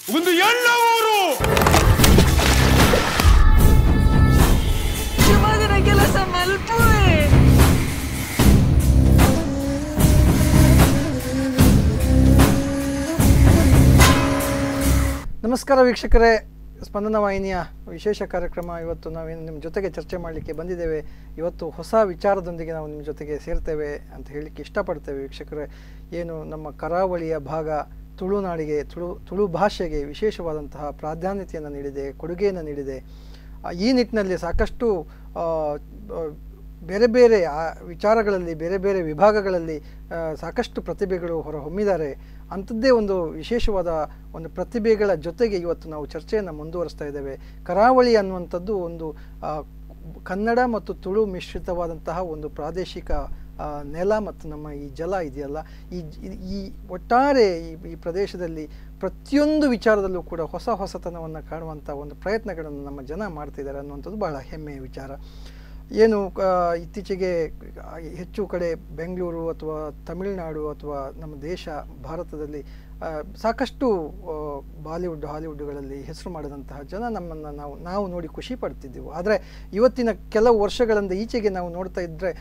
ಒಂದು ಎಳ್ಳ ಊರು ಸುಮಾದಿನ ಕೆಲಸ ಮಲ್ಪುವೆ ನಮಸ್ಕಾರ ವೀಕ್ಷಕರೇ ಸ್ಪಂದನ ವಾಹಿನಿಯ ವಿಶೇಷ ಕಾರ್ಯಕ್ರಮ ಇವತ್ತು ನಾವೇನು ನಿಮ್ಮ ಜೊತೆಗೆ ಚರ್ಚೆ ಮಾಡಲಿಕ್ಕೆ ಬಂದಿದ್ದೇವೆ ಇವತ್ತು ಹೊಸ ವಿಚಾರದೊಂದಿಗೆ ನಾವು ನಿಮ್ಮ ಜೊತೆಗೆ ಸೇರ್ತೇವೆ ಅಂತ ಹೇಳಲಿಕ್ಕೆ ಇಷ್ಟಪಡ್ತೇವೆ ವೀಕ್ಷಕರೇ ಏನು ನಮ್ಮ ಕರಾವಳಿಯ ಭಾಗ ತುಳುನಾಡಿಗೆ ತುಳು ತುಳು ಭಾಷೆಗೆ ವಿಶೇಷವಾದಂತಹ ಪ್ರಾಧಾನ್ಯತೆಯನ್ನು ನೀಡಿದೆ ಕೊಡುಗೆಯನ್ನು ನೀಡಿದೆ ಆ, ಈ ನಿಟ್ಟಿನಲ್ಲಿ ಸಾಕಷ್ಟು ಆ, ಆ, ಬೇರೆ ಬೇರೆ ಆ ವಿಚಾರಗಳಲ್ಲಿ ಬೇರೆ ಬೇರೆ ವಿಭಾಗಗಳಲ್ಲಿ ಆ, ಸಾಕಷ್ಟು ಪ್ರತಿಭೆಗಳು ಹೊರಹೊಮ್ಮಿದ್ದಾರೆ ಅಂಥದ್ದೇ ಒಂದು ವಿಶೇಷವಾದ ಒಂದು ಪ್ರತಿಭೆಗಳ ಜೊತೆಗೆ ಇವತ್ತು ನಾವು ಚರ್ಚೆಯನ್ನು ಮುಂದುವರಿಸ್ತಾ ಇದ್ದೇವೆ ಕರಾವಳಿ ಅನ್ನುವಂಥದ್ದು ಒಂದು ಆ, ಕನ್ನಡ ಮತ್ತು ತುಳು ಮಿಶ್ರಿತವಾದಂತಹ ಒಂದು ಪ್ರಾದೇಶಿಕ ಆ, ನೆಲ ಮತ್ತು ನಮ್ಮ ಈ ಜಲ ಇದೆಯಲ್ಲ ಈ ಜ- ಈ ಒಟ್ಟಾರೆ ಈ ಈ ಪ್ರದೇಶದಲ್ಲಿ ಪ್ರತಿಯೊಂದು ವಿಚಾರದಲ್ಲೂ ಕೂಡ ಹೊಸ ಹೊಸತನವನ್ನು ಕಾಣುವಂಥ ಒಂದು ಪ್ರಯತ್ನಗಳನ್ನು ನಮ್ಮ ಜನ ಮಾಡ್ತಿದ್ದಾರೆ ಅನ್ನುವಂಥದ್ದು ಬಹಳ ಹೆಮ್ಮೆಯ ವಿಚಾರ ಏನು ಆ, ಇತ್ತೀಚೆಗೆ ಆ, ಹೆಚ್ಚು ಕಡೆ ಬೆಂಗಳೂರು ಅಥವಾ ತಮಿಳುನಾಡು ಅಥವಾ ನಮ್ಮ ದೇಶ ಭಾರತದಲ್ಲಿ ಆ, ಸಾಕಷ್ಟು ಆ, ಬಾಲಿವುಡ್ ಹಾಲಿವುಡ್ಗಳಲ್ಲಿ ಹೆಸರು ಮಾಡಿದಂತಹ ಜನ ನಮ್ಮನ್ನು ನಾವು ನಾವು ನೋಡಿ ಖುಷಿ ಪಡ್ತಿದ್ದೆವು ಆದರೆ ಇವತ್ತಿನ ಕೆಲವು ವರ್ಷಗಳಿಂದ ಈಚೆಗೆ ನಾವು ನೋಡ್ತಾ ಇದ್ದರೆ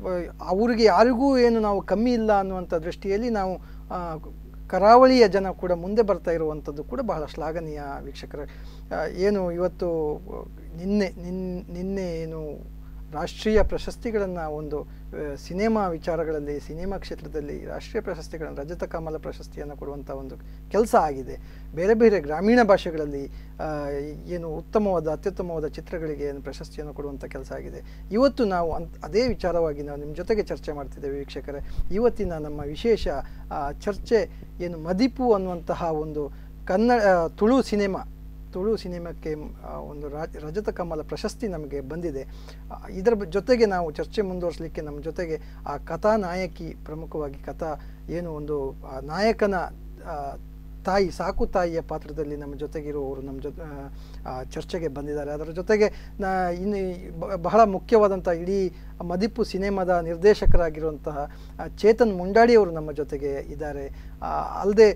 ಅವರಿಗೆ ಯಾರಿಗೂ ಏನು ನಾವು ಕಮ್ಮಿ ಇಲ್ಲ ಅನ್ನುವಂಥ ದೃಷ್ಟಿಯಲ್ಲಿ ನಾವು ಆ, ಕರಾವಳಿಯ ಜನ ಕೂಡ ಮುಂದೆ ಬರ್ತಾ ಇರುವಂಥದ್ದು ಕೂಡ ಬಹಳ ಶ್ಲಾಘನೀಯ ವೀಕ್ಷಕರೇ ಆ, ಏನು ಇವತ್ತು ಆ, ನಿನ್ನೆ ನಿನ್ ನಿನ್ನೆ ಏನು ರಾಷ್ಟ್ರೀಯ ಪ್ರಶಸ್ತಿಗಳನ್ನು ಒಂದು ಆ, ಸಿನಿಮಾ ವಿಚಾರಗಳಲ್ಲಿ ಸಿನಿಮಾ ಕ್ಷೇತ್ರದಲ್ಲಿ ರಾಷ್ಟ್ರೀಯ ಪ್ರಶಸ್ತಿಗಳನ್ನು ರಜತ ಕಮಲ ಪ್ರಶಸ್ತಿಯನ್ನು ಕೊಡುವಂಥ ಒಂದು ಕೆಲಸ ಆಗಿದೆ ಬೇರೆ ಬೇರೆ ಗ್ರಾಮೀಣ ಭಾಷೆಗಳಲ್ಲಿ ಆ, ಏನು ಉತ್ತಮವಾದ ಅತ್ಯುತ್ತಮವಾದ ಚಿತ್ರಗಳಿಗೆ ಏನು ಪ್ರಶಸ್ತಿಯನ್ನು ಕೊಡುವಂಥ ಕೆಲಸ ಆಗಿದೆ ಇವತ್ತು ನಾವು ಅಂತ್ ಅದೇ ವಿಚಾರವಾಗಿ ನಾವು ನಿಮ್ಮ ಜೊತೆಗೆ ಚರ್ಚೆ ಮಾಡ್ತಿದ್ದೇವೆ ವೀಕ್ಷಕರೇ ಇವತ್ತಿನ ನಮ್ಮ ವಿಶೇಷ ಆ, ಚರ್ಚೆ ಏನು ಮದಿಪು ಅನ್ನುವಂತಹ ಒಂದು ಕನ್ನಡ ಆ, ತುಳು ಸಿನಿಮಾ ತುಳು ಸಿನಿಮಾಕ್ಕೆ ಮ್, ಆ, ಒಂದು ರಾಜ ರಜತ ಕಮಲ ಪ್ರಶಸ್ತಿ ನಮಗೆ ಬಂದಿದೆ ಆ, ಇದರ ಬ- ಜೊತೆಗೆ ನಾವು ಚರ್ಚೆ ಮುಂದುವರಿಸಲಿಕ್ಕೆ ನಮ್ಮ ಜೊತೆಗೆ ಆ ಕಥಾ ನಾಯಕಿ ಪ್ರಮುಖವಾಗಿ ಕಥಾ ಏನು ಒಂದು ಆ ನಾಯಕನ ಆ, ತಾಯಿ ಸಾಕು ತಾಯಿಯ ಪಾತ್ರದಲ್ಲಿ ನಮ್ಮ ಜೊತೆಗಿರುವವರು ನಮ್ಮ ಜೊತೆ ಆ, ಆ, ಚರ್ಚೆಗೆ ಬಂದಿದ್ದಾರೆ ಅದರ ಜೊತೆಗೆ ನಾ ಇನ್ನು ಈ ಬ- ಬಹಳ ಮುಖ್ಯವಾದಂಥ ಇಡೀ ಮದಿಪು ಸಿನಿಮಾದ ನಿರ್ದೇಶಕರಾಗಿರುವಂತಹ ಆ, ಚೇತನ್ ಮುಂಡಾಡಿಯವರು ನಮ್ಮ ಜೊತೆಗೆ ಇದ್ದಾರೆ ಅಲ್ಲದೆ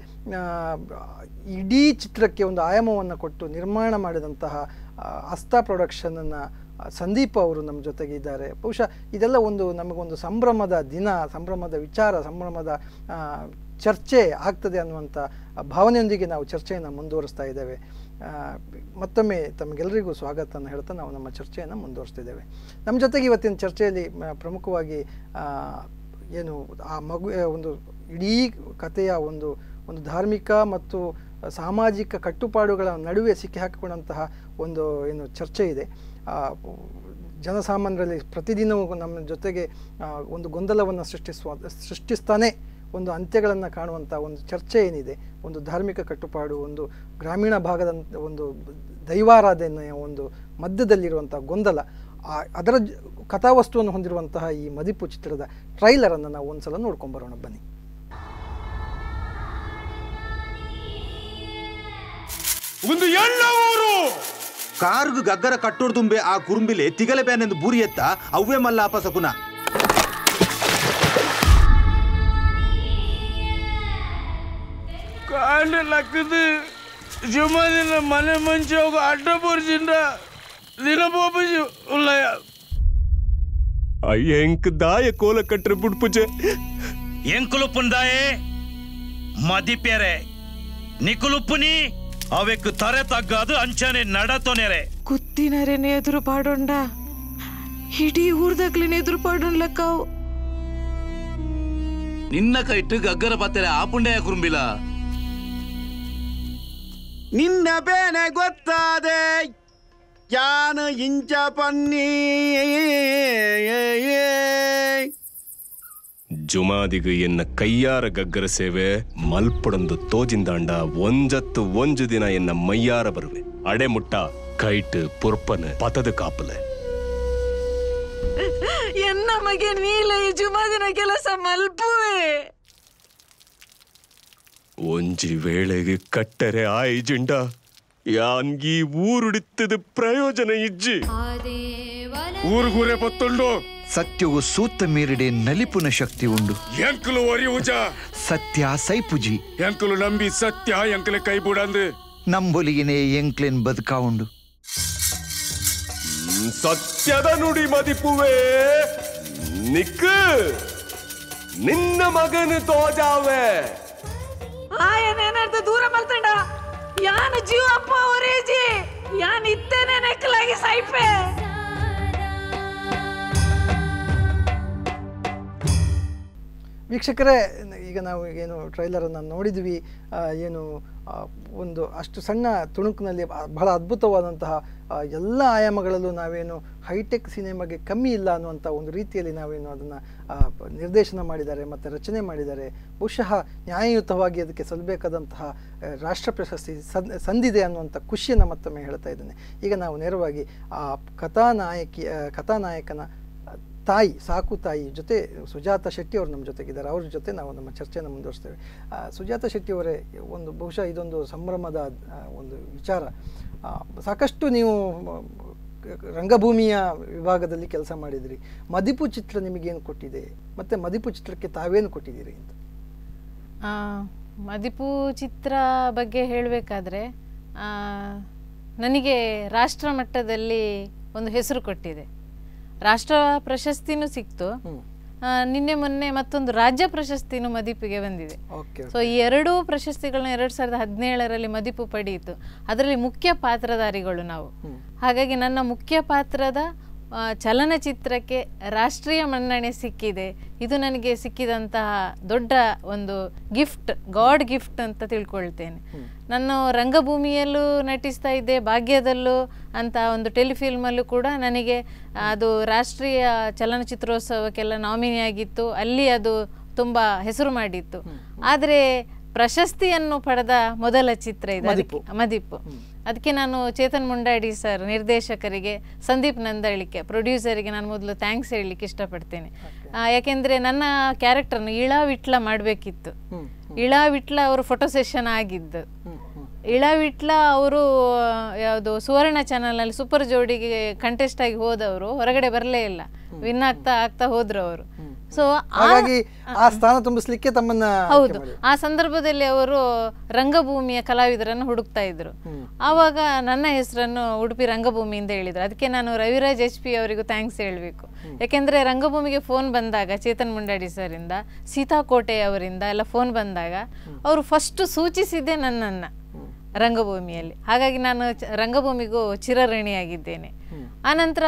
ಇಡೀ ಚಿತ್ರಕ್ಕೆ ಒಂದು ಆಯಾಮವನ್ನು ಕೊಟ್ಟು ನಿರ್ಮಾಣ ಮಾಡಿದಂತಹ ಆ, ಅಸ್ತಾ ಪ್ರೊಡಕ್ಷನನ್ನು ಸಂದೀಪ್ ಅವರು ನಮ್ಮ ಜೊತೆಗೆ ಇದ್ದಾರೆ ಬಹುಶಃ ಇದೆಲ್ಲ ಒಂದು ನಮಗೊಂದು ಸಂಭ್ರಮದ ದಿನ ಸಂಭ್ರಮದ ವಿಚಾರ ಸಂಭ್ರಮದ ಆ, ಚರ್ಚೆ ಆಗ್ತದೆ ಅನ್ನುವಂಥ ಭಾವನೆಯೊಂದಿಗೆ ನಾವು ಚರ್ಚೆಯನ್ನು ಮುಂದುವರಿಸ್ತಾ ಇದ್ದೇವೆ ಆ, ಮತ್ತೊಮ್ಮೆ ತಮಗೆಲ್ಲರಿಗೂ ಸ್ವಾಗತವನ್ನು ಹೇಳ್ತಾ ನಾವು ನಮ್ಮ ಚರ್ಚೆಯನ್ನು ಮುಂದುವರಿಸ್ತಿದ್ದೇವೆ ನಮ್ಮ ಜೊತೆಗೆ ಇವತ್ತಿನ ಚರ್ಚೆಯಲ್ಲಿ ಮ- ಪ್ರಮುಖವಾಗಿ ಆ, ಏನು ಆ ಮಗು ಆ, ಒಂದು ಇಡೀ ಕಥೆಯ ಒಂದು ಒಂದು ಧಾರ್ಮಿಕ ಮತ್ತು ಸಾಮಾಜಿಕ ಕಟ್ಟುಪಾಡುಗಳ ನಡುವೆ ಸಿಕ್ಕಿ ಹಾಕಿಕೊಂಡಂತಹ ಒಂದು ಏನು ಚರ್ಚೆ ಇದೆ ಆ, ಜನಸಾಮಾನ್ಯರಲ್ಲಿ ಪ್ರತಿದಿನವೂ ನಮ್ಮ ಜೊತೆಗೆ ಆ, ಒಂದು ಗೊಂದಲವನ್ನು ಸೃಷ್ಟಿಸುವ ಸೃಷ್ಟಿಸ್ತಾನೆ ಒಂದು ಅಂತ್ಯಗಳನ್ನು ಕಾಣುವಂಥ ಒಂದು ಚರ್ಚೆ ಏನಿದೆ ಒಂದು ಧಾರ್ಮಿಕ ಕಟ್ಟುಪಾಡು ಒಂದು ಗ್ರಾಮೀಣ ಭಾಗದ ಒಂದು ದೈವಾರಾಧನೆಯ ಒಂದು ಮಧ್ಯದಲ್ಲಿರುವಂಥ ಗೊಂದಲ ಆ- ಅದರ ಜ- ಕಥಾವಸ್ತುವನ್ನು ಹೊಂದಿರುವಂತಹ ಈ ಮದಿಪು ಚಿತ್ರದ ಟ್ರೈಲರನ್ನು ನಾವು ಒಂದ್ಸಲ ನೋಡ್ಕೊಂಬರೋಣ ಬನ್ನಿ ಒಂದು ಎಳ್ಳ ಊರು ಕಾರುಗು ಗಗ್ಗರ ಕಟ್ಟೋಡು ತುಂಬೆ ಆ ಕುರುಂಬಿಲೆ ತಿಗಲೆ ಬ್ಯಾನೆಂದು ಬೂರಿ ಎತ್ತ ಅವ್ವೇ ಮಲ್ಲ ಸಕುನ ಕಾಂಡಲಾಗ್ತದೆ ಸುಮಾರಿನ ಮನೆ ಮಂಚ ಹೋಗು ಅಡ್ಡ ಬರ್ಸಿಂದ ದಿನ ಬೋಪಜಿ ಉಲ್ಲಯ ಅಯ್ಯಂಕ್ ದಾಯ ಕೋಲ ಕಟ್ರೆ ಬುಡ್ಪುಜೆ ಎಂಕುಲುಪ್ಪುಂದಾಯೆ ಮದಿಪ್ಯರೆ ನಿಕುಲುಪ್ಪುನಿ ಅವೆಕ್ ತರೆ ತಗ್ಗದು ಅಂಚನೆ ನಡತೊನೆರೆ ಕುತ್ತಿನರೇನೆ ಎದುರು ಪಾಡೋಂಡ ಇಡೀ ಊರ್ದಾಗ್ಲಿನ ಎದುರು ಪಾಡೋನ್ಲಕ್ಕಾವು ನಿನ್ನ ಕೈಟ್ ಗಗ್ಗರ ಪತ್ತೆರೆ ಆಪುಂಡೆಯ ಕುರುಂಬಿಲ ನಿನ್ನ ಬೇನೆ ಗೊತ್ತಾದೆ ಯಾನು ಇಂಚ ಪನ್ನಿ ಜುಮಾದಿಗು ಎನ್ನ ಕೈಯಾರ ಗಗ್ಗರ ಸೇವೆ ಮಲ್ಪಡೊಂದು ತೋಜಿಂದಾಂಡ ಒಂಜತ್ತು ಒಂಜು ದಿನ ಎನ್ನ ಮೈಯಾರ ಬರುವೆ ಅಡೆ ಮುಟ್ಟ ಕೈಟ್ ಪುರ್ಪನ ಪತದ ಕಾಪಲೆ ಎನ್ನ ಮಗೆ ನೀಲ ಈ ಜುಮಾದಿನ ಕೆಲಸ ಮಲ್ಪುವೆ ಒಂಜಿ ವೇಳೆಗೆ ಕಟ್ಟರೆ ಆಯ್ಜಿಂಡ ಯಾನ್ಗೀ ಊರುಡಿತ್ತದ ಪ್ರಯೋಜನ ಇಜ್ಜಿ ಊರ್ಗೂರೆ ಪತ್ತುಂಡು ಸತ್ಯವು ಸೂತ್ತ ಮೀರಿಡೆ ನಲಿಪುನ ಶಕ್ತಿ ಉಂಡು ಎಂಕುಲು ಒರಿ ಉಜ ಸತ್ಯ ಸೈಪುಜಿ ಎಂಕುಲು ನಂಬಿ ಸತ್ಯ ಎಂಕಲೆ ಕೈ ಬುಡಂದು ನಂಬೊಲಿಗಿನೇ ಎಂಕ್ಲೆನ್ ಬದುಕಾವುಂಡು ಸತ್ಯದ ನುಡಿ ಮದಿಪುವೆ ನಿಕ್ಕು ನಿನ್ನ ಮಗನು ತೋಜಾವೆ ಆಯನೇನಾರ್ದ ದೂರ ಮಲ್ತಂಡ ಯಾನ ಜೀವ ಅಪ್ಪ ಒರೇಜಿ ಯಾನ್ ಇತ್ತೇನೆ ನೆಕ್ಕಲಾಗಿ ಸೈಪೆ ವೀಕ್ಷಕರೇ ಈಗ ನಾವು ಏನು ಟ್ರೈಲರನ್ನು ನೋಡಿದ್ವಿ ಆ, ಏನು ಆ, ಒಂದು ಅಷ್ಟು ಸಣ್ಣ ತುಣುಕಿನಲ್ಲಿ ಬ- ಬಹಳ ಅದ್ಭುತವಾದಂತಹ ಆ, ಎಲ್ಲ ಆಯಾಮಗಳಲ್ಲೂ ನಾವೇನು ಹೈಟೆಕ್ ಸಿನಿಮಾಗೆ ಕಮ್ಮಿ ಇಲ್ಲ ಅನ್ನುವಂಥ ಒಂದು ರೀತಿಯಲ್ಲಿ ನಾವೇನು ಅದನ್ನು ನಿರ್ದೇಶನ ಮಾಡಿದ್ದಾರೆ ಮತ್ತು ರಚನೆ ಮಾಡಿದ್ದಾರೆ ಬಹುಶಃ ನ್ಯಾಯಯುತವಾಗಿ ಅದಕ್ಕೆ ಸಲ್ಲಬೇಕಾದಂತಹ ಆ, ರಾಷ್ಟ್ರ ಪ್ರಶಸ್ತಿ ಸಂ- ಸಂದಿದೆ ಅನ್ನುವಂಥ ಖುಷಿಯನ್ನು ಮತ್ತೊಮ್ಮೆ ಹೇಳ್ತಾ ಇದ್ದೇನೆ ಈಗ ನಾವು ನೇರವಾಗಿ ಆ ಕಥಾನಾಯಕಿ ಆ, ಕಥಾನಾಯಕನ ತಾಯಿ ಸಾಕು ತಾಯಿ ಜೊತೆ ಸುಜಾತ ಶೆಟ್ಟಿ ಅವರು ನಮ್ಮ ಜೊತೆಗಿದ್ದಾರೆ ಅವ್ರ ಜೊತೆ ನಾವು ನಮ್ಮ ಚರ್ಚೆಯನ್ನು ಮುಂದುವರಿಸ್ತೇವೆ ಆ, ಸುಜಾತ ಶೆಟ್ಟಿ ಅವರೇ ಒಂದು ಬಹುಶಃ ಇದೊಂದು ಸಂಭ್ರಮದ ಆ, ಒಂದು ವಿಚಾರ ಆ, ಸಾಕಷ್ಟು ನೀವು ಮ, ರಂಗಭೂಮಿಯ ವಿಭಾಗದಲ್ಲಿ ಕೆಲಸ ಮಾಡಿದಿರಿ ಮದಿಪು ಚಿತ್ರ ನಿಮಗೇನು ಕೊಟ್ಟಿದೆ ಮತ್ತು ಮದಿಪು ಚಿತ್ರಕ್ಕೆ ತಾವೇನು ಕೊಟ್ಟಿದ್ದೀರಿ ಅಂತ ಆ, ಮದಿಪು ಚಿತ್ರ ಬಗ್ಗೆ ಹೇಳಬೇಕಾದ್ರೆ ನನಗೆ ರಾಷ್ಟ್ರ ಮಟ್ಟದಲ್ಲಿ ಒಂದು ಹೆಸರು ಕೊಟ್ಟಿದೆ ರಾಷ್ಟ್ರ ಪ್ರಶಸ್ತಿನೂ ಸಿಕ್ತು ಆ, ನಿನ್ನೆ ಮೊನ್ನೆ ಮತ್ತೊಂದು ರಾಜ್ಯ ಪ್ರಶಸ್ತಿನೂ ಮದಿಪಿಗೆ ಬಂದಿದೆ ಓಕೆ ಸೊ ಈ ಎರಡೂ ಪ್ರಶಸ್ತಿಗಳನ್ನ ಎರಡು ಸಾವಿರದ ಹದಿನೇಳರಲ್ಲಿ ಮದಿಪು ಪಡೆಯಿತು ಅದರಲ್ಲಿ ಮುಖ್ಯ ಪಾತ್ರಧಾರಿಗಳು ನಾವು ಹಾಗಾಗಿ ನನ್ನ ಮುಖ್ಯ ಪಾತ್ರದ ಆ, ಚಲನಚಿತ್ರಕ್ಕೆ ರಾಷ್ಟ್ರೀಯ ಮನ್ನಣೆ ಸಿಕ್ಕಿದೆ ಇದು ನನಗೆ ಸಿಕ್ಕಿದಂತಹ ದೊಡ್ಡ ಒಂದು ಗಿಫ್ಟ್ ಗಾಡ್ ಗಿಫ್ಟ್ ಅಂತ ತಿಳ್ಕೊಳ್ತೇನೆ ನಾನು ರಂಗಭೂಮಿಯಲ್ಲೂ ನಟಿಸ್ತಾ ಇದ್ದೆ ಭಾಗ್ಯದಲ್ಲೂ ಅಂತ ಒಂದು ಟೆಲಿಫಿಲ್ಮಲ್ಲೂ ಕೂಡ ನನಗೆ ಅದು ರಾಷ್ಟ್ರೀಯ ಚಲನಚಿತ್ರೋತ್ಸವಕ್ಕೆಲ್ಲ ನಾಮಿನಿ ಆಗಿತ್ತು ಅಲ್ಲಿ ಅದು ತುಂಬ ಹೆಸರು ಮಾಡಿತ್ತು ಆದರೆ ಪ್ರಶಸ್ತಿಯನ್ನು ಪಡೆದ ಮೊದಲ ಚಿತ್ರ ಇದು ಅದಕ್ಕೆ ಮದಿಪ್ಪು ಅದಕ್ಕೆ ನಾನು ಚೇತನ್ ಮುಂಡಾಡಿ ಸರ್ ನಿರ್ದೇಶಕರಿಗೆ ಸಂದೀಪ್ ನಂದಳಿಕೆ ಪ್ರೊಡ್ಯೂಸರಿಗೆ ನಾನು ಮೊದಲು ಥ್ಯಾಂಕ್ಸ್ ಹೇಳಲಿಕ್ಕೆ ಇಷ್ಟಪಡ್ತೇನೆ ಆ, ಯಾಕೆಂದ್ರೆ ನನ್ನ ಕ್ಯಾರೆಕ್ಟರ್ನ ಇಳಾ ವಿಟ್ಲ ಮಾಡಬೇಕಿತ್ತು ಇಳಾ ವಿಟ್ಲ ಅವರು ಫೋಟೋ ಸೆಷನ್ ಆಗಿದ್ದು ಇಳಾ ವಿಟ್ಲ ಅವರು ಯಾವುದು ಸುವರ್ಣ ಚಾನಲ್ನಲ್ಲಿ ಸೂಪರ್ ಜೋಡಿಗೆ ಕಂಟೆಸ್ಟ್ ಆಗಿ ಹೋದವರು ಹೊರಗಡೆ ಬರಲೇ ಇಲ್ಲ ವಿನ್ ಆಗ್ತಾ ಆಗ್ತಾ ಹೋದ್ರು ಅವರು ಸೊ ಹಾಗಾಗಿ ಆ ಸ್ಥಾನ ತುಂಬಿಸ್ಲಿಕ್ಕೆ ತಮ್ಮನ್ನ ಹೌದು ಆ ಸಂದರ್ಭದಲ್ಲಿ ಅವರು ರಂಗಭೂಮಿಯ ಕಲಾವಿದರನ್ನು ಹುಡುಕ್ತಾ ಇದ್ರು ಆವಾಗ ನನ್ನ ಹೆಸರನ್ನು ಉಡುಪಿ ರಂಗಭೂಮಿಯಿಂದ ಹೇಳಿದ್ರು ಅದಕ್ಕೆ ನಾನು ರವಿರಾಜ್ ಎಚ್ ಪಿ ಅವರಿಗೂ ಥ್ಯಾಂಕ್ಸ್ ಹೇಳಬೇಕು ಯಾಕೆಂದ್ರೆ ರಂಗಭೂಮಿಗೆ ಫೋನ್ ಬಂದಾಗ ಚೇತನ್ ಮುಂಡಾಡಿ ಸರಿಂದ ಸೀತಾಕೋಟೆ ಅವರಿಂದ ಎಲ್ಲ ಫೋನ್ ಬಂದಾಗ ಅವರು ಫಸ್ಟ್ ಸೂಚಿಸಿದ್ದೆ ನನ್ನನ್ನ ರಂಗಭೂಮಿಯಲ್ಲಿ ಹಾಗಾಗಿ ನಾನು ಚ- ರಂಗಭೂಮಿಗೂ ಚಿರಋಣಿಯಾಗಿದ್ದೇನೆ ಆನಂತರ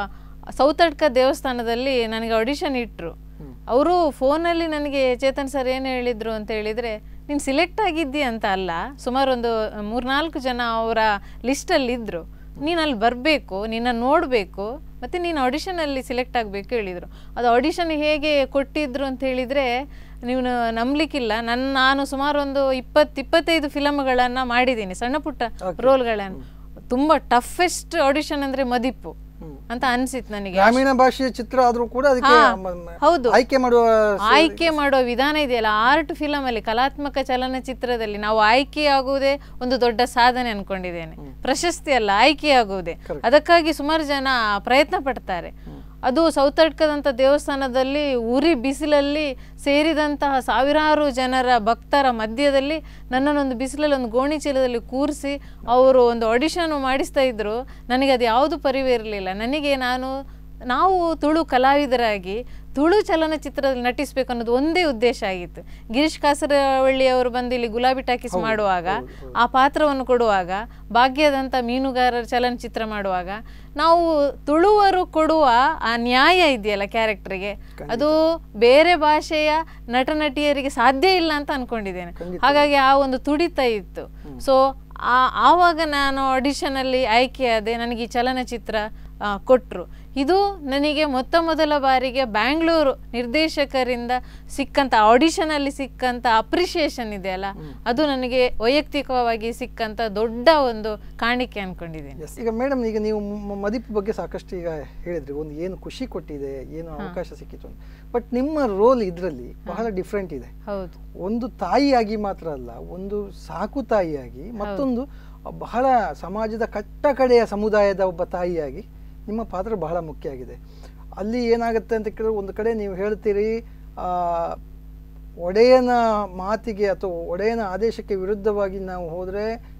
ಸೌತಡ್ಕ ದೇವಸ್ಥಾನದಲ್ಲಿ ನನಗೆ ಆಡಿಷನ್ ಇಟ್ಟರು ಅವರು ಫೋನಲ್ಲಿ ನನಗೆ ಚೇತನ್ ಸರ್ ಏನು ಹೇಳಿದ್ರು ಅಂತ ಹೇಳಿದರೆ ನೀನು ಸಿಲೆಕ್ಟ್ ಆಗಿದ್ದಿ ಅಂತ ಅಲ್ಲ ಸುಮಾರು ಒಂದು ಮೂರ್ನಾಲ್ಕು ಜನ ಅವರ ಲಿಸ್ಟಲ್ಲಿ ಇದ್ದರು ನೀನು ಅಲ್ಲಿ ಬರಬೇಕು ನಿನ್ನ ನೋಡಬೇಕು ಮತ್ತು ನೀನು ಆಡಿಷನಲ್ಲಿ ಸಿಲೆಕ್ಟ್ ಆಗಬೇಕು ಹೇಳಿದರು ಅದು ಆಡಿಷನ್ ಹೇಗೆ ಕೊಟ್ಟಿದ್ರು ಅಂತ ಹೇಳಿದರೆ ನೀವು ನಂಬಲಿಕ್ಕಿಲ್ಲ ನನ್ನ ನಾನು ಸುಮಾರು ಒಂದು ಇಪ್ಪತ್ತು ಇಪ್ಪತ್ತೈದು ಫಿಲಮ್ಗಳನ್ನು ಮಾಡಿದ್ದೀನಿ ಸಣ್ಣ ಪುಟ್ಟ ರೋಲ್ಗಳನ್ನು ತುಂಬ ಟಫೆಸ್ಟ್ ಆಡಿಷನ್ ಅಂದರೆ ಮದಿಪ್ಪು ಅಂತ ಅನಿಸಿತ್ತು ನನಗೆ ಗ್ರಾಮೀಣ ಭಾಷೆಯ ಚಿತ್ರ ಆದ್ರೂ ಕೂಡ ಅದಕ್ಕೆ ಹಾ, ಮ- ಮ- ಹೌದು. ಆಯ್ಕೆ ಮಾಡುವ ಆಯ್ಕೆ ಮಾಡೋ ವಿಧಾನ ಇದೆಯಲ್ಲ ಆರ್ಟ್ ಫಿಲಮ್ ಅಲ್ಲಿ ಕಲಾತ್ಮಕ ಚಲನಚಿತ್ರದಲ್ಲಿ ನಾವು ಆಯ್ಕೆಯಾಗುವುದೇ ಒಂದು ದೊಡ್ಡ ಸಾಧನೆ ಅನ್ಕೊಂಡಿದ್ದೇನೆ ಪ್ರಶಸ್ತಿ ಅಲ್ಲ ಆಯ್ಕೆಯಾಗುವುದೇ ಅದಕ್ಕಾಗಿ ಸುಮಾರು ಜನ ಪ್ರಯತ್ನ ಪಡ್ತಾರೆ ಅದು ಸೌತಡ್ಕದಂಥ ದೇವಸ್ಥಾನದಲ್ಲಿ ಉರಿ ಬಿಸಿಲಲ್ಲಿ ಸೇರಿದಂತಹ ಸಾವಿರಾರು ಜನರ ಭಕ್ತರ ಮಧ್ಯದಲ್ಲಿ ನನ್ನನ್ನೊಂದು ಬಿಸಿಲಲ್ಲಿ ಒಂದು ಗೋಣಿ ಚೀಲದಲ್ಲಿ ಕೂರಿಸಿ ಅವರು ಒಂದು ಆಡಿಷನ್ ಮಾಡಿಸ್ತಾ ಇದ್ರು ನನಗೆ ಅದು ಯಾವುದು ಪರಿವೇ ಇರಲಿಲ್ಲ ನನಗೆ ನಾನು ನಾವು ತುಳು ಕಲಾವಿದರಾಗಿ ತುಳು ಚಲನಚಿತ್ರದಲ್ಲಿ ನಟಿಸಬೇಕು ಅನ್ನೋದು ಒಂದೇ ಉದ್ದೇಶ ಆಗಿತ್ತು ಗಿರೀಶ್ ಕಾಸರವಳ್ಳಿ ಅವರು ಬಂದು ಇಲ್ಲಿ ಗುಲಾಬಿ ಟಾಕೀಸ್ ಮಾಡುವಾಗ ಆ ಪಾತ್ರವನ್ನು ಕೊಡುವಾಗ ಭಾಗ್ಯದಂಥ ಮೀನುಗಾರರ ಚಲನಚಿತ್ರ ಮಾಡುವಾಗ ನಾವು ತುಳುವರು ಕೊಡುವ ಆ ನ್ಯಾಯ ಇದೆಯಲ್ಲ ಕ್ಯಾರೆಕ್ಟರ್ಗೆ ಅದು ಬೇರೆ ಭಾಷೆಯ ನಟ ನಟಿಯರಿಗೆ ಸಾಧ್ಯ ಇಲ್ಲ ಅಂತ ಅನ್ಕೊಂಡಿದ್ದೇನೆ ಹಾಗಾಗಿ ಆ ಒಂದು ತುಡಿತ ಇತ್ತು ಸೊ ಆ ಆವಾಗ ನಾನು ಆಡಿಷನಲ್ಲಿ ಆಯ್ಕೆಯಾದೆ ನನಗೆ ಈ ಚಲನಚಿತ್ರ ಕೊಟ್ಟರು ಇದು ನನಗೆ ಮೊತ್ತ ಮೊದಲ ಬಾರಿಗೆ ಬ್ಯಾಂಗ್ಳೂರು ನಿರ್ದೇಶಕರಿಂದ ಸಿಕ್ಕಂಥ ಆಡಿಷನಲ್ಲಿ ಸಿಕ್ಕಂಥ ಅಪ್ರಿಷಿಯೇಷನ್ ಇದೆಯಲ್ಲ ಅದು ನನಗೆ ವೈಯಕ್ತಿಕವಾಗಿ ಸಿಕ್ಕಂಥ ದೊಡ್ಡ ಒಂದು ಕಾಣಿಕೆ ಅನ್ಕೊಂಡಿದ್ದೀನಿ Yes. ಈಗ ಮೇಡಮ್ ಈಗ ನೀವು ಮ- ಮದಿಪ್ ಬಗ್ಗೆ ಸಾಕಷ್ಟು ಈಗ ಹೇಳಿದ್ರಿ ಒಂದು ಏನು ಖುಷಿ ಕೊಟ್ಟಿದೆ ಏನು ಅವಕಾಶ ಸಿಕ್ಕಿತು ಅಂತ ಬಟ್ ನಿಮ್ಮ ರೋಲ್ ಇದರಲ್ಲಿ ಬಹಳ ಡಿಫ್ರೆಂಟ್ ಇದೆ ಹೌದು ಒಂದು ತಾಯಿಯಾಗಿ ಮಾತ್ರ ಅಲ್ಲ ಒಂದು ಸಾಕು ತಾಯಿಯಾಗಿ ಮತ್ತೊಂದು ಬಹಳ ಸಮಾಜದ ಕಟ್ಟ ಕಡೆಯ ಸಮುದಾಯದ ಒಬ್ಬ ತಾಯಿಯಾಗಿ ನಿಮ್ಮ ಪಾತ್ರ ಬಹಳ ಮುಖ್ಯ ಆಗಿದೆ ಅಲ್ಲಿ ಏನಾಗುತ್ತೆ ಅಂತ ಕೇಳಿದ್ರೆ ಒಂದು ಕಡೆ ನೀವು ಹೇಳ್ತೀರಿ ಆ, ಒಡೆಯನ ಮಾತಿಗೆ ಅಥವಾ ಒಡೆಯನ ಆದೇಶಕ್ಕೆ ವಿರುದ್ಧವಾಗಿ ನಾವು ಹೋದರೆ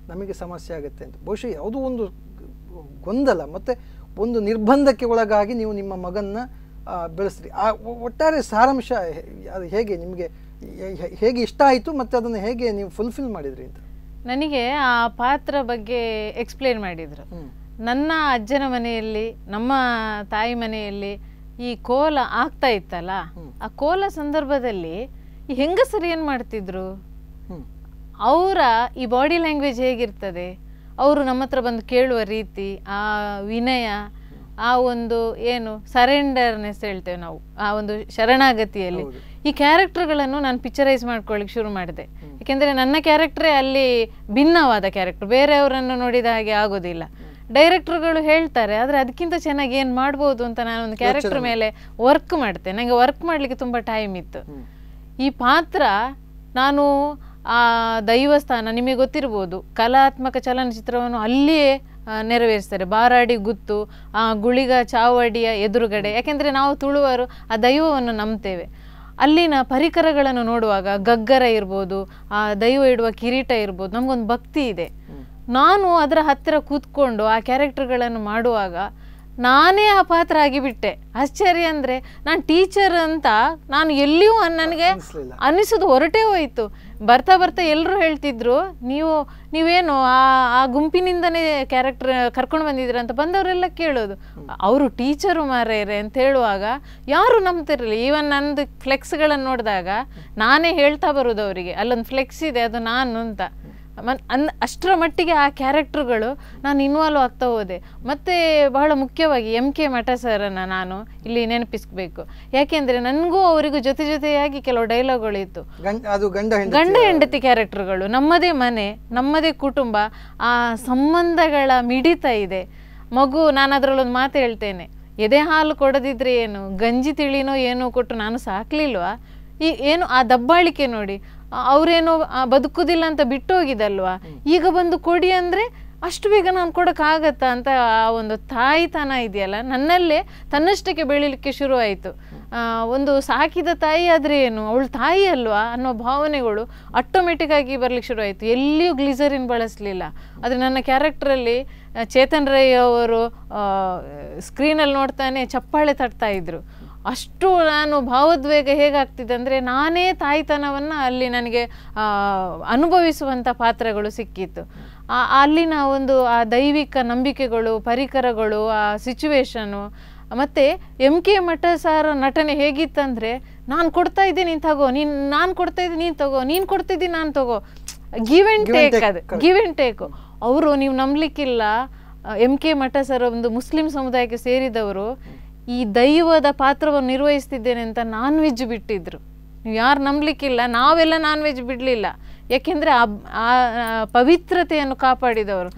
ನಮಗೆ ಸಮಸ್ಯೆ ಆಗುತ್ತೆ ಅಂತ ಬಹುಶಃ ಯಾವುದೋ ಒಂದು ಗೊಂದಲ ಮತ್ತು ಒಂದು ನಿರ್ಬಂಧಕ್ಕೆ ಒಳಗಾಗಿ ನೀವು ನಿಮ್ಮ ಮಗನ್ನ ಆ, ಬೆಳೆಸ್ರಿ ಆ ಒ- ಒಟ್ಟಾರೆ ಸಾರಾಂಶ ಹೇ- ಅದು ಹೇಗೆ ನಿಮಗೆ ಹೇ- ಹೇ- ಹೇಗೆ ಇಷ್ಟ ಆಯಿತು ಮತ್ತು ಅದನ್ನು ಹೇಗೆ ನೀವು ಫುಲ್ಫಿಲ್ ಮಾಡಿದ್ರಿ ಅಂತ ನನಗೆ ಆ ಪಾತ್ರ ಬಗ್ಗೆ ಎಕ್ಸ್ಪ್ಲೇನ್ ಮಾಡಿದ್ರು ನನ್ನ ಅಜ್ಜನ ಮನೆಯಲ್ಲಿ ನಮ್ಮ ತಾಯಿ ಮನೆಯಲ್ಲಿ ಈ ಕೋಲ ಆಗ್ತಾ ಇತ್ತಲ್ಲ ಆ ಕೋಲ ಸಂದರ್ಭದಲ್ಲಿ ಈ ಹೆಂಗಸರು ಏನು ಮಾಡ್ತಿದ್ರು ಅವರ ಈ ಬಾಡಿ ಲ್ಯಾಂಗ್ವೇಜ್ ಹೇಗಿರ್ತದೆ ಅವರು ನಮ್ಮ ಹತ್ರ ಬಂದು ಕೇಳುವ ರೀತಿ ಆ ವಿನಯ ಆ ಒಂದು ಏನು ಸರೆಂಡರ್ನೆಸ್ ಹೇಳ್ತೇವೆ ನಾವು ಆ ಒಂದು ಶರಣಾಗತಿಯಲ್ಲಿ ಈ ಕ್ಯಾರೆಕ್ಟರ್ಗಳನ್ನು ನಾನು ಪಿಕ್ಚರೈಸ್ ಮಾಡ್ಕೊಳ್ಳಿಕ್ಕೆ ಶುರು ಮಾಡಿದೆ ಯಾಕೆಂದರೆ ನನ್ನ ಕ್ಯಾರೆಕ್ಟ್ರೇ ಅಲ್ಲಿ ಭಿನ್ನವಾದ ಕ್ಯಾರೆಕ್ಟರ್ ಬೇರೆಯವರನ್ನು ನೋಡಿದ ಹಾಗೆ ಆಗೋದಿಲ್ಲ ಡೈರೆಕ್ಟರ್ಗಳು ಹೇಳ್ತಾರೆ ಆದರೆ ಅದಕ್ಕಿಂತ ಚೆನ್ನಾಗಿ ಏನು ಮಾಡ್ಬೋದು ಅಂತ ನಾನು ಒಂದು ಕ್ಯಾರೆಕ್ಟರ್ ಮೇಲೆ ವರ್ಕ್ ಮಾಡ್ತೆ ನನಗೆ ವರ್ಕ್ ಮಾಡಲಿಕ್ಕೆ ತುಂಬ ಟೈಮ್ ಇತ್ತು ಈ ಪಾತ್ರ ನಾನು ಆ ದೈವಸ್ಥಾನ ನಿಮಗೆ ಗೊತ್ತಿರ್ಬೋದು ಕಲಾತ್ಮಕ ಚಲನಚಿತ್ರವನ್ನು ಅಲ್ಲಿಯೇ ಆ, ನೆರವೇರಿಸ್ತಾರೆ ಬಾರಾಡಿ ಗುತ್ತು ಆ ಗುಳಿಗ ಚಾವಡಿಯ ಎದುರುಗಡೆ ಯಾಕೆಂದರೆ ನಾವು ತುಳುವರು ಆ ದೈವವನ್ನು ನಂಬ್ತೇವೆ ಅಲ್ಲಿನ ಪರಿಕರಗಳನ್ನು ನೋಡುವಾಗ ಗಗ್ಗರ ಇರ್ಬೋದು ಆ ದೈವ ಇಡುವ ಕಿರೀಟ ಇರ್ಬೋದು ನಮಗೊಂದು ಭಕ್ತಿ ಇದೆ ನಾನು ಅದರ ಹತ್ತಿರ ಕೂತ್ಕೊಂಡು ಆ ಕ್ಯಾರೆಕ್ಟರ್ಗಳನ್ನು ಮಾಡುವಾಗ ನಾನೇ ಆ ಪಾತ್ರ ಆಗಿಬಿಟ್ಟೆ ಆಶ್ಚರ್ಯ ಅಂದರೆ ನಾನು ಟೀಚರ್ ಅಂತ ನಾನು ಎಲ್ಲಿಯೂ ಅನ್- ನನಗೆ ಅನಿಸೋದು ಹೊರಟೇ ಹೋಯಿತು ಬರ್ತಾ ಬರ್ತಾ ಎಲ್ಲರೂ ಹೇಳ್ತಿದ್ರು ನೀವು ನೀವೇನು ಆ ಆ ಗುಂಪಿನಿಂದನೇ ಕ್ಯಾರೆಕ್ಟರ್ ಕರ್ಕೊಂಡು ಬಂದಿದ್ದೀರ ಅಂತ ಬಂದವರೆಲ್ಲ ಕೇಳೋದು ಅವರು ಟೀಚರು ಮಾರೇರೆ ಅಂತ ಹೇಳುವಾಗ ಯಾರು ನಂಬ್ತಿರಲಿಲ್ಲ ಈವನ್ ನಂದು ಫ್ಲೆಕ್ಸ್ಗಳನ್ನು ನೋಡಿದಾಗ ನಾನೇ ಹೇಳ್ತಾ ಬರೋದು ಅವರಿಗೆ ಅಲ್ಲೊಂದು ಫ್ಲೆಕ್ಸ್ ಇದೆ ಅದು ನಾನು ಅಂತ ಮನ್ ಅನ್ ಅಷ್ಟರ ಮಟ್ಟಿಗೆ ಆ ಕ್ಯಾರೆಕ್ಟರ್ಗಳು ನಾನು ಇನ್ವಾಲ್ವ್ ಆಗ್ತಾ ಹೋದೆ ಮತ್ತು ಬಹಳ ಮುಖ್ಯವಾಗಿ ಎಮ್ ಕೆ ಮಠ ಸರನ್ನು ನಾನು ಇಲ್ಲಿ ನೆನಪಿಸ್ಬೇಕು ಯಾಕೆಂದರೆ ನನಗೂ ಅವರಿಗೂ ಜೊತೆ ಜೊತೆಯಾಗಿ ಕೆಲವು ಡೈಲಾಗ್ಗಳು ಇತ್ತು ಗಂಡ ಅದು ಗಂಡ ಹೆಂಡತಿ ಗಂಡ ಹೆಂಡತಿ ಕ್ಯಾರೆಕ್ಟರ್ಗಳು ನಮ್ಮದೇ ಮನೆ ನಮ್ಮದೇ ಕುಟುಂಬ ಆ ಸಂಬಂಧಗಳ ಮಿಡಿತ ಇದೆ ಮಗು ನಾನು ಅದರಲ್ಲೊಂದು ಮಾತು ಹೇಳ್ತೇನೆ ಎದೆ ಹಾಲು ಕೊಡದಿದ್ರೆ ಏನು ಗಂಜಿ ತಿಳಿನೋ ಏನೋ ಕೊಟ್ಟು ನಾನು ಸಾಕ್ಲಿಲ್ವಾ ಈ ಏನು ಆ ದಬ್ಬಾಳಿಕೆ ನೋಡಿ ಆ, ಅವ್ರೇನೋ ಆ, ಬದುಕುದಿಲ್ಲ ಅಂತ ಬಿಟ್ಟು ಹೋಗಿದಲ್ವಾ ಈಗ ಬಂದು ಕೊಡಿ ಅಂದರೆ ಅಷ್ಟು ಬೇಗ ನಾನು ಕೊಡೋಕ್ಕಾಗತ್ತಾ ಅಂತ ಆ ಒಂದು ತಾಯಿತನ ಇದೆಯಲ್ಲ ನನ್ನಲ್ಲೇ ತನ್ನಷ್ಟಕ್ಕೆ ಬೆಳಿಲಿಕ್ಕೆ ಶುರು ಆಯಿತು ಒಂದು ಸಾಕಿದ ತಾಯಿ ಆದರೆ ಏನು ಅವಳು ತಾಯಿ ಅಲ್ವಾ ಅನ್ನೋ ಭಾವನೆಗಳು ಆಟೋಮೆಟಿಕ್ ಆಗಿ ಬರ್ಲಿಕ್ಕೆ ಶುರು ಆಯಿತು ಎಲ್ಲಿಯೂ ಗ್ಲಿಸರಿನ್ ಬಳಸಲಿಲ್ಲ ಆದರೆ ನನ್ನ ಕ್ಯಾರೆಕ್ಟ್ರಲ್ಲಿ ಚೇತನ್ ರೈ ಅವರು ಸ್ಕ್ರೀನಲ್ಲಿ ನೋಡ್ತಾನೆ ಚಪ್ಪಾಳೆ ತಟ್ತಾ ಇದ್ರು ಅಷ್ಟು ನಾನು ಭಾವೋದ್ವೇಗ ಹೇಗಾಗ್ತಿದೆ ಅಂದರೆ ನಾನೇ ತಾಯ್ತನವನ್ನು ಅಲ್ಲಿ ನನಗೆ ಆ, ಅನುಭವಿಸುವಂಥ ಪಾತ್ರಗಳು ಸಿಕ್ಕಿತ್ತು ಆ- ಅಲ್ಲಿನ ಒಂದು ಆ ದೈವಿಕ ನಂಬಿಕೆಗಳು ಪರಿಕರಗಳು ಆ ಸಿಚುವೇಶನು ಮತ್ತು ಎಮ್ ಕೆ ಮಠ ಸಾರ ನಟನೆ ಹೇಗಿತ್ತಂದರೆ ನಾನು ಕೊಡ್ತಾ ಇದ್ದೀನಿ ನೀನು ತಗೋ ನೀನು ನಾನು ಕೊಡ್ತಾ ಇದ್ದೀನಿ ನೀನು ತಗೋ ನೀನು ಕೊಡ್ತಿದ್ದೀನಿ ನಾನು ತಗೋ give and Give and take take, ಅದು correct. ಗಿವ್ ಆ್ಯಂಡ್ ಟೇಕು ಅವರು ನೀವು ನಂಬಲಿಕ್ಕಿಲ್ಲ ಎಮ್ ಕೆ ಮಠ ಸರ್ ಒಂದು ಮುಸ್ಲಿಂ ಸಮುದಾಯಕ್ಕೆ ಸೇರಿದವರು ಈ ದೈವದ ಪಾತ್ರವನ್ನು ನಿರ್ವಹಿಸ್ತಿದ್ದೇನೆ ಅಂತ ನಾನ್ ವೆಜ್ ಬಿಟ್ಟಿದ್ರು ನೀವು ಯಾರು ನಂಬಲಿಕ್ಕಿಲ್ಲ ನಾವೆಲ್ಲ ನಾನ್ ವೆಜ್ ಬಿಡಲಿಲ್ಲ ಯಾಕೆಂದರೆ ಆ ಆ ಪವಿತ್ರತೆಯನ್ನು ಕಾಪಾಡಿದವರು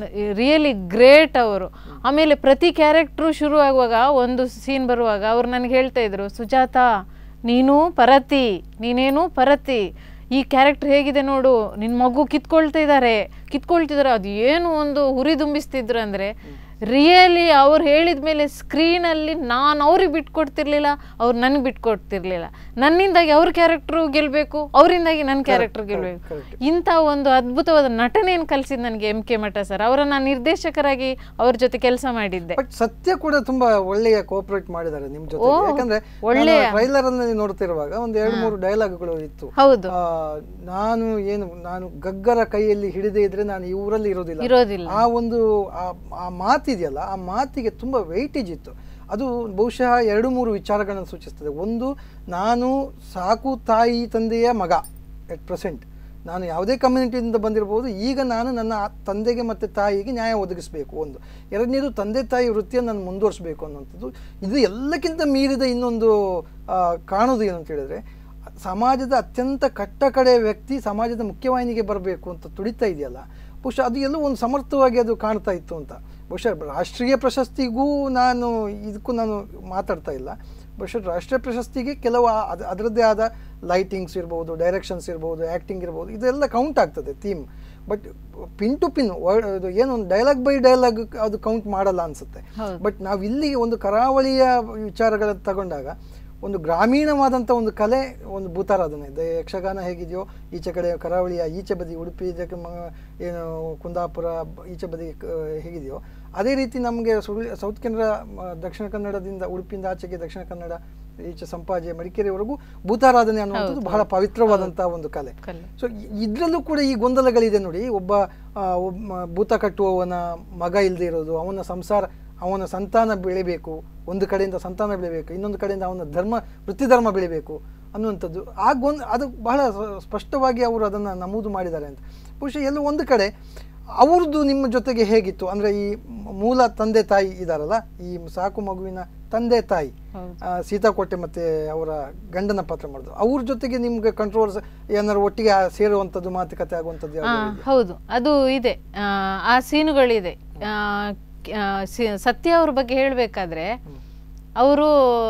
ರಿಯಲಿ ಗ್ರೇಟ್ ಅವರು ಆಮೇಲೆ ಪ್ರತಿ ಕ್ಯಾರೆಕ್ಟ್ರು ಶುರು ಆಗುವಾಗ ಒಂದು ಸೀನ್ ಬರುವಾಗ ಅವ್ರು ನನಗೆ ಹೇಳ್ತಾ ಇದ್ರು ಸುಜಾತ ನೀನು ಪರತಿ ನೀನೇನು ಪರತಿ ಈ ಕ್ಯಾರೆಕ್ಟರ್ ಹೇಗಿದೆ ನೋಡು ನಿನ್ನ ಮಗು ಕಿತ್ಕೊಳ್ತಾ ಇದ್ದಾರೆ ಕಿತ್ಕೊಳ್ತಿದ್ದಾರೆ ಅದು ಏನು ಒಂದು ಹುರಿದುಂಬಿಸ್ತಿದ್ರು ಅಂದರೆ ರಿಯಲಿ ಅವ್ರು ಹೇಳಿದ ಮೇಲೆ ಸ್ಕ್ರೀನಲ್ಲಿ ನಾನು ಅವ್ರಿಗೆ ಬಿಟ್ಕೊಡ್ತಿರ್ಲಿಲ್ಲ ಅವ್ರು ನನಗೆ ಬಿಟ್ಕೊಡ್ತಿರ್ಲಿಲ್ಲ ನನ್ನಿಂದಾಗಿ ಅವ್ರ ಕ್ಯಾರೆಕ್ಟ್ರು ಗೆಲ್ಲಬೇಕು ಅವರಿಂದಾಗಿ ನನ್ನ ಕ್ಯಾರೆಕ್ಟರ್ ಗೆಲ್ಲಬೇಕು ಇಂಥ ಒಂದು ಅದ್ಭುತವಾದ ನಟನೆಯನ್ನು ಕಲಿಸಿದ್ದು ನನಗೆ ಎಂ ಕೆ ಮಠ ಸರ್ ಅವರನ್ನು ನಿರ್ದೇಶಕರಾಗಿ ಅವ್ರ ಜೊತೆ ಕೆಲಸ ಮಾಡಿದ್ದೆ ಬಟ್ ಸತ್ಯ ಕೂಡ ತುಂಬಾ ಒಳ್ಳೆಯ ಕೋಆಪರೇಟ್ ಮಾಡಿದ್ದಾರೆ ನಿಮ್ ಜೊತೆ ಓ, ಯಾಕಂದ್ರೆ ಒಳ್ಳೆಯ. ಟ್ರೈಲರ್ ಅಲ್ಲಿ ನೋಡ್ತಿರುವಾಗ ಒಂದ್ ಎರಡು ಮೂರು ಡೈಲಾಗ್ಗಳು ಇತ್ತು ಹೌದು. ಆ, ನಾನು ಏನು ನಾನು ಗಗ್ಗರ ಕೈಯಲ್ಲಿ ಹಿಡಿದೇ ಇದ್ರೆ ನಾನು ಈ ಊರಲ್ಲಿ ಇರೋದಿಲ್ಲ ಇರೋದಿಲ್ಲ. ಆ ಒಂದು ಆ- ಆ ಮಾತಿದೆಯಲ್ಲ ಆ ಮಾತಿಗೆ ತುಂಬಾ ವೆಯ್ಟೇಜ್ ಇತ್ತು ಅದು ಬಹುಶಃ ಎರಡು ಮೂರು ವಿಚಾರಗಳನ್ನು ಸೂಚಿಸ್ತದೆ ಒಂದು ನಾನು ಸಾಕು ತಾಯಿ ತಂದೆಯ ಮಗ ಎಟ್ ಪ್ರೆಸೆಂಟ್ ನಾನು ಯಾವುದೇ ಕಮ್ಯುನಿಟಿಯಿಂದ ಬಂದಿರಬಹುದು ಈಗ ನಾನು ನನ್ನ ಆ- ತಂದೆಗೆ ಮತ್ತು ತಾಯಿಗೆ ನ್ಯಾಯ ಒದಗಿಸಬೇಕು ಒಂದು ಎರಡನೇದು ತಂದೆ ತಾಯಿ ವೃತ್ತಿಯನ್ನು ನಾನು ಮುಂದುವರಿಸಬೇಕು ಅನ್ನೋಂಥದ್ದು ಇದು ಎಲ್ಲಕ್ಕಿಂತ ಮೀರಿದ ಇನ್ನೊಂದು ಆ, ಕಾಣೋದು ಏನು ಅಂತ ಹೇಳಿದ್ರೆ ಸಮಾಜದ ಅತ್ಯಂತ ಕಟ್ಟ ಕಡೆಯ ವ್ಯಕ್ತಿ ಸಮಾಜದ ಮುಖ್ಯವಾಹಿನಿಗೆ ಬರಬೇಕು ಅಂತ ತುಡಿತಾ ಇದೆಯಲ್ಲ ಬಹುಶಃ ಅದು ಎಲ್ಲೋ ಒಂದು ಸಮರ್ಥವಾಗಿ ಅದು ಕಾಣ್ತಾ ಇತ್ತು ಅಂತ ಬಹುಶಃ ರಾಷ್ಟ್ರೀಯ ಪ್ರಶಸ್ತಿಗೂ ನಾನು ಇದಕ್ಕೂ ನಾನು ಮಾತಾಡ್ತಾ ಇಲ್ಲ ಬಹುಶಃ ರಾಷ್ಟ್ರೀಯ ಪ್ರಶಸ್ತಿಗೆ ಕೆಲವು ಆ- ಅದ್- ಅದರದ್ದೇ ಆದ ಲೈಟಿಂಗ್ಸ್ ಇರ್ಬೋದು ಡೈರೆಕ್ಷನ್ಸ್ ಇರ್ಬೋದು ಆ್ಯಕ್ಟಿಂಗ್ ಇರ್ಬೋದು ಇದೆಲ್ಲ ಕೌಂಟ್ ಆಗ್ತದೆ theme but pin to pin word ಏನೊಂದು ಡೈಲಾಗ್ ಬೈ ಡೈಲಾಗ್ ಅದು ಕೌಂಟ್ ಮಾಡಲ್ಲ ಅನ್ಸುತ್ತೆ ಬಟ್ ನಾವು ಇಲ್ಲಿಗೆ ಒಂದು ಕರಾವಳಿಯ ವಿಚಾರಗಳನ್ನು ತಗೊಂಡಾಗ ಒಂದು ಗ್ರಾಮೀಣವಾದಂಥ ಒಂದು ಕಲೆ ಒಂದು ಭೂತಾರಾಧನೆ ದ ಯಕ್ಷಗಾನ ಹೇಗಿದೆಯೋ ಈಚೆ ಕಡೆ ಕರಾವಳಿಯ ಈಚೆ ಬದಿ ಉಡುಪಿ ಇದಕ್ಕೆ ಮ- ಏನು ಕುಂದಾಪುರ ಬ- ಈಚೆ ಬದಿ ಕ- ಹೇಗಿದೆಯೋ ಅದೇ ರೀತಿ ನಮಗೆ ಸುಳ್ಳು ಸೌತ್ ಕನ್ನಡ ಮ- ದಕ್ಷಿಣ ಕನ್ನಡದಿಂದ ಉಡುಪಿಯಿಂದ ಆಚೆಗೆ ದಕ್ಷಿಣ ಕನ್ನಡ ಈಚೆ ಸಂಪಾಜೆ ಮಡಿಕೇರಿವರೆಗೂ ಭೂತಾರಾಧನೆ ಅನ್ನುವಂಥದ್ದು ಬಹಳ ಪವಿತ್ರವಾದಂಥ ಒಂದು ಕಲೆ ಕಲೆ. ಸೊ ಇದರಲ್ಲೂ ಕೂಡ ಈ ಗೊಂದಲಗಳಿದೆ ನೋಡಿ ಒಬ್ಬ ಆ, ಒಬ್ಬ ಭೂತ ಕಟ್ಟುವವನ ಮಗ ಇಲ್ಲದೆ ಇರೋದು ಅವನ ಸಂಸಾರ ಅವನ ಸಂತಾನ ಬೆಳಿಬೇಕು ಒಂದು ಕಡೆಯಿಂದ ಸಂತಾನ ಬೆಳಿಬೇಕು ಇನ್ನೊಂದು ಕಡೆಯಿಂದ ಅವನ ಧರ್ಮ ವೃತ್ತಿ ಧರ್ಮ ಬೆಳಿಬೇಕು ಅನ್ನುವಂಥದ್ದು ಆ ಗೊಂದ್ ಅದು ಬಹಳ ಸ- ಸ್ಪಷ್ಟವಾಗಿ ಅವರು ಅದನ್ನು ನಮೂದು ಮಾಡಿದ್ದಾರೆ ಅಂತ ಬಹುಶಃ ಎಲ್ಲೋ ಒಂದು ಕಡೆ ಅವ್ರದ್ದು ನಿಮ್ಮ ಜೊತೆಗೆ ಹೇಗಿತ್ತು ಅಂದರೆ ಈ ಮೂಲ ತಂದೆ ತಾಯಿ ಇದಾರಲ್ಲ ಈ ಸಾಕು ಮಗುವಿನ ತಂದೆ ತಾಯಿ ಆ, ಸೀತಾಕೋಟೆ ಮತ್ತೆ ಅವರ ಗಂಡನ ಪಾತ್ರ ಮಾಡಿದ್ರು ಅವ್ರ ಜೊತೆಗೆ ನಿಮ್ಗೆ ಕಂಟ್ರೋಲ್ಸ್ ಏನಾದ್ರು ಒಟ್ಟಿಗೆ ಆ ಸೇರುವಂಥದ್ದು ಮಾತುಕತೆ ಆಗುವಂಥದ್ದು ಆ, ಯಾವ್ದಾದ್ರು ಇದೆಯಾ? ಹೌದು ಅದು ಇದೆ ಆ, ಆ ಸೀನುಗಳಿದೆ ಆ, ಕ- ಆ, ಸಿ- ಸತ್ಯ ಅವ್ರ ಬಗ್ಗೆ ಹೇಳಬೇಕಾದ್ರೆ ಅವರು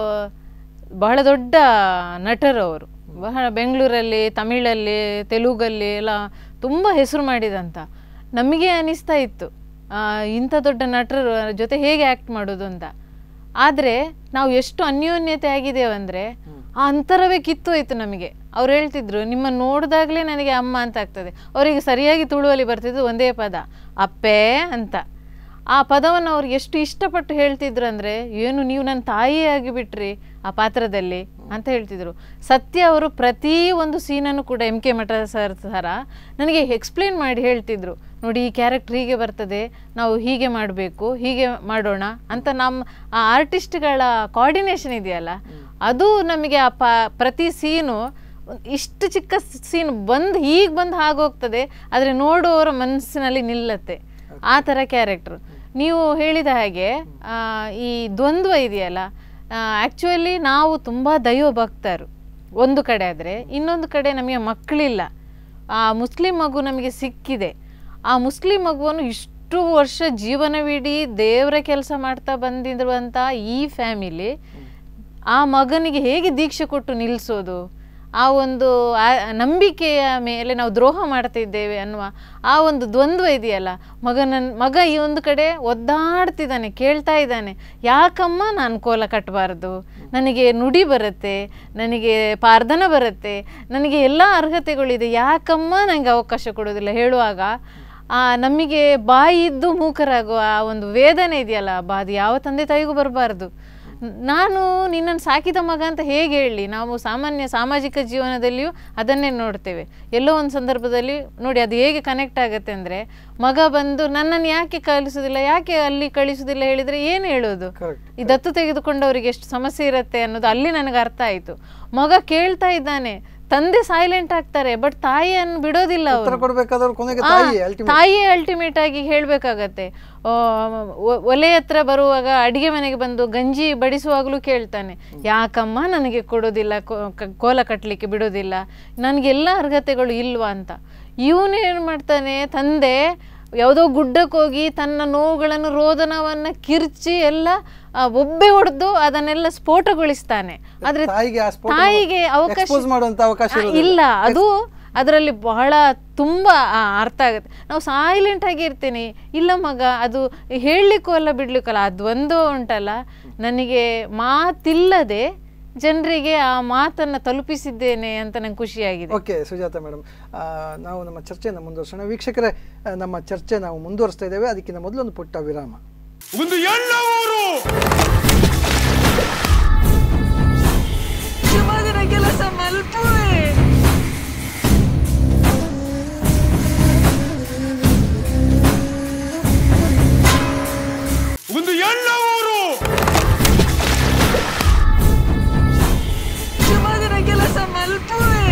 ಬಹಳ ದೊಡ್ಡ ನಟರು ಅವರು ಬಹಳ ಬೆಂಗಳೂರಲ್ಲಿ ತಮಿಳಲ್ಲಿ ತೆಲುಗಲ್ಲಿ ಎಲ್ಲ ತುಂಬ ಹೆಸರು ಮಾಡಿದಂಥ ನಮಗೆ ಅನಿಸ್ತಾ ಇತ್ತು ಆ, ಇಂಥ ದೊಡ್ಡ ನಟರ ಜೊತೆ ಹೇಗೆ ಆ್ಯಕ್ಟ್ ಮಾಡೋದು ಅಂತ ಆದರೆ ನಾವು ಎಷ್ಟು ಅನ್ಯೋನ್ಯತೆ ಆಗಿದ್ದೇವಂದರೆ ಆ ಅಂತರವೇ ಕಿತ್ತೋಯ್ತು ನಮಗೆ ಅವ್ರು ಹೇಳ್ತಿದ್ರು ನಿಮ್ಮನ್ನು ನೋಡಿದಾಗಲೇ ನನಗೆ ಅಮ್ಮ ಅಂತ ಆಗ್ತದೆ ಅವರಿಗೆ ಸರಿಯಾಗಿ ತುಳುವಲ್ಲಿ ಬರ್ತಿದ್ದು ಒಂದೇ ಪದ ಅಪ್ಪೇ ಅಂತ ಆ ಪದವನ್ನು ಅವ್ರು ಎಷ್ಟು ಇಷ್ಟಪಟ್ಟು ಹೇಳ್ತಿದ್ರು ಅಂದರೆ ಏನು ನೀವು ನನ್ನ ತಾಯಿಯೇ ಆಗಿಬಿಟ್ರಿ ಆ ಪಾತ್ರದಲ್ಲಿ ಅಂತ ಹೇಳ್ತಿದ್ರು ಸತ್ಯ ಅವರು ಪ್ರತಿ ಒಂದು ಸೀನನ್ನು ಕೂಡ ಎಂ ಕೆ ಮಠ ಸರ್ ಥರ ನನಗೆ ಎಕ್ಸ್ಪ್ಲೇನ್ ಮಾಡಿ ಹೇಳ್ತಿದ್ರು ನೋಡಿ ಈ ಕ್ಯಾರೆಕ್ಟರ್ ಹೀಗೆ ಬರ್ತದೆ ನಾವು ಹೀಗೆ ಮಾಡಬೇಕು ಹೀಗೆ ಮಾಡೋಣ ಅಂತ ನಮ್ಮ ಆ ಆರ್ಟಿಸ್ಟ್ಗಳ ಕೋಆರ್ಡಿನೇಷನ್ ಇದೆಯಲ್ಲ ಅದು ನಮಗೆ ಆ ಪ ಪ್ರತಿ ಸೀನು ಇಷ್ಟು ಚಿಕ್ಕ ಸೀನ್ ಬಂದು ಹೀಗೆ ಬಂದು ಹಾಗೋಗ್ತದೆ ಆದರೆ ನೋಡುವವರ ಮನಸ್ಸಿನಲ್ಲಿ ನಿಲ್ಲತ್ತೆ ಆ ಥರ ಕ್ಯಾರೆಕ್ಟ್ರು ನೀವು ಹೇಳಿದ ಹಾಗೆ ಆ, ಈ ದ್ವಂದ್ವ ಇದೆಯಲ್ಲ ಆ್ಯಕ್ಚುಲಿ ನಾವು ತುಂಬ ದೈವ ಭಕ್ತರು ಒಂದು ಕಡೆ ಆದರೆ ಇನ್ನೊಂದು ಕಡೆ ನಮಗೆ ಮಕ್ಕಳಿಲ್ಲ ಆ ಮುಸ್ಲಿಂ ಮಗು ನಮಗೆ ಸಿಕ್ಕಿದೆ ಆ ಮುಸ್ಲಿಂ ಮಗುವನ್ನು ಇಷ್ಟು ವರ್ಷ ಜೀವನವಿಡೀ ದೇವರ ಕೆಲಸ ಮಾಡ್ತಾ ಬಂದಿರುವಂಥ ಈ ಫ್ಯಾಮಿಲಿ ಆ ಮಗನಿಗೆ ಹೇಗೆ ದೀಕ್ಷೆ ಕೊಟ್ಟು ನಿಲ್ಲಿಸೋದು ಆ ಒಂದು ಆ- ನಂಬಿಕೆಯ ಮೇಲೆ ನಾವು ದ್ರೋಹ ಮಾಡ್ತಿದ್ದೇವೆ ಅನ್ನುವ ಆ ಒಂದು ದ್ವಂದ್ವ ಇದೆಯಲ್ಲ ಮಗನ ಮಗ ಈ ಒಂದು ಕಡೆ ಒದ್ದಾಡ್ತಿದ್ದಾನೆ ಕೇಳ್ತಾ ಇದ್ದಾನೆ ಯಾಕಮ್ಮ ನಾನು ಕೋಲ ಕಟ್ಟಬಾರ್ದು ನನಗೆ ನುಡಿ ಬರುತ್ತೆ ನನಗೆ ಪಾರ್ಧನ ಬರುತ್ತೆ ನನಗೆ ಎಲ್ಲ ಅರ್ಹತೆಗಳಿದೆ ಯಾಕಮ್ಮ ನನಗೆ ಅವಕಾಶ ಕೊಡೋದಿಲ್ಲ ಹೇಳುವಾಗ ಆ ನಮಗೆ ಬಾಯಿ ಇದ್ದು ಮೂಕರಾಗುವ ಆ ಒಂದು ವೇದನೆ ಇದೆಯಲ್ಲ ಬಾ ಅದು ಯಾವ ತಂದೆ ತಾಯಿಗೂ ಬರಬಾರ್ದು ನಾನು ನಿನ್ನನ್ನು ಸಾಕಿದ ಮಗ ಅಂತ ಹೇಗೆ ಹೇಳಿ ನಾವು ಸಾಮಾನ್ಯ ಸಾಮಾಜಿಕ ಜೀವನದಲ್ಲಿಯೂ ಅದನ್ನೇ ನೋಡ್ತೇವೆ ಎಲ್ಲೋ ಒಂದು ಸಂದರ್ಭದಲ್ಲಿ ನೋಡಿ ಅದು ಹೇಗೆ ಕನೆಕ್ಟ್ ಆಗುತ್ತೆ ಅಂದರೆ ಮಗ ಬಂದು ನನ್ನನ್ನು ಯಾಕೆ ಕಳಿಸೋದಿಲ್ಲ ಯಾಕೆ ಅಲ್ಲಿ ಕಳಿಸೋದಿಲ್ಲ ಹೇಳಿದರೆ ಏನು ಹೇಳೋದು ಈ ದತ್ತು ತೆಗೆದುಕೊಂಡವರಿಗೆ ಎಷ್ಟು ಸಮಸ್ಯೆ ಇರುತ್ತೆ ಅನ್ನೋದು ಅಲ್ಲಿ ನನಗೆ ಅರ್ಥ ಆಯಿತು ಮಗ ಕೇಳ್ತಾ ಇದ್ದಾನೆ ತಂದೆ ಸೈಲೆಂಟ್ ಆಗ್ತಾರೆ ಬಟ್ ತಾಯಿಯನ್ನು ಬಿಡೋದಿಲ್ಲ ಉತ್ತರ ಅವರು ಕೊಡ್ಬೇಕಾದವ್ರು ಕೊನೆಗೆ ಆ, ತಾಯಿ ultimate. ತಾಯಿಯೇ ಅಲ್ಟಿಮೇಟ್ ಆಗಿ ಹೇಳಬೇಕಾಗತ್ತೆ ಒಲೆ ಹತ್ರ ಬರುವಾಗ ಅಡಿಗೆ ಮನೆಗೆ ಬಂದು ಗಂಜಿ ಬಡಿಸುವಾಗಲೂ ಕೇಳ್ತಾನೆ ಯಾಕಮ್ಮ ನನಗೆ ಕೊಡೋದಿಲ್ಲ ಕೋ- ಕ- ಕೋಲ ಕಟ್ಟಲಿಕ್ಕೆ ಬಿಡೋದಿಲ್ಲ ನನಗೆಲ್ಲ ಅರ್ಹತೆಗಳು ಇಲ್ವಾ ಅಂತ ಇವನೇನು ಮಾಡ್ತಾನೆ ತಂದೆ ಯಾವುದೋ ಗುಡ್ಡಕ್ಕೆ ಹೋಗಿ ತನ್ನ ನೋವುಗಳನ್ನು ರೋದನವನ್ನು ಕಿರ್ಚಿ ಎಲ್ಲ ಆ, ಒಬ್ಬೆ ಹೊಡೆದು ಅದನ್ನೆಲ್ಲ ಸ್ಫೋಟಗೊಳಿಸ್ತಾನೆ ಆದ್ರೆ ತಾಯಿಗೆ ಆ ಸ್ಫೋಟ ತಾಯಿಗೆ ಅವಕಾಶ expose ಮಾಡುವಂತ ಅವಕಾಶ ಆ, ಇರೋದಿಲ್ಲ. ಇಲ್ಲ ಅದು ಅದರಲ್ಲಿ ಬಹಳ ತುಂಬ ಆ, ಅರ್ಥ ಆಗುತ್ತೆ ನಾವು ಸೈಲೆಂಟ್ ಆಗಿ ಇರ್ತೀನಿ ಇಲ್ಲ ಮಗ ಅದು ಹೇಳಲಿಕ್ಕೂ ಅಲ್ಲ ಬಿಡ್ಲಿಕ್ಕಲ್ಲ ಅದೊಂದು ಉಂಟಲ್ಲ ನನಗೆ ಮಾತಿಲ್ಲದೆ ಜನರಿಗೆ ಆ ಮಾತನ್ನು ತಲುಪಿಸಿದ್ದೇನೆ ಅಂತ ನಂಗೆ ಖುಷಿಯಾಗಿದೆ ಓಕೆ ಸುಜಾತ ಮೇಡಮ್ ನಾವು ನಮ್ಮ ಚರ್ಚೆಯನ್ನು ಮುಂದುವರ್ಸೋಣ ವೀಕ್ಷಕರೇ ಆ, ನಮ್ಮ ಚರ್ಚೆ ನಾವು ಮುಂದುವರಿಸ್ತಾ ಇದ್ದೇವೆ ಅದಕ್ಕಿಂತ ಮೊದಲು ಒಂದು ಪುಟ್ಟ ವಿರಾಮ ಒಂದು ಎಣ್ಣ ಊರು ಸುಮಧುರ ಕೆಲಸ ಮಲ್ಪುವೆ ಒಂದು ಎಣ್ಣ ಊರು ಸುಮಧುರ ಕೆಲಸ ಮಲ್ಪುವೆ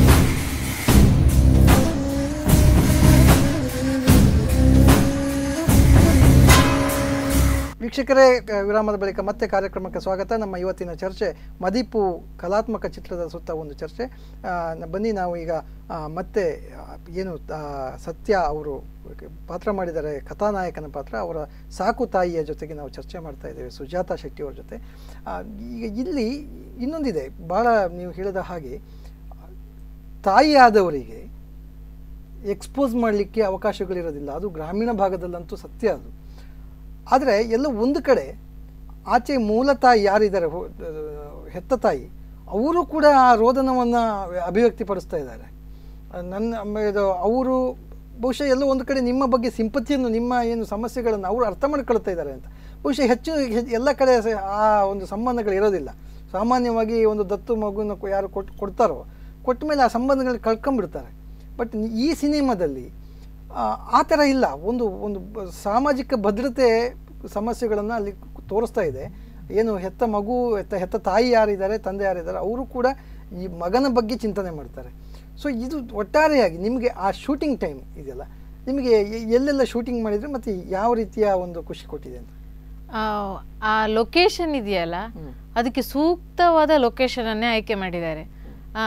ವೀಕ್ಷಕರೇ ಕ- ವಿರಾಮದ ಬಳಿಕ ಮತ್ತೆ ಕಾರ್ಯಕ್ರಮಕ್ಕೆ ಸ್ವಾಗತ ನಮ್ಮ ಇವತ್ತಿನ ಚರ್ಚೆ ಮದಿಪು ಕಲಾತ್ಮಕ ಚಿತ್ರದ ಸುತ್ತ ಒಂದು ಚರ್ಚೆ ಆ, ನ- ಬನ್ನಿ ನಾವು ಈಗ ಆ, ಮತ್ತೆ ಆ, ಏನು ಆ, ಸತ್ಯ ಅವರು ಪಾತ್ರ ಮಾಡಿದ್ದಾರೆ ಕಥಾನಾಯಕನ ಪಾತ್ರ ಅವರ ಸಾಕು ತಾಯಿಯ ಜೊತೆಗೆ ನಾವು ಚರ್ಚೆ ಮಾಡ್ತಾ ಇದ್ದೇವೆ ಸುಜಾತ ಶೆಟ್ಟಿ ಅವ್ರ ಜೊತೆ ಆ, ಈಗ ಇಲ್ಲಿ ಇನ್ನೊಂದಿದೆ ಭಾಳ ನೀವು ಹೇಳಿದ ಹಾಗೆ ತಾಯಿಯಾದವರಿಗೆ ಎಕ್ಸ್ಪೋಸ್ ಮಾಡಲಿಕ್ಕೆ ಅವಕಾಶಗಳಿರೋದಿಲ್ಲ ಅದು ಗ್ರಾಮೀಣ ಭಾಗದಲ್ಲಂತೂ ಸತ್ಯ ಅದು ಆದರೆ ಎಲ್ಲ ಒಂದು ಕಡೆ ಆಚೆ ಮೂಲ ತಾಯಿ ಯಾರಿದ್ದಾರೆ ಹೊ- ಹೆತ್ತ ತಾಯಿ ಅವರು ಕೂಡ ಆ ರೋದನವನ್ನು ಅಭಿವ್ಯಕ್ತಿಪಡಿಸ್ತಾ ಇದ್ದಾರೆ ಆ, ನನ್ನ ಮ- ಇದು ಅವರು ಬಹುಶಃ ಎಲ್ಲೋ ಒಂದು ಕಡೆ ನಿಮ್ಮ ಬಗ್ಗೆ ಸಿಂಪತಿಯನ್ನು ನಿಮ್ಮ ಏನು ಸಮಸ್ಯೆಗಳನ್ನು ಅವರು ಅರ್ಥ ಮಾಡ್ಕೊಳ್ತಾ ಇದ್ದಾರೆ ಅಂತ ಬಹುಶಃ ಹೆಚ್ಚು ಹೆ- ಎಲ್ಲ ಕಡೆ ಸ- ಆ ಒಂದು ಸಂಬಂಧಗಳು ಇರೋದಿಲ್ಲ ಸಾಮಾನ್ಯವಾಗಿ ಒಂದು ದತ್ತು ಮಗುನ ಕೊ- ಯಾರು ಕೊಟ್ಟು ಕೊಡ್ತಾರೋ ಕೊಟ್ಟ ಮೇಲೆ ಆ ಸಂಬಂಧಗಳನ್ನ ಕಳ್ಕೊಂಡ್ಬಿಡ್ತಾರೆ ಬಟ್ ಈ ಸಿನಿಮಾದಲ್ಲಿ ಆ, ಆ ಥರ ಇಲ್ಲ ಒಂದು ಒಂದು ಬ- ಸಾಮಾಜಿಕ ಭದ್ರತೆ ಸಮಸ್ಯೆಗಳನ್ನು ಅಲ್ಲಿ ತೋರಿಸ್ತಾ ಇದೆ ಏನು ಹೆತ್ತ ಮಗು ಹೆತ್ತ ಹೆತ್ತ ತಾಯಿ ಯಾರಿದ್ದಾರೆ ತಂದೆ ಯಾರಿದ್ದಾರೆ ಅವರು ಕೂಡ ಈ ಮಗನ ಬಗ್ಗೆ ಚಿಂತನೆ ಮಾಡ್ತಾರೆ ಸೊ ಇದು ಒಟ್ಟಾರೆಯಾಗಿ ನಿಮಗೆ ಆ ಶೂಟಿಂಗ್ ಟೈಮ್ ಇದೆಯಲ್ಲ ನಿಮಗೆ ಎ- ಎಲ್ಲೆಲ್ಲ ಶೂಟಿಂಗ್ ಮಾಡಿದರೆ ಮತ್ತು ಯಾವ ರೀತಿಯ ಒಂದು ಖುಷಿ ಕೊಟ್ಟಿದೆ ಅಂತ ಆ, ಆ ಲೊಕೇಶನ್ ಇದೆಯಲ್ಲ ಅದಕ್ಕೆ ಸೂಕ್ತವಾದ ಲೊಕೇಶನ್ ಅನ್ನೇ ಆಯ್ಕೆ ಮಾಡಿದ್ದಾರೆ ಆ,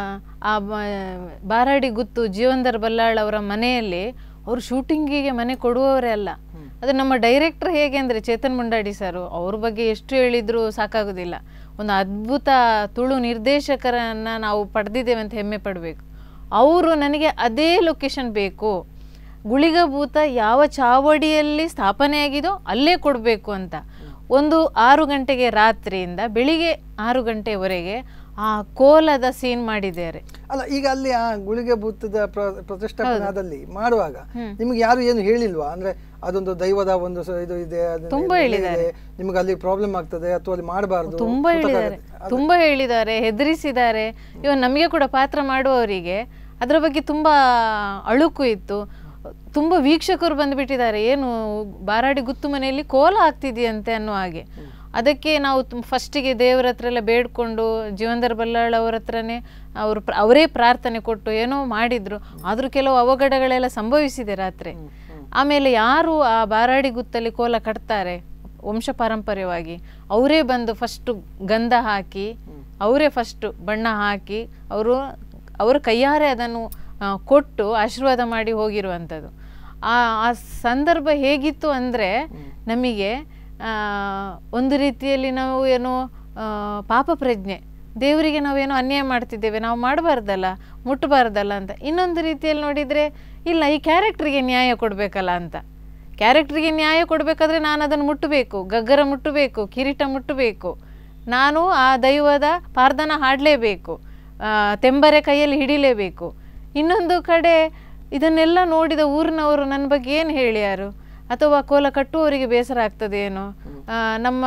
ಆ ಬ- ಬಾರಾಡಿ ಗುತ್ತು ಜೀವಂದರ್ ಬಲ್ಲಾಳ್ ಅವರ ಮನೆಯಲ್ಲಿ ಅವರು ಶೂಟಿಂಗಿಗೆ ಮನೆ ಕೊಡುವವರೇ ಅಲ್ಲ ಅದು ನಮ್ಮ ಡೈರೆಕ್ಟರ್ ಹೇಗೆ ಅಂದರೆ ಚೇತನ್ ಮುಂಡಾಡಿ ಸರ್ ಅವ್ರ ಬಗ್ಗೆ ಎಷ್ಟು ಹೇಳಿದ್ರು ಸಾಕಾಗೋದಿಲ್ಲ ಒಂದು ಅದ್ಭುತ ತುಳು ನಿರ್ದೇಶಕರನ್ನ ನಾವು ಪಡೆದಿದ್ದೇವೆ ಅಂತ ಹೆಮ್ಮೆ ಪಡಬೇಕು ಅವರು ನನಗೆ ಅದೇ ಲೊಕೇಶನ್ ಬೇಕು ಗುಳಿಗಭೂತ ಯಾವ ಚಾವಡಿಯಲ್ಲಿ ಸ್ಥಾಪನೆಯಾಗಿದೋ ಅಲ್ಲೇ ಕೊಡಬೇಕು ಅಂತ ಒಂದು ಆರು ಗಂಟೆಗೆ ರಾತ್ರಿಯಿಂದ ಬೆಳಿಗ್ಗೆ ಆರು ಗಂಟೆವರೆಗೆ ಆ ಕೋಲದ ಸೀನ್ ಮಾಡಿದ್ದಾರೆ ಅಲ್ಲ ಈಗ ಅಲ್ಲಿ ಆ ಗುಳಿಗೆ ಭೂತದ ಪ್ರ- ಪ್ರತಿಷ್ಠಾಪನಾದಲ್ಲಿ ಮಾಡುವಾಗ ನಿಮ್ಗೆ ಯಾರು ಏನು ಹೇಳಿಲ್ವಾ ಅಂದ್ರೆ ಅದೊಂದು ದೈವದ ಒಂದು ಸ- ಇದು ಇದೆ ಅದನ್ನ ತುಂಬಾ ನೆಲೆ ಹೇಳಿದ್ದಾರೆ. ಇದೆ, ನಿಮ್ಗೆ ಅಲ್ಲಿ ಪ್ರಾಬ್ಲಮ್ ಆಗ್ತದೆ ಅಥವಾ ಅಲ್ಲಿ ಮಾಡಬಾರ್ದು ತುಂಬಾ ಹೇಳಿದ್ದಾರೆ ತುಂಬಾ ಹೇಳಿದ್ದಾರೆ ಹೆದರಿಸಿದ್ದಾರೆ ಇವನ್ ನಮಗೆ ಕೂಡ ಪಾತ್ರ ಮಾಡುವವರಿಗೆ ಅದರ ಬಗ್ಗೆ ತುಂಬಾ ಅಳುಕು ಇತ್ತು ತುಂಬಾ ವೀಕ್ಷಕರು ಬಂದ್ಬಿಟ್ಟಿದ್ದಾರೆ ಏನು ಬಾರಾಡಿ ಗುತ್ತು ಮನೆಯಲ್ಲಿ ಕೋಲ ಆಗ್ತಿದೆಯಂತೆ ಅನ್ನೋ ಹಾಗೆ ಅದಕ್ಕೆ ನಾವು ಫಸ್ಟಿಗೆ ದೇವರ ಹತ್ರ ಎಲ್ಲ ಬೇಡ್ಕೊಂಡು ಜೀವಂದರ್ ಬಲ್ಲಾಳ್ ಅವ್ರ ಹತ್ರನೇ ಅವರು ಪ್ರ- ಅವರೇ ಪ್ರಾರ್ಥನೆ ಕೊಟ್ಟು ಏನೋ ಮಾಡಿದ್ರು ಆದ್ರೂ ಕೆಲವು ಅವಘಡಗಳೆಲ್ಲ ಸಂಭವಿಸಿದೆ ರಾತ್ರಿ ಆಮೇಲೆ ಯಾರು ಆ ಬಾರಾಡಿ ಗುತ್ತಲ್ಲಿ ಕೋಲ ಕಟ್ತಾರೆ ವಂಶ ಪಾರಂಪರ್ಯವಾಗಿ ಅವರೇ ಬಂದು ಫಸ್ಟು ಗಂಧ ಹಾಕಿ ಅವರೇ ಫಸ್ಟು ಬಣ್ಣ ಹಾಕಿ ಅವರು ಅವರ ಕೈಯಾರೆ ಅದನ್ನು ಆ, ಕೊಟ್ಟು ಆಶೀರ್ವಾದ ಮಾಡಿ ಹೋಗಿರುವಂಥದ್ದು ಆ ಆ ಸಂದರ್ಭ ಹೇಗಿತ್ತು ಅಂದರೆ ನಮಗೆ ಆ, ಒಂದು ರೀತಿಯಲ್ಲಿ ನಾವು ಏನೋ ಆ, ಪಾಪ ಪ್ರಜ್ಞೆ ದೇವರಿಗೆ ನಾವೇನೋ ಅನ್ಯಾಯ ಮಾಡ್ತಿದ್ದೇವೆ ನಾವು ಮಾಡಬಾರ್ದಲ್ಲ ಮುಟ್ಟಬಾರ್ದಲ್ಲ ಅಂತ ಇನ್ನೊಂದು ರೀತಿಯಲ್ಲಿ ನೋಡಿದರೆ ಇಲ್ಲ ಈ ಕ್ಯಾರೆಕ್ಟ್ರಿಗೆ ನ್ಯಾಯ ಕೊಡಬೇಕಲ್ಲ ಅಂತ ಕ್ಯಾರೆಕ್ಟ್ರಿಗೆ ನ್ಯಾಯ ಕೊಡಬೇಕಾದ್ರೆ ನಾನು ಅದನ್ನು ಮುಟ್ಟಬೇಕು ಗಗ್ಗರ ಮುಟ್ಟಬೇಕು ಕಿರೀಟ ಮುಟ್ಟಬೇಕು ನಾನು ಆ ದೈವದ ಪಾರ್ಧನ ಹಾಡಲೇಬೇಕು ತೆಂಬರೆ ಕೈಯಲ್ಲಿ ಹಿಡಿಲೇಬೇಕು ಇನ್ನೊಂದು ಕಡೆ ಇದನ್ನೆಲ್ಲ ನೋಡಿದ ಊರಿನವರು ನನ್ನ ಬಗ್ಗೆ ಏನು ಹೇಳ್ಯಾರು ಅಥವಾ ಕೋಲ ಕಟ್ಟುವವರಿಗೆ ಬೇಸರ ಆಗ್ತದೆ ಏನೋ ಆ, ನಮ್ಮ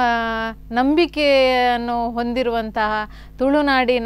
ನಂಬಿಕೆಯನ್ನು ಹೊಂದಿರುವಂತಹ ತುಳುನಾಡಿನ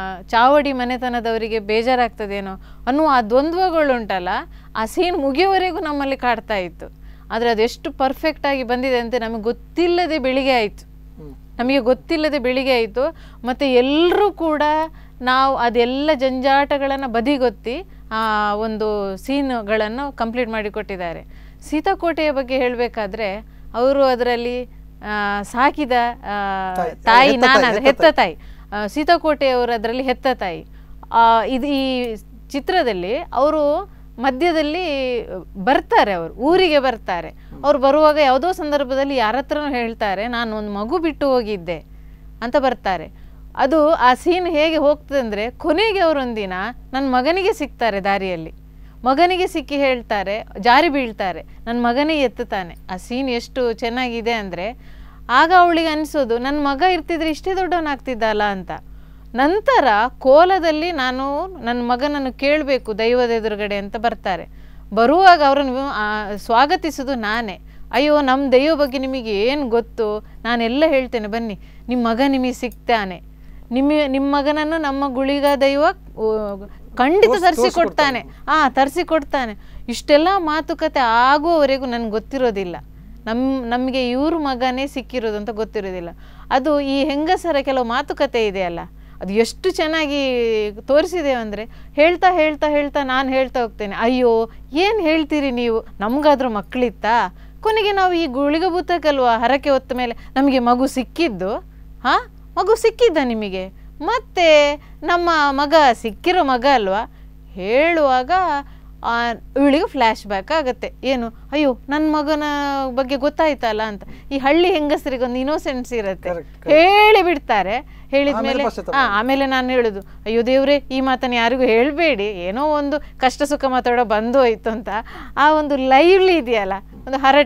ಚಾವಡಿ ಮನೆತನದವರಿಗೆ ಬೇಜಾರಾಗ್ತದೇನೋ ಅನ್ನುವ ಆ ದ್ವಂದ್ವಗಳುಂಟಲ್ಲ ಆ ಸೀನ್ ಮುಗಿಯುವವರೆಗೂ ನಮ್ಮಲ್ಲಿ ಕಾಡ್ತಾ ಇತ್ತು ಆದರೆ ಅದೆಷ್ಟು ಪರ್ಫೆಕ್ಟ್ ಆಗಿ ಬಂದಿದೆ ಅಂತ ನಮಗೆ ಗೊತ್ತಿಲ್ಲದೆ ಬೆಳಿಗ್ಗೆ ಆಯಿತು ನಮಗೆ ಗೊತ್ತಿಲ್ಲದೆ ಬೆಳಿಗ್ಗೆ ಆಯಿತು ಮತ್ತು ಎಲ್ಲರೂ ಕೂಡ ನಾವು ಅದೆಲ್ಲ ಜಂಜಾಟಗಳನ್ನು ಬದಿಗೊತ್ತಿ ಆ ಒಂದು ಸೀನ್ಗಳನ್ನು ಕಂಪ್ಲೀಟ್ ಮಾಡಿಕೊಟ್ಟಿದ್ದಾರೆ ಸೀತಾಕೋಟೆಯ ಬಗ್ಗೆ ಹೇಳಬೇಕಾದ್ರೆ ಅವರು ಅದರಲ್ಲಿ ಆ, ಸಾಕಿದ ಆ, ತಾಯಿ, ತಾಯಿ ಹೆತ್ತ ತಾಯಿ, ನಾನು ಹೆತ್ತ ಹೆತ್ತ ತಾಯಿ ಆ, ಸೀತಾಕೋಟೆಯವರು ಅದರಲ್ಲಿ ಹೆತ್ತ ತಾಯಿ ಆ, ಇದು ಈ ಚಿತ್ರದಲ್ಲಿ ಅವರು ಮಧ್ಯದಲ್ಲಿ ಬರ್ತಾರೆ ಅವರು ಊರಿಗೆ ಬರ್ತಾರೆ ಅವ್ರು ಬರುವಾಗ ಯಾವುದೋ ಸಂದರ್ಭದಲ್ಲಿ ಯಾರ ಹತ್ರನೂ ಹೇಳ್ತಾರೆ ನಾನು ಒಂದು ಮಗು ಬಿಟ್ಟು ಹೋಗಿದ್ದೆ ಅಂತ ಬರ್ತಾರೆ ಅದು ಆ ಸೀನ್ ಹೇಗೆ ಹೋಗ್ತದೆ ಅಂದರೆ ಕೊನೆಗೆ ಅವರೊಂದಿನ ನನ್ನ ಮಗನಿಗೆ ಸಿಗ್ತಾರೆ ದಾರಿಯಲ್ಲಿ ಮಗನಿಗೆ ಸಿಕ್ಕಿ ಹೇಳ್ತಾರೆ ಜಾರಿ ಬೀಳ್ತಾರೆ ನನ್ನ ಮಗನೇ ಎತ್ತುತ್ತಾನೆ ಆ ಸೀನ್ ಎಷ್ಟು ಚೆನ್ನಾಗಿದೆ ಅಂದರೆ ಆಗ ಅವಳಿಗೆ ಅನಿಸೋದು ನನ್ನ ಮಗ ಇರ್ತಿದ್ರೆ ಇಷ್ಟೇ ದೊಡ್ಡವನಾಗ್ತಿದ್ದಲ್ಲ ಅಂತ ನಂತರ ಕೋಲದಲ್ಲಿ ನಾನು ನನ್ನ ಮಗನನ್ನು ಕೇಳಬೇಕು ದೈವದ ಎದುರುಗಡೆ ಅಂತ ಬರ್ತಾರೆ ಬರುವಾಗ ಅವರನ್ನು ಆ, ಸ್ವಾಗತಿಸೋದು ನಾನೇ ಅಯ್ಯೋ ನಮ್ಮ ದೈವ ಬಗ್ಗೆ ನಿಮಗೆ ಏನು ಗೊತ್ತು ನಾನೆಲ್ಲ ಹೇಳ್ತೇನೆ ಬನ್ನಿ ನಿಮ್ಮ ಮಗ ನಿಮಗೆ ಸಿಗ್ತಾನೆ ನಿಮ್ಮ ನಿಮ್ಮ ಮಗನನ್ನು ನಮ್ಮ ಗುಳಿಗ ದೈವ ಆ, ಖಂಡಿತ ತರಿಸಿಕೊಡ್ತಾನೆ ಆ ತರಿಸಿಕೊಡ್ತಾನೆ ಇಷ್ಟೆಲ್ಲ ಮಾತುಕತೆ ಆಗುವವರೆಗೂ ನನಗೆ ಗೊತ್ತಿರೋದಿಲ್ಲ ನಮ್ಮ ನಮಗೆ ಇವ್ರ ಮಗನೇ ಸಿಕ್ಕಿರೋದು ಅಂತ ಗೊತ್ತಿರೋದಿಲ್ಲ ಅದು ಈ ಹೆಂಗಸರ ಕೆಲವು ಮಾತುಕತೆ ಇದೆಯಲ್ಲ ಅದು ಎಷ್ಟು ಚೆನ್ನಾಗಿ ತೋರಿಸಿದೆ ಅಂದರೆ ಹೇಳ್ತಾ ಹೇಳ್ತಾ ಹೇಳ್ತಾ ನಾನು ಹೇಳ್ತಾ ಹೋಗ್ತೇನೆ ಅಯ್ಯೋ ಏನು ಹೇಳ್ತೀರಿ ನೀವು ನಮಗಾದ್ರೂ ಮಕ್ಕಳಿತ್ತಾ ಕೊನೆಗೆ ನಾವು ಈ ಗುಳಿಗ ಬೂತಕ್ಕಲ್ವಾ ಹರಕೆ ಹೊತ್ತ ಮೇಲೆ ನಮಗೆ ಮಗು ಸಿಕ್ಕಿದ್ದು ಹಾಂ ಮಗು ಸಿಕ್ಕಿದ್ದ ನಿಮಗೆ ಮತ್ತೆ ನಮ್ಮ ಮಗ ಸಿಕ್ಕಿರೋ ಮಗ ಅಲ್ವಾ ಹೇಳುವಾಗ ಆ, ಇವಳಿಗೆ ಫ್ಲ್ಯಾಶ್ ಬ್ಯಾಕ್ ಆಗುತ್ತೆ ಏನು ಅಯ್ಯೋ ನನ್ನ ಮಗನ ಬಗ್ಗೆ ಗೊತ್ತಾಯ್ತಲ್ಲ ಅಂತ ಈ ಹಳ್ಳಿ ಹೆಂಗಸರಿಗೆ ಒಂದು ಇನೋಸೆನ್ಸ್ ಇರುತ್ತೆ Correct, ಹೇಳಿ ಬಿಡ್ತಾರೆ ಹೇಳಿದ ಆಮೇಲೆ ಮೇಲೆ ಪಶ್ಚಾತ್ತಾಪ ಆ, ಆಮೇಲೆ ನಾನು ಹೇಳುದು ಅಯ್ಯೋ ದೇವ್ರೆ ಈ ಮಾತನ್ನು ಯಾರಿಗೂ ಹೇಳಬೇಡಿ ಏನೋ ಒಂದು ಕಷ್ಟ ಸುಖ ಮಾತಾಡೋ ಬಂದು ಹೋಯ್ತು ಅಂತ ಆ ಒಂದು ಲೈವ್ಲಿ ಇದೆಯಲ್ಲ ಒಂದು ಹರಟೆ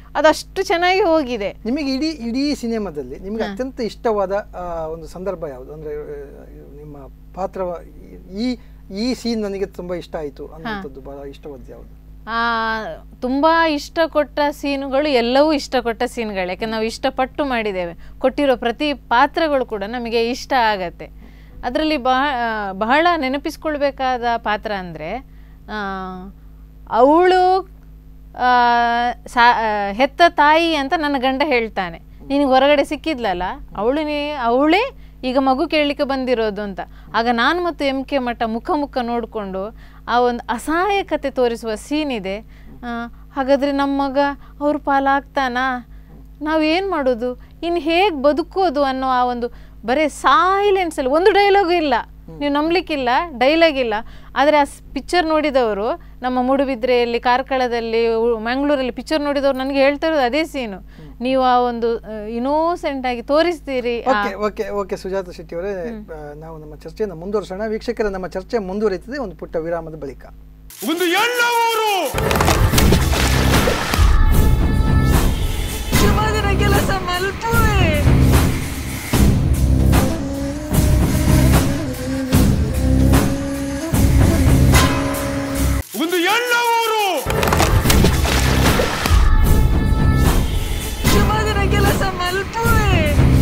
ಅದಷ್ಟು ಚೆನ್ನಾಗಿ ಹೋಗಿದೆ ನಿಮಗೆ ಇಡೀ ಇಡೀ ಸಿನಿಮಾದಲ್ಲಿ ನಿಮಗೆ ಅತ್ಯಂತ ಇಷ್ಟವಾದ ಆ, ಒಂದು ಸಂದರ್ಭ ಯಾವುದು ಅಂದ್ರೆ ಆ, ನಿಮ್ಮ ಪಾತ್ರ ಈ ಈ ಸೀನ್ ನನಗೆ ತುಂಬಾ ಇಷ್ಟ ಆಯಿತು ಅನ್ನೋಂಥದ್ದು ಬಹಳ ಇಷ್ಟವಾದ ಯಾವುದು ಆ, ತುಂಬಾ ಇಷ್ಟಕೊಟ್ಟ ಸೀನುಗಳು ಎಲ್ಲವೂ ಇಷ್ಟಕೊಟ್ಟ ಸೀನ್ಗಳು ಯಾಕೆ ನಾವು ಇಷ್ಟಪಟ್ಟು ಮಾಡಿದ್ದೇವೆ ಕೊಟ್ಟಿರೋ ಪ್ರತಿ ಪಾತ್ರಗಳು ಕೂಡ ನಮಗೆ ಇಷ್ಟ ಆಗತ್ತೆ ಅದರಲ್ಲಿ ಬಹಳ ಬಹಳ ನೆನಪಿಸ್ಕೊಳ್ಬೇಕಾದ ಪಾತ್ರ ಅಂದರೆ ಅವಳು ಸಾ ಆ, ಹೆತ್ತ ತಾಯಿ ಅಂತ ನನ್ನ ಗಂಡ ಹೇಳ್ತಾನೆ ನಿನಗೆ ಹೊರಗಡೆ ಸಿಕ್ಕಿದ್ಲಲ್ಲ ಅವಳು ನೀ ಅವಳೇ ಈಗ ಮಗು ಕೇಳಲಿಕ್ಕೆ ಬಂದಿರೋದು ಅಂತ ಆಗ ನಾನು ಮತ್ತು ಎಂ ಕೆ ಮಠ ಮುಖ ಮುಖ ನೋಡಿಕೊಂಡು ಆ ಒಂದು ಅಸಹಾಯಕತೆ ತೋರಿಸುವ ಸೀನ್ ಇದೆ ಆ, ಹಾಗಾದರೆ ನಮ್ಮ ಮಗ ಅವ್ರ ಪಾಲಾಗ್ತಾನಾ ನಾವು ಏನು ಮಾಡೋದು ಇನ್ನು ಹೇಗೆ ಬದುಕೋದು ಅನ್ನೋ ಆ ಒಂದು ಬರೀ ಸೈಲೆನ್ಸಲ್ಲಿ ಒಂದು ಡೈಲಾಗು ಇಲ್ಲ ನೀವು ನಂಬಲಿಕ್ಕಿಲ್ಲ ಡೈಲಾಗ್ ಇಲ್ಲ ಆದರೆ ಆ ಪಿಕ್ಚರ್ ನೋಡಿದವರು ನಮ್ಮ ಮೂಡುಬಿದ್ರೆಯಲ್ಲಿ ಕಾರ್ಕಳದಲ್ಲಿ ಉ- ಮಂಗಳೂರಲ್ಲಿ ಪಿಕ್ಚರ್ ನೋಡಿದವರು ನನಗೆ ಹೇಳ್ತಾ ಇರೋದು ಅದೇ ಸೀನು ನೀವು ಆ ಒಂದು ಇನೋಸೆಂಟ್ ಆಗಿ ತೋರಿಸ್ತೀರಿ ಆ- okay okay okay Sujata Shetty ಅವರೇ ಆ, ನಾವು ನಮ್ಮ ಚರ್ಚೆಯನ್ನು ಮುಂದುವರಿಸೋಣ ವೀಕ್ಷಕರೇ ನಮ್ಮ ಚರ್ಚೆ ಮುಂದುವರಿಯುತ್ತದೆ ಒಂದು ಪುಟ್ಟ ವಿರಾಮದ ಬಳಿಕ ಒಂದು ಎಳ್ಳ ಊರು ಸುಮಾದಿನ ಕೆಲಸ ಮಲ್ಪುವೆ ಒಂದು ಎಳ್ಳ ಊರು ಸುಮಾದಿನ ಕೆಲಸ ಮಲ್ಪುವೆ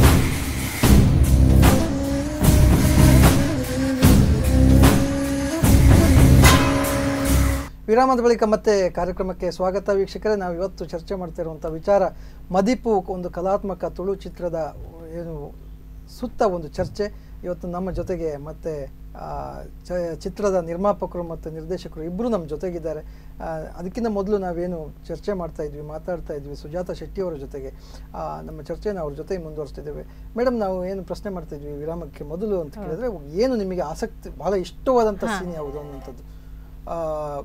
ವಿರಾಮದ ಬಳಿಕ ಮತ್ತೆ ಕಾರ್ಯಕ್ರಮಕ್ಕೆ ಸ್ವಾಗತ ವೀಕ್ಷಕರೇ ನಾವು ಇವತ್ತು ಚರ್ಚೆ ಮಾಡ್ತಾ ಇರುವಂಥ ವಿಚಾರ ಮದಿಪು ಒಂದು ಕಲಾತ್ಮಕ ತುಳು ಚಿತ್ರದ ಏನು ಸುತ್ತ ಒಂದು ಚರ್ಚೆ ಇವತ್ತು ನಮ್ಮ ಜೊತೆಗೆ ಮತ್ತೆ ಆ, ಚ ಚಿತ್ರದ ನಿರ್ಮಾಪಕರು ಮತ್ತು ನಿರ್ದೇಶಕರು ಇಬ್ಬರು ನಮ್ಮ ಜೊತೆಗಿದ್ದಾರೆ ಆ, ಅದಕ್ಕಿಂತ ಮೊದಲು ನಾವೇನು ಚರ್ಚೆ ಮಾಡ್ತಾ ಇದ್ವಿ ಮಾತಾಡ್ತಾ ಇದ್ವಿ ಸುಜಾತ ಶೆಟ್ಟಿ ಅವರ ಜೊತೆಗೆ ಆ, ನಮ್ಮ ಚರ್ಚೆನ ಅವ್ರ ಜೊತೆಗೆ ಮುಂದುವರಿಸ್ತಿದ್ದೇವೆ ಮೇಡಮ್ ನಾವು ಏನು ಪ್ರಶ್ನೆ ಮಾಡ್ತಾ ಇದ್ವಿ ವಿರಾಮಕ್ಕೆ ಮೊದಲು ಅಂತ ಕೇಳಿದ್ರೆ ಏನು ನಿಮಗೆ ಆಸಕ್ತಿ ಬಹಳ ಇಷ್ಟವಾದಂಥ ಸೀನ್ ಯಾವುದು ಅನ್ನುವಂಥದ್ದು ಆ,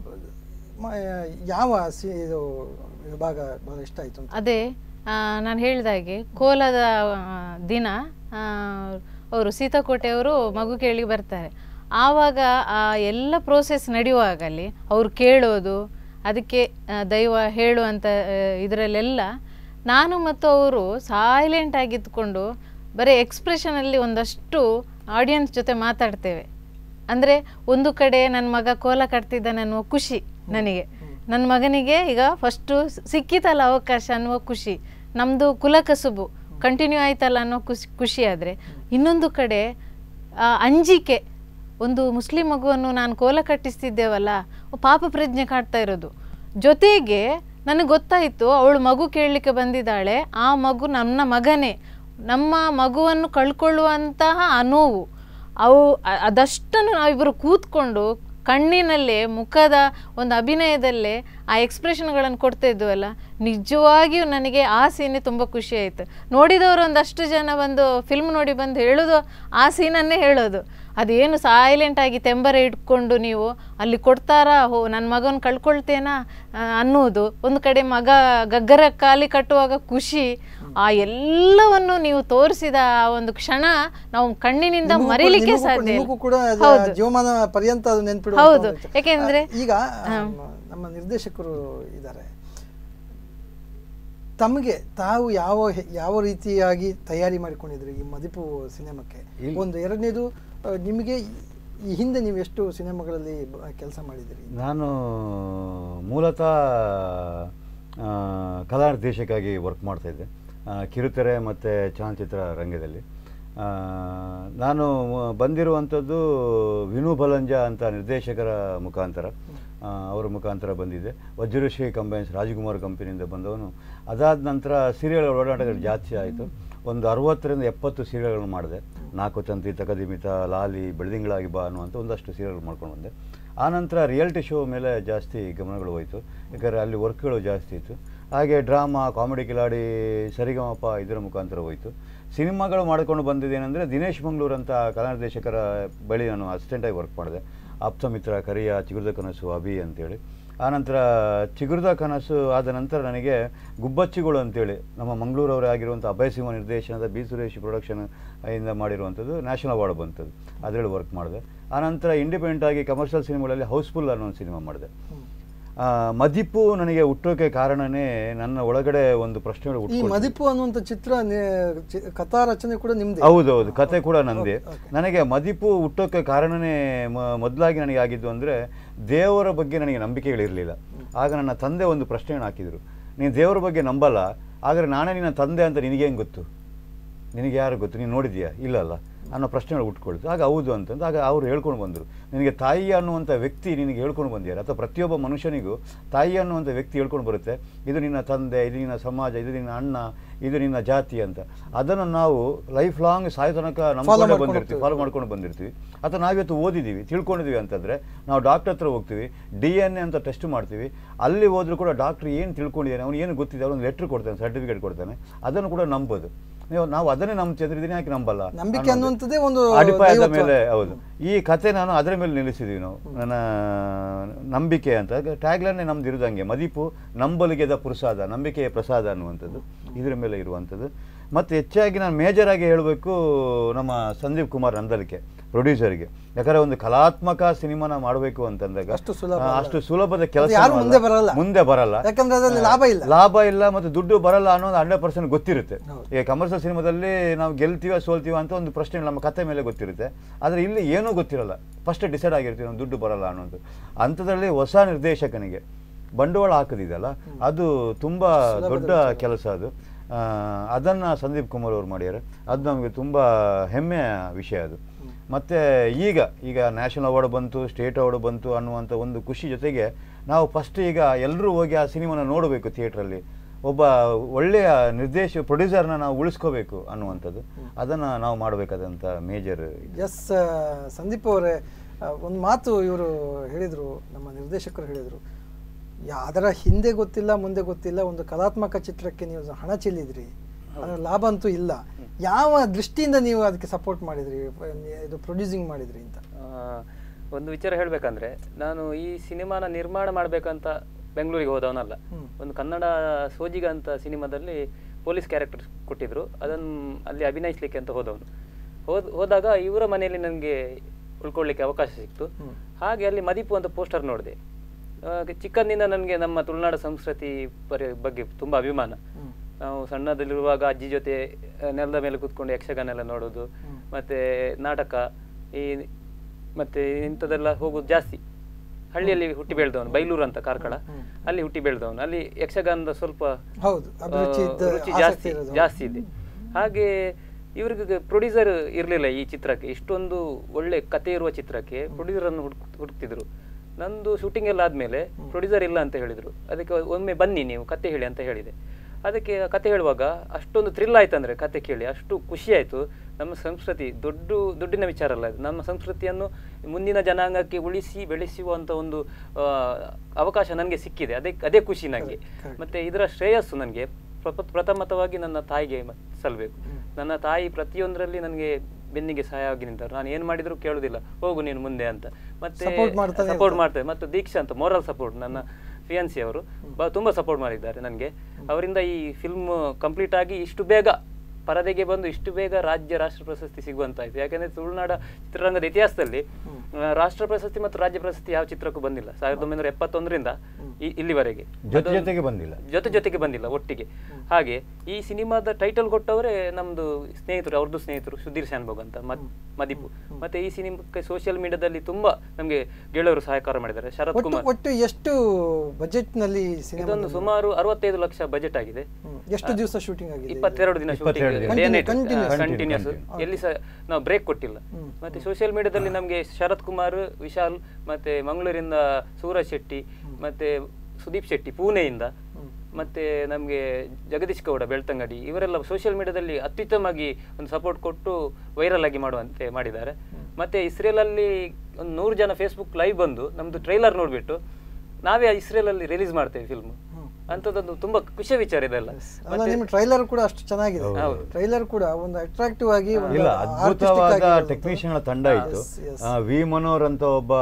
ಮ- ಯಾವ ಸಿ ಇದು ವಿಭಾಗ ಬಹಳ ಇಷ್ಟ ಆಯಿತು ಅಂತ ಅದೇ ನಾನು ಹೇಳಿದಾಗೆ ಕೋಲದ ಆ, ದಿನ ಅವರು ಸೀತಾಕೋಟೆಯವರು ಮಗು ಕೇಳಿ ಬರ್ತಾರೆ ಆವಾಗ ಆ ಎಲ್ಲ ಪ್ರೋಸೆಸ್ ನಡೆಯುವಾಗಲಿ ಅವ್ರು ಕೇಳೋದು ಅದಕ್ಕೆ ಆ, ದೈವ ಹೇಳುವಂಥ ಇದರಲ್ಲೆಲ್ಲ ನಾನು ಮತ್ತು ಅವರು ಸೈಲೆಂಟ್ ಆಗಿದ್ದುಕೊಂಡು ಬರೀ ಎಕ್ಸ್ಪ್ರೆಷನಲ್ಲಿ ಒಂದಷ್ಟು ಆಡಿಯನ್ಸ್ ಜೊತೆ ಮಾತಾಡ್ತೇವೆ ಅಂದರೆ ಒಂದು ಕಡೆ ನನ್ನ ಮಗ ಕೋಲ ಕಟ್ತಿದ್ದಾನೆ ಅನ್ನುವ ಖುಷಿ ನನಗೆ ನನ್ನ ಮಗನಿಗೆ ಈಗ ಫಸ್ಟು ಸಿಕ್ಕಿತಲ್ಲ ಅವಕಾಶ ಅನ್ನುವ ಖುಷಿ ನಮ್ಮದು ಕುಲಕಸುಬು ಕಂಟಿನ್ಯೂ ಆಯ್ತಲ್ಲ ಅನ್ನೋ ಖುಷಿ ಖುಷಿ ಆದರೆ ಇನ್ನೊಂದು ಕಡೆ ಆ, ಅಂಜಿಕೆ ಒಂದು ಮುಸ್ಲಿಂ ಮಗುವನ್ನು ನಾನು ಕೋಲ ಕಟ್ಟಿಸ್ತಿದ್ದೇವಲ್ಲ ಪಾಪ ಪ್ರಜ್ಞೆ ಕಾಡ್ತಾ ಇರೋದು ಜೊತೆಗೆ ನನಗೆ ಗೊತ್ತಾಯಿತು ಅವಳು ಮಗು ಕೇಳಲಿಕ್ಕೆ ಬಂದಿದ್ದಾಳೆ ಆ ಮಗು ನನ್ನ ಮಗನೇ ನಮ್ಮ ಮಗುವನ್ನು ಕಳ್ಕೊಳ್ಳುವಂತಹ ಅನೋವು ಅವು ಅ- ಅದಷ್ಟನ್ನು ನಾವಿಬ್ಬರು ಕೂತ್ಕೊಂಡು ಕಣ್ಣಿನಲ್ಲೇ ಮುಖದ ಒಂದು ಅಭಿನಯದಲ್ಲೇ ಆ ಎಕ್ಸ್ಪ್ರೆಷನ್ಗಳನ್ನು ಕೊಡ್ತಾ ಇದ್ವಲ್ಲ ನಿಜವಾಗಿಯೂ ನನಗೆ ಆ ಸೀನೇ ತುಂಬ ಖುಷಿ ಆಯಿತು ನೋಡಿದವರು ಒಂದಷ್ಟು ಜನ ಬಂದು ಫಿಲ್ಮ್ ನೋಡಿ ಬಂದು ಹೇಳೋದು ಆ ಸೀನನ್ನೇ ಹೇಳೋದು ಅದೇನು ಸೈಲೆಂಟ್ ಆಗಿ ತೆಂಬರ ಇಟ್ಕೊಂಡು ನೀವು ಅಲ್ಲಿ ಕೊಡ್ತಾರಾ ಹೋ ನನ್ನ ಮಗನ ಕಳ್ಕೊಳ್ತೇನಾ ಆ, ಅನ್ನೋದು ಒಂದು ಕಡೆ ಮಗ ಗಗ್ಗರ ಖಾಲಿ ಕಟ್ಟುವಾಗ ಖುಷಿ ಆ ಎಲ್ಲವನ್ನು ನೀವು ತೋರಿಸಿದ ಆ ಒಂದು ಕ್ಷಣ ನಾವು ಕಣ್ಣಿನಿಂದ ನಿಮಗೂ ಕೂಡ- ಮರೀಲಿಕ್ಕೆ ನಿಮಗೂ ಕೂಡ- ಸಾಧ್ಯ ಇಲ್ಲ. ನಿಮಗೂ ಕೂಡ ಅದು ಹೌದು ಜೀವಮಾನ ಪರ್ಯಂತ ಅದು ನೆನ್ಪಿಡುವ ಹೌದು. ಒಂದು ವಿಚಾರ. ಯಾಕೆಂದ್ರೆ- ಆ, ಈಗ ಆ, ನಮ್ಮ ನಿರ್ದೇಶಕರು ಇದ್ದಾರೆ ತಮಗೆ ತಾವು ಯಾವ ಹೆ- ಯಾವ ರೀತಿಯಾಗಿ ತಯಾರಿ ಮಾಡಿಕೊಂಡಿದ್ರಿ ಈ ಮದಿಪು ಸಿನಿಮಾಕ್ಕೆ ಒಂದು ಎರಡನೇದು ಆ, ನಿಮಗೆ ಈ- ಈ ಹಿಂದೆ ನೀವು ಎಷ್ಟು ಸಿನಿಮಾಗಳಲ್ಲಿ ಕೆಲಸ ಮಾಡಿದಿರಿ ನಾನು ಮೂಲತಃ ಆ, ಕಲಾ ನಿರ್ದೇಶಕಾಗಿ ವರ್ಕ್ ಮಾಡ್ತಾಯಿದ್ದೆ ಆ, ಕಿರುತೆರೆ ಮತ್ತು ಚಲನಚಿತ್ರ ರಂಗದಲ್ಲಿ ಆ, ನಾನು ಬಂದಿರುವಂಥದ್ದು ವಿನು ಬಲಂಜ ಅಂತ ನಿರ್ದೇಶಕರ ಮುಖಾಂತರ ಆ, ಅವರ ಮುಖಾಂತರ ಬಂದಿದ್ದೆ ವಜ್ರಶ್ರೀ ಕಂಬೈನ್ಸ್ ರಾಜಕುಮಾರ್ ಕಂಪನಿಯಿಂದ ಬಂದವನು ಅದಾದ ನಂತರ ಸೀರಿಯಲ್ ಒಡನಾಟಗಳು ಜಾಸ್ತಿ ಆಯಿತು ಒಂದು ಅರವತ್ತರಿಂದ ಎಪ್ಪತ್ತು ಸೀರಿಯಲ್ಗಳನ್ನು ಮಾಡಿದೆ ನಾಲ್ಕು ತಂತಿ ತಕದಿಮಿತ ಲಾಲಿ ಬೆಳದಿಂಗಳಾಗಿ ಬಾ ಅನ್ನುವಂಥ ಒಂದಷ್ಟು ಸೀರಿಯಲ್ ಮಾಡ್ಕೊಂಡು ಬಂದೆ ಆನಂತರ ರಿಯಾಲಿಟಿ ಶೋ ಮೇಲೆ ಜಾಸ್ತಿ ಗಮನಗಳು ಹೋಯಿತು ಯಾಕಂದರೆ ಅಲ್ಲಿ ವರ್ಕ್ಗಳು ಜಾಸ್ತಿ ಇತ್ತು ಹಾಗೆ ಡ್ರಾಮಾ ಕಾಮಿಡಿ ಕಿಲಾಡಿ ಸರಿಗಮಪ ಇದರ ಮುಖಾಂತರ ಹೋಯಿತು ಸಿನಿಮಾಗಳು ಮಾಡ್ಕೊಂಡು ಬಂದಿದ್ದೇನೆಂದರೆ ದಿನೇಶ್ ಮಂಗಳೂರು ಅಂತ ಕಲಾ ನಿರ್ದೇಶಕರ ಬಳಿ ನಾನು ಅಸಿಸ್ಟೆಂಟಾಗಿ ವರ್ಕ್ ಮಾಡಿದೆ ಆಪ್ತ ಮಿತ್ರ ಕರಿಯ ಚಿಗುರದ ಕನಸು ಅಭಿ ಅಂತೇಳಿ ಆನಂತರ ಚಿಗುರದ ಕನಸು ಆದ ನಂತರ ನನಗೆ ಗುಬ್ಬಚ್ಚಿಗಳು ಅಂತೇಳಿ ನಮ್ಮ ಮಂಗಳೂರವರೇ ಆಗಿರುವಂಥ ಅಭಯ ಸಿಂಹ ನಿರ್ದೇಶನದ ಬಿ ಸುರೇಶ್ ಪ್ರೊಡಕ್ಷನ್ ಇಂದ ಮಾಡಿರುವಂಥದ್ದು ನ್ಯಾಷನಲ್ ಅವಾರ್ಡ್ ಬಂತದ್ದು ಅದರಲ್ಲಿ ವರ್ಕ್ ಮಾಡಿದೆ ಆನಂತರ ಇಂಡಿಪೆಂಡೆಂಟ್ ಆಗಿ ಕಮರ್ಷಿಯಲ್ ಸಿನಿಮಾಗಳಲ್ಲಿ ಹೌಸ್ಫುಲ್ ಅನ್ನೋ ಒಂದು ಸಿನಿಮಾ ಮಾಡಿದೆ ಆ, ಮದಿಪು ನನಗೆ ಹುಟ್ಟೋಕೆ ಕಾರಣನೇ ನನ್ನ ಒಳಗಡೆ ಒಂದು ಪ್ರಶ್ನೆಗಳು ಈ ಹುಟ್ಕೊಳ್ತು. ಮದಿಪು ಅನ್ನುವಂಥ ಚಿತ್ರ ನಿ- ಚಿ- ಕಥಾ ರಚನೆ ಕೂಡ ನಿಮ್ದೇ ಹೌದೌದು ಕತೆ ಕೂಡ ನಂದೇ ಓಕೆ, ಓಕೆ. ನನಗೆ ಮದಿಪು ಹುಟ್ಟೋಕೆ ಕಾರಣನೇ ಮ- ಮೊದಲಾಗಿ ನನಗೆ ಆಗಿದ್ದು ಅಂದರೆ ದೇವರ ಬಗ್ಗೆ ನನಗೆ ನಂಬಿಕೆಗಳಿರಲಿಲ್ಲ ಆಗ ನನ್ನ ತಂದೆ ಒಂದು ಪ್ರಶ್ನೆಯನ್ನು ಹಾಕಿದರು ನೀನು ದೇವರ ಬಗ್ಗೆ ನಂಬಲ್ಲ ಆದರೆ ನಾನೇ ನಿನ್ನ ತಂದೆ ಅಂತ ನಿನಗೇನು ಗೊತ್ತು ನಿನಗೆ ಯಾರು ಗೊತ್ತು ನೀನು ನೋಡಿದ್ಯಾ ಇಲ್ಲಲ್ಲ ಅನ್ನೋ ಪ್ರಶ್ನೆಗಳು ಹುಟ್ಕೊಳ್ತು ಆಗ ಹೌದು ಅಂತಂದು ಆಗ ಅವ್ರು ಹೇಳ್ಕೊಂಡು ಬಂದರು ನಿನಗೆ ತಾಯಿ ಅನ್ನುವಂಥ ವ್ಯಕ್ತಿ ನಿನಗೆ ಹೇಳ್ಕೊಂಡು ಬಂದಿದ್ದಾರೆ ಅಥವಾ ಪ್ರತಿಯೊಬ್ಬ ಮನುಷ್ಯನಿಗೂ ತಾಯಿ ಅನ್ನುವಂಥ ವ್ಯಕ್ತಿ ಹೇಳ್ಕೊಂಡು ಬರುತ್ತೆ ಇದು ನಿನ್ನ ತಂದೆ ಇದು ನಿನ್ನ ಸಮಾಜ ಇದು ನಿನ್ನ ಅಣ್ಣ ಇದು ನಿನ್ನ ಜಾತಿ ಅಂತ ಅದನ್ನು ನಾವು ಲೈಫ್ ಲಾಂಗ್ ಸಾಯೋ ತನಕ ನಂಬ್ಕೊಂಡೇ ಮಾಡ್ಕೊಂಡು ಬಂದಿರ್ತೀವಿ ಫಾಲೋ ಮಾಡ್ಕೊಂಡು ಬಂದಿರ್ತೀವಿ ಅಥವಾ ನಾವಿವತ್ತು ಓದಿದ್ದೀವಿ ತಿಳ್ಕೊಂಡಿದ್ದೀವಿ ಅಂತಂದರೆ ನಾವು ಡಾಕ್ಟರ್ ಹತ್ರ ಹೋಗ್ತೀವಿ ಡಿ ಎನ್ ಎ ಅಂತ ಟೆಸ್ಟ್ ಮಾಡ್ತೀವಿ ಅಲ್ಲಿ ಹೋದ್ರೂ ಕೂಡ ಡಾಕ್ಟ್ರ್ ಏನು ತಿಳ್ಕೊಂಡಿದ್ದಾನೆ ಅವ್ನು ಏನು ಗೊತ್ತಿದೆ ಅವನು ಲೆಟ್ರ್ ಕೊಡ್ತಾನೆ ಸರ್ಟಿಫಿಕೇಟ್ ಕೊಡ್ತಾನೆ ಅದನ್ನು ಕೂಡ ನಂಬೋದು ನೀವು ನಾವು ಅದನ್ನೇ ನಂಬ್ತೀವಿ ಅಂದ್ರೆ ಇದನ್ನ ಯಾಕೆ ನಂಬಲ್ಲ ನಂಬಿಕೆ ಅನ್ನೋದು. ಅನ್ನುವಂಥದ್ದೇ ಒಂದು ಅಡಿಪಾಯದ ದೈವತ್ವ. ಮೇಲೆ ಹೌದು ಈ ಕತೆ ನಾನು ಅದರ ಮೇಲೆ ನಿಲ್ಲಿಸಿದೀವಿ ನಾವು ನನ್ನ ನಂಬಿಕೆ ಅಂತ ಟ್ಯಾಗ್ಲನ್ನೇ ನಮ್ದು ಇರೋದಂಗೆ ಮದಿಪು ನಂಬಲಿಗೆದ ಪ್ರಸಾದ ನಂಬಿಕೆಯ ಪ್ರಸಾದ ಅನ್ನುವಂಥದ್ದು ಇದರ ಮೇಲೆ ಇರುವಂಥದ್ದು ಮತ್ತು ಹೆಚ್ಚಾಗಿ ನಾನು ಮೇಜರ್ ಆಗಿ ಹೇಳಬೇಕು ನಮ್ಮ ಸಂದೀಪ್ ಕುಮಾರ್ ನಂದಲಿಕೆ ಪ್ರೊಡ್ಯೂಸರ್ಗೆ ಯಾಕಂದ್ರೆ ಒಂದು ಕಲಾತ್ಮಕ ಸಿನಿಮಾನ ಮಾಡಬೇಕು ಅಂತಂದಾಗ ಅಷ್ಟು ಸುಲಭ ಆ, ಅಲ್ಲ. ಅಷ್ಟು ಸುಲಭದ ಅದು ಕೆಲಸ ಯಾರು ಮುಂದೆ ಬರಲ್ಲ. ಮುಂದೆ ಬರಲ್ಲ ಯಾಕಂದ್ರೆ ಅದರಲ್ಲಿ ಲಾಭ ಇಲ್ಲ ಲಾಭ ಇಲ್ಲ ಮತ್ತು ದುಡ್ಡು ಬರಲ್ಲ ಅನ್ನೋದು ಹಂಡ್ರೆಡ್ ಪರ್ಸೆಂಟ್ ಗೊತ್ತಿರುತ್ತೆ ಈಗ ಕಮರ್ಷಿಯಲ್ ಸಿನಿಮಾದಲ್ಲಿ ನಾವು ಗೆಲ್ತೀವ ಸೋಲ್ತೀವ ಅಂತ ಒಂದು ಪ್ರಶ್ನೆ ನಮ್ಮ ಕತೆ ಮೇಲೆ ಗೊತ್ತಿರುತ್ತೆ ಆದರೆ ಇಲ್ಲಿ ಏನೂ ಗೊತ್ತಿರಲ್ಲ ಫಸ್ಟ್ ಡಿಸೈಡ್ ಆಗಿರ್ತೀವಿ ನಾವು ದುಡ್ಡು ಬರಲ್ಲ ಅನ್ನೋದು ಅಂಥದ್ರಲ್ಲಿ ಹೊಸ ನಿರ್ದೇಶಕನಿಗೆ ಬಂಡವಾಳ ಹಾಕೋದಿದೆಯಲ್ಲ ಅದು ತುಂಬ ದೊಡ್ಡ ಕೆಲಸ ಅದು ಆ, ಅದನ್ನು ಸಂದೀಪ್ ಕುಮಾರ್ ಅವರು ಮಾಡ್ಯಾರೆ ಅದು ನಮಗೆ ತುಂಬ ಹೆಮ್ಮೆಯ ವಿಷಯ ಅದು ಮತ್ತು ಈಗ ಈಗ ನ್ಯಾಷನಲ್ ಅವಾರ್ಡ್ ಬಂತು ಸ್ಟೇಟ್ ಅವಾರ್ಡ್ ಬಂತು ಅನ್ನುವಂಥ ಒಂದು ಖುಷಿ ಜೊತೆಗೆ ನಾವು ಫಸ್ಟ್ ಈಗ ಎಲ್ಲರೂ ಹೋಗಿ ಆ ಸಿನಿಮಾನ ನೋಡಬೇಕು ಥಿಯೇಟ್ರಲ್ಲಿ ಒಬ್ಬ ಒಳ್ಳೆಯ ನಿರ್ದೇಶ ಪ್ರೊಡ್ಯೂಸರ್ನ ನಾವು ಉಳಿಸ್ಕೋಬೇಕು ಅನ್ನುವಂಥದ್ದು ಅದನ್ನು ನಾವು ಮಾಡಬೇಕಾದಂಥ ಮೇಜರ್ ಎಸ್ ಸಂದೀಪ್ ಅವರೇ ಆ, ಒಂದು ಮಾತು ಇವರು ಹೇಳಿದರು ನಮ್ಮ ನಿರ್ದೇಶಕರು ಹೇಳಿದರು ಯಾ ಅದರ ಹಿಂದೆ ಗೊತ್ತಿಲ್ಲ ಮುಂದೆ ಗೊತ್ತಿಲ್ಲ ಒಂದು ಕಲಾತ್ಮಕ ಚಿತ್ರಕ್ಕೆ ನೀವು ಹಣ ಚೆಲ್ಲಿದ್ರಿ ಅದರ ಲಾಭ ಅಂತೂ ಇಲ್ಲ ಯಾವ ದೃಷ್ಟಿಯಿಂದ ನೀವು ಅದಕ್ಕೆ ಸಪೋರ್ಟ್ ಮಾಡಿದ್ರಿ ಇದು ಪ್ರೊಡ್ಯೂಸಿಂಗ್ ಮಾಡಿದ್ರಿ ಅಂತ ಆ, ಒಂದು ವಿಚಾರ ಹೇಳಬೇಕಂದ್ರೆ ನಾನು ಈ ಸಿನಿಮಾನ ನಿರ್ಮಾಣ ಮಾಡಬೇಕಂತ ಬೆಂಗಳೂರಿಗೆ ಹೋದವನಲ್ಲ ಒಂದು ಕನ್ನಡ ಸೋಜಿಗ ಅಂತ ಸಿನಿಮಾದಲ್ಲಿ ಪೊಲೀಸ್ ಕ್ಯಾರೆಕ್ಟರ್ ಕೊಟ್ಟಿದ್ರು ಅದನ್ನು ಅಲ್ಲಿ ಅಭಿನಯಿಸ್ಲಿಕ್ಕೆ ಅಂತ ಹೋದವನು ಹೋದ್ ಹೋದಾಗ ಇವರ ಮನೆಯಲ್ಲಿ ನನಗೆ ಉಳ್ಕೊಳ್ಳಿಕ್ಕೆ ಅವಕಾಶ ಸಿಕ್ತು ಹಾಗೆ ಅಲ್ಲಿ ಮದಿಪು ಅಂತ ಪೋಸ್ಟರ್ ನೋಡಿದೆ ಚಿಕ್ಕಂದಿನ ನನಗೆ ನಮ್ಮ ತುಳುನಾಡ ಸಂಸ್ಕೃತಿ ಪರಿ ಬಗ್ಗೆ ತುಂಬ ಅಭಿಮಾನ ನಾವು ಸಣ್ಣದಲ್ಲಿರುವಾಗ ಅಜ್ಜಿ ಜೊತೆ ಆ, ನೆಲದ ಮೇಲೆ ಕೂತ್ಕೊಂಡು ಯಕ್ಷಗಾನ ಎಲ್ಲ ನೋಡೋದು ಮತ್ತೆ ನಾಟಕ ಈ ಮತ್ತೆ ಇಂಥದ್ದೆಲ್ಲ ಹೋಗೋದು ಜಾಸ್ತಿ ಹಳ್ಳಿಯಲ್ಲಿ ಹುಟ್ಟಿ ಬೆಳೆದವನು ಬೈಲೂರು ಅಂತ ಕಾರ್ಕಳ ಅಲ್ಲಿ ಹುಟ್ಟಿ ಬೆಳೆದವನು ಅಲ್ಲಿ ಯಕ್ಷಗಾನದ ಸ್ವಲ್ಪ ಹೌದು, ಅಭಿರುಚಿ ಆ, ಇದ್ದ- ರುಚಿ ಆಸಕ್ತಿ ಜಾಸ್ತಿ ಇರೋದು. ಜಾಸ್ತಿ ಇದೆ ಹಾಗೆ ಇವ್ರಿಗೆ ಪ್ರೊಡ್ಯೂಸರ್ ಇರಲಿಲ್ಲ ಈ ಚಿತ್ರಕ್ಕೆ ಇಷ್ಟೊಂದು ಒಳ್ಳೆ ಕತೆ ಇರುವ ಚಿತ್ರಕ್ಕೆ ಪ್ರೊಡ್ಯೂಸರ್ ಅನ್ನು ಹುಡುಕ್ ಹುಡುಕ್ತಿದ್ರು ನಂದು ಶೂಟಿಂಗ್ ಎಲ್ಲ ಆದ್ಮೇಲೆ ಪ್ರೊಡ್ಯೂಸರ್ ಇಲ್ಲ ಅಂತ ಹೇಳಿದ್ರು ಅದಕ್ಕೆ ಒಮ್ಮೆ ಬನ್ನಿ ನೀವು ಕತೆ ಹೇಳಿ ಅಂತ ಹೇಳಿದೆ ಅದಕ್ಕೆ ಆ ಕತೆ ಹೇಳುವಾಗ ಅಷ್ಟೊಂದು ಥ್ರಿಲ್ ಆಯ್ತು ಅಂದ್ರೆ ಕತೆ ಕೇಳಿ ಅಷ್ಟು ಖುಷಿ ಆಯ್ತು ನಮ್ಮ ಸಂಸ್ಕೃತಿ ದೊಡ್ಡ ದುಡ್ಡಿನ ವಿಚಾರ ಅಲ್ಲ ಇದು ನಮ್ಮ ಸಂಸ್ಕೃತಿಯನ್ನು ಮುಂದಿನ ಜನಾಂಗಕ್ಕೆ ಉಳಿಸಿ ಬೆಳೆಸುವಂತ ಒಂದು ಆ, ಅವಕಾಶ ನನಗೆ ಸಿಕ್ಕಿದೆ ಅದೇ ಅದೇ ಖುಷಿ ನನಗೆ ಮತ್ತೆ ಇದರ ಶ್ರೇಯಸ್ಸು ನನಗೆ ಪ್ರಪ- ಪ್ರಥಮತವಾಗಿ ನನ್ನ ತಾಯಿಗೆ ಮ- ಸಲ್ಲಬೇಕು ನನ್ನ ತಾಯಿ ಪ್ರತಿಯೊಂದರಲ್ಲಿ ನನಗೆ ಬೆನ್ನಿಗೆ ಸಹಾಯ ಆಗಿ ನಿಂತರು ನಾನು ಏನು ಮಾಡಿದ್ರು ಕೇಳುದಿಲ್ಲ ಹೋಗು ನೀನು ಮುಂದೆ ಅಂತ ಮತ್ತೆ Support ಮಾಡ್ತಾನೆ ಸಪೋರ್ಟ್ ಇರ್ತಾರೆ. ಮಾಡ್ತಾರೆ ಮತ್ತು ದೀಕ್ಷಾ ಅಂತ ಮೋರಲ್ ಸಪೋರ್ಟ್ ನನ್ನ ಫಿಯಾನ್ಸಿ ಅವರು ಬ ತುಂಬಾ ಸಪೋರ್ಟ್ ಮಾಡಿದ್ದಾರೆ ನನಗೆ ಅವರಿಂದ ಈ ಫಿಲ್ಮ್ ಕಂಪ್ಲೀಟ್ ಆಗಿ ಇಷ್ಟು ಬೇಗ ಪರದೆಗೆ ಬಂದು ಇಷ್ಟು ಬೇಗ ರಾಜ್ಯ ರಾಷ್ಟ್ರ ಪ್ರಶಸ್ತಿ ಸಿಗುವಂತಾಯ್ತು ಯಾಕಂದ್ರೆ ತುಳುನಾಡ ಚಿತ್ರರಂಗದ ಇತಿಹಾಸದಲ್ಲಿ ಆ, ರಾಷ್ಟ್ರ ಪ್ರಶಸ್ತಿ ಮತ್ತು ರಾಜ್ಯ ಪ್ರಶಸ್ತಿ ಯಾವ ಚಿತ್ರಕ್ಕೂ ಬಂದಿಲ್ಲ ಸಾವಿರದ ಒಂಬೈನೂರ ಎಪ್ಪತ್ತೊಂದರಿಂದ ಇ- ಇಲ್ಲಿವರೆಗೆ ಜೊತೆ ಅದೊಂದು- ಜೊತೆಗೆ ಬಂದಿಲ್ಲ ಜೊತೆ ಜೊತೆಗೆ ಬಂದಿಲ್ಲ ಒಟ್ಟಿಗೆ ಹಾಗೆ ಈ ಸಿನಿಮಾದ ಟೈಟಲ್ ಕೊಟ್ಟವರೇ ನಮ್ದು ಸ್ನೇಹಿತರು ಅವ್ರದ್ದು ಸ್ನೇಹಿತರು ಸುಧೀರ್ ಶಾನ್ಭೋಗ್ ಅಂತ ಮದ್- ಮದಿಪು ಮತ್ತೆ ಈ ಸಿನಿಮಾಕ್ಕೆ ಸೋಷಿಯಲ್ ಮೀಡಿಯಾದಲ್ಲಿ ತುಂಬಾ ನಮ್ಗೆ ಗೆಳೆಯರು ಸಹಕಾರ ಮಾಡಿದ್ದಾರೆ ಶರತ್ ಒಟ್ಟು ಕುಮಾರ್ ಒಟ್ಟು ಎಷ್ಟು ಬಜೆಟ್ ನಲ್ಲಿ ಸಿನಿಮಾ ಇದೊಂದು ಸುಮಾರು ಅರವತ್ತೈದು ಲಕ್ಷ ಬಜೆಟ್ ಆಗಿದೆ ಎಷ್ಟು ದಿವಸ ಶೂಟಿಂಗ್ ಆಗಿದೆ ಇಪ್ಪತ್ತೆರಡು ದಿನ ಇಪ್ಪತ್ತೆರಡು ದಿನ. Continue- continuous. ಕಂಟಿನ್ಯೂಸ್ ಎಲ್ಲಿ ಸಹ ನಾವು ಬ್ರೇಕ್ ಕೊಟ್ಟಿಲ್ಲ ಮತ್ತೆ ಸೋಷಿಯಲ್ ಮೀಡಿಯಾದಲ್ಲಿ ನಮಗೆ ಶರತ್ ಕುಮಾರ್ ವಿಶಾಲ್ ಮತ್ತೆ ಮಂಗಳೂರಿಂದ ಸೂರಜ್ ಶೆಟ್ಟಿ ಮತ್ತೆ ಸುದೀಪ್ ಶೆಟ್ಟಿ ಪುಣೆಯಿಂದ ಮತ್ತೆ ನಮಗೆ ಜಗದೀಶ್ ಗೌಡ ಬೆಳ್ತಂಗಡಿ ಇವರೆಲ್ಲ ಸೋಷಿಯಲ್ ಮೀಡಿಯಾದಲ್ಲಿ ಅತ್ಯುತ್ತಮವಾಗಿ ಒಂದು ಸಪೋರ್ಟ್ ಕೊಟ್ಟು ವೈರಲ್ ಆಗಿ ಮಾಡುವಂತೆ ಮಾಡಿದ್ದಾರೆ ಮತ್ತೆ ಇಸ್ರೇಲಲ್ಲಿ ಒಂದು ನೂರು ಜನ ಫೇಸ್ಬುಕ್ ಲೈವ್ ಬಂದು ನಮ್ದು ಟ್ರೈಲರ್ ನೋಡ್ಬಿಟ್ಟು ನಾವೇ ಇಸ್ರೇಲಲ್ಲಿ ರಿಲೀಸ್ ಮಾಡ್ತೇವೆ ಫಿಲ್ಮ್ ಅಂಥದ್ದೊಂದು ತುಂಬಾ ಖುಷಿಯ ವಿಚಾರ ಇದೆಲ್ಲ ಅಲ್ಲ ನಿಮ್ಮ ಟ್ರೈಲರ್ ಕೂಡ ಅಷ್ಟು ಚೆನ್ನಾಗಿದೆ ಟ್ರೈಲರ್ ಕೂಡ ಒಂದು ಅಟ್ರಾಕ್ಟಿವ್ ಆಗಿ ಒಂದು ಇಲ್ಲ artistic ಅದ್ಭುತವಾದ ಆಗಿರೋದು. ಟೆಕ್ನಿಷಿಯನ್ ತಂಡ ಇತ್ತು Yes, yes. ಆ, ವಿ ಮನೋಹರ್ ಅಂತ ಒಬ್ಬ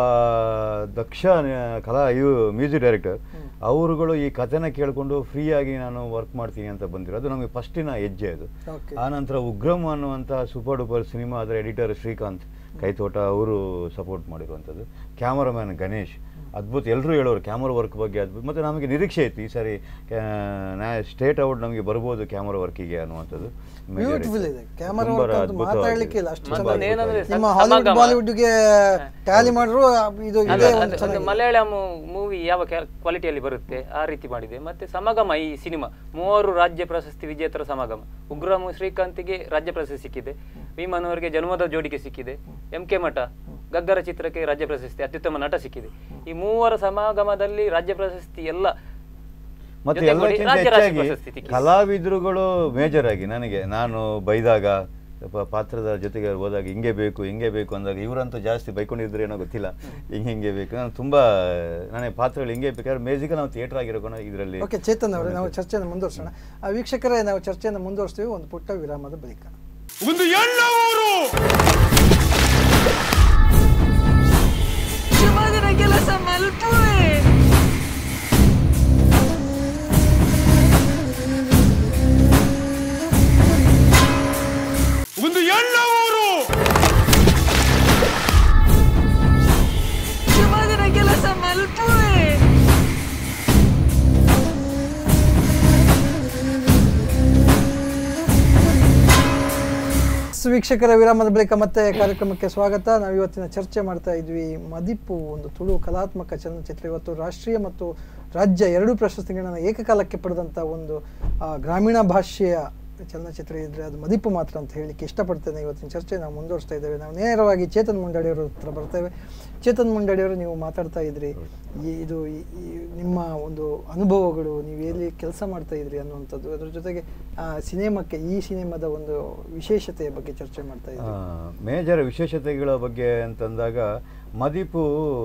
ದಕ್ಷ ಆ, ಕಲಾ ಇವು ಮ್ಯೂಸಿಕ್ ಡೈರೆಕ್ಟರ್ ಅವರುಗಳು ಈ ಕಥೆನ ಕೇಳಿಕೊಂಡು ಫ್ರೀಯಾಗಿ ನಾನು ವರ್ಕ್ ಮಾಡ್ತೀನಿ ಅಂತ ಬಂದಿರೋ ಅದು ನಮಗೆ ಫಸ್ಟಿನ ಹೆಜ್ಜೆ ಅದು Okay. ಆ ನಂತರ ಉಗ್ರಂ ಅನ್ನುವಂಥ ಸೂಪರ್ ಡೂಪರ್ ಸಿನಿಮಾ ಅದರ ಎಡಿಟರ್ ಶ್ರೀಕಾಂತ್ ಕೈತೋಟ ಅವರು ಸಪೋರ್ಟ್ ಮಾಡಿರುವಂಥದ್ದು ಕ್ಯಾಮರಾಮ್ಯಾನ್ ಗಣೇಶ್ ಅದ್ಭುತ ಎಲ್ಲರೂ ಹೇಳೋರು ಕ್ಯಾಮರಾ ವರ್ಕ್ ಬಗ್ಗೆ ಅದ್ಭುತ ಮತ್ತು ನಮಗೆ ನಿರೀಕ್ಷೆ ಇತ್ತು ಈ ಸಾರಿ ಸ್ಟೇಟ್ ಅವಾರ್ಡ್ ನಮಗೆ ಬರ್ಬೋದು ಕ್ಯಾಮರಾ ವರ್ಕಿಗೆ ಅನ್ನುವಂಥದ್ದು major ಬ್ಯೂಟಿಫುಲ್ ಇತ್ತು. ಇದೆ ಕ್ಯಾಮರಾ ತುಂಬ ವರ್ಕ್ ಅಂತೂ ಅದ್ಭುತವಾಗಿದೆ. ಮಾತಾಡ್ಲಿಕ್ಕೆ ಇಲ್ಲ ಅಷ್ಟು ತುಂಬ ಚೆನ್ನಾಗಿದೆ ಏನಂದ್ರೆ ನಿಮ್ಮ ಸಮ- ಹಾಲಿವುಡ್ ಸಮಾಗಮ. ಬಾಲಿವುಡ್ಗೆ ಟ್ಯಾಲಿ ಮಾಡಿದ್ರು ಇದು ಅಲ್ಲ, ಇದೇ ಅದು- ಒಂದು ಅದು ಚೆನ್ನಾಗಿದೆ ಮಲಯಾಳಂ ಮೂವಿ ಯಾವ ಕ್ವಾಲಿಟಿಯಲ್ಲಿ ಬರುತ್ತೆ ಆ ರೀತಿ ಮಾಡಿದೆ ಮತ್ತೆ ಸಮಾಗಮ ಈ ಸಿನಿಮಾ ಮೂವರು ರಾಜ್ಯ ಪ್ರಶಸ್ತಿ ವಿಜೇತರ ಸಮಾಗಮ ಉಗ್ರಂ ಶ್ರೀಕಾಂತ್ಗೆ ರಾಜ್ಯ ಪ್ರಶಸ್ತಿ ಸಿಕ್ಕಿದೆ ವಿಮಾನ್ ಅವರಿಗೆ ಜನ್ಮದ ಜೋಡಿಗೆ ಸಿಕ್ಕಿದೆ ಎಂ ಕೆ ಮಠ ಗಗ್ಗರ ಚಿತ್ರಕ್ಕೆ ರಾಜ್ಯ ಪ್ರಶಸ್ತಿ ಅತ್ಯುತ್ತಮ ನಟ ಸಿಕ್ಕಿದೆ ಈ ಮೂವರ ಸಮಾಗಮದಲ್ಲಿ ರಾಜ್ಯ ಪ್ರಶಸ್ತಿ ಎಲ್ಲ ಮತ್ತೆ ಜೊತೆಗೂಡಿ ಎಲ್ಲಕ್ಕಿಂತ ರಾಜ್ಯ ರಾಷ್ಟ್ರ ಹೆಚ್ಚಾಗಿ ಪ್ರಶಸ್ತಿ ಸಿಕ್ಕಿದೆ. ಕಲಾವಿದರುಗಳು ಮೇಜರ್ ಆಗಿ ನನಗೆ ನಾನು ಬೈದಾಗ ಪ- ಪಾತ್ರದ ಜೊತೆಗೆ ಹೋದಾಗ ಹಿಂಗೆ ಬೇಕು ಹಿಂಗೆ ಬೇಕು ಅಂದಾಗ ಇವರಂತೂ ಜಾಸ್ತಿ ಬೈಕೊಂಡಿದ್ರೆ ಏನೋ ಗೊತ್ತಿಲ್ಲ ಹಿಂಗೆ ಹಿಂಗೆ ಬೇಕು ನಾನು ತುಂಬಾ ನನಗೆ ಪಾತ್ರಗಳು ಹಿಂಗೆ ಬೇಕಾದ್ರೆ ಮೇಜಿಗೆ ನಾವು ಥಿಯೇಟರ್ ಆಗಿರೋ ಇದರಲ್ಲಿ ಓಕೆ ಚೇತನ್ ಅವರೇ ನಾವು ಚರ್ಚೆಯನ್ನು ಮುಂದುವರ್ಸೋಣ ಆ, ವೀಕ್ಷಕರೇ ನಾವು ಚರ್ಚೆಯನ್ನು ಮುಂದುವರಿಸ್ತೀವಿ ಒಂದು ಪುಟ್ಟ ವಿರಾಮದ ಬಳಿಕ ಒಂದು ಎಲ್ಲ ಊರು ಸುಮಧುರ ಕೆಲಸ ಮಲ್ಪುವೆ ಒಂದು ಎಲ್ಲ ಊರು ಸುಮಧುರ ಕೆಲಸ ಮಲ್ಪುವೆ ಎಸ್ ವೀಕ್ಷಕರ ವಿರಾಮದ ಬಳಿಕ ಮತ್ತೆ ಕಾರ್ಯಕ್ರಮಕ್ಕೆ ಸ್ವಾಗತ ನಾವು ಇವತ್ತಿನ ಚರ್ಚೆ ಮಾಡ್ತಾ ಇದ್ವಿ ಮದಿಪು ಒಂದು ತುಳು ಕಲಾತ್ಮಕ ಚಲನಚಿತ್ರ ಇವತ್ತು ರಾಷ್ಟ್ರೀಯ ಮತ್ತು ರಾಜ್ಯ ಎರಡೂ ಪ್ರಶಸ್ತಿಗಳನ್ನು ಏಕಕಾಲಕ್ಕೆ ಪಡೆದಂಥ ಒಂದು ಆ, ಗ್ರಾಮೀಣ ಭಾಷೆಯ ಚಲನಚಿತ್ರ ಇದ್ರೆ ಅದು ಮದಿಪು ಮಾತ್ರ ಅಂತ ಹೇಳಲಿಕ್ಕೆ ಇಷ್ಟಪಡ್ತೇನೆ ಇವತ್ತಿನ ಚರ್ಚೆ ನಾವು ಮುಂದುವರಿಸ್ತಾ ಇದ್ದೇವೆ ನಾವು ನೇರವಾಗಿ ಚೇತನ್ ಮುಂಡಾಡಿಯವರ ಹತ್ರ ಬರ್ತೇವೆ ಚೇತನ್ ಮುಂಡಾಡಿಯವರು ನೀವು ಮಾತಾಡ್ತಾ ಇದ್ರಿ ಈ- ಇದು ಈ- ಈ ನಿಮ್ಮ ಒಂದು ಅನುಭವಗಳು ನೀವು ಎಲ್ಲಿ ಕೆಲಸ ಮಾಡ್ತಾ ಇದ್ರಿ ಅನ್ನುವಂಥದ್ದು ಅದ್ರ ಜೊತೆಗೆ ಆ ಸಿನಿಮಾಕ್ಕೆ ಈ ಸಿನಿಮಾದ ಒಂದು ವಿಶೇಷತೆಯ ಬಗ್ಗೆ ಚರ್ಚೆ ಮಾಡ್ತಾ ಇದ್ರಿ ಮೇಜರ್ ವಿಶೇಷತೆಗಳ ಬಗ್ಗೆ ಅಂತಂದಾಗ ಮದಿಪು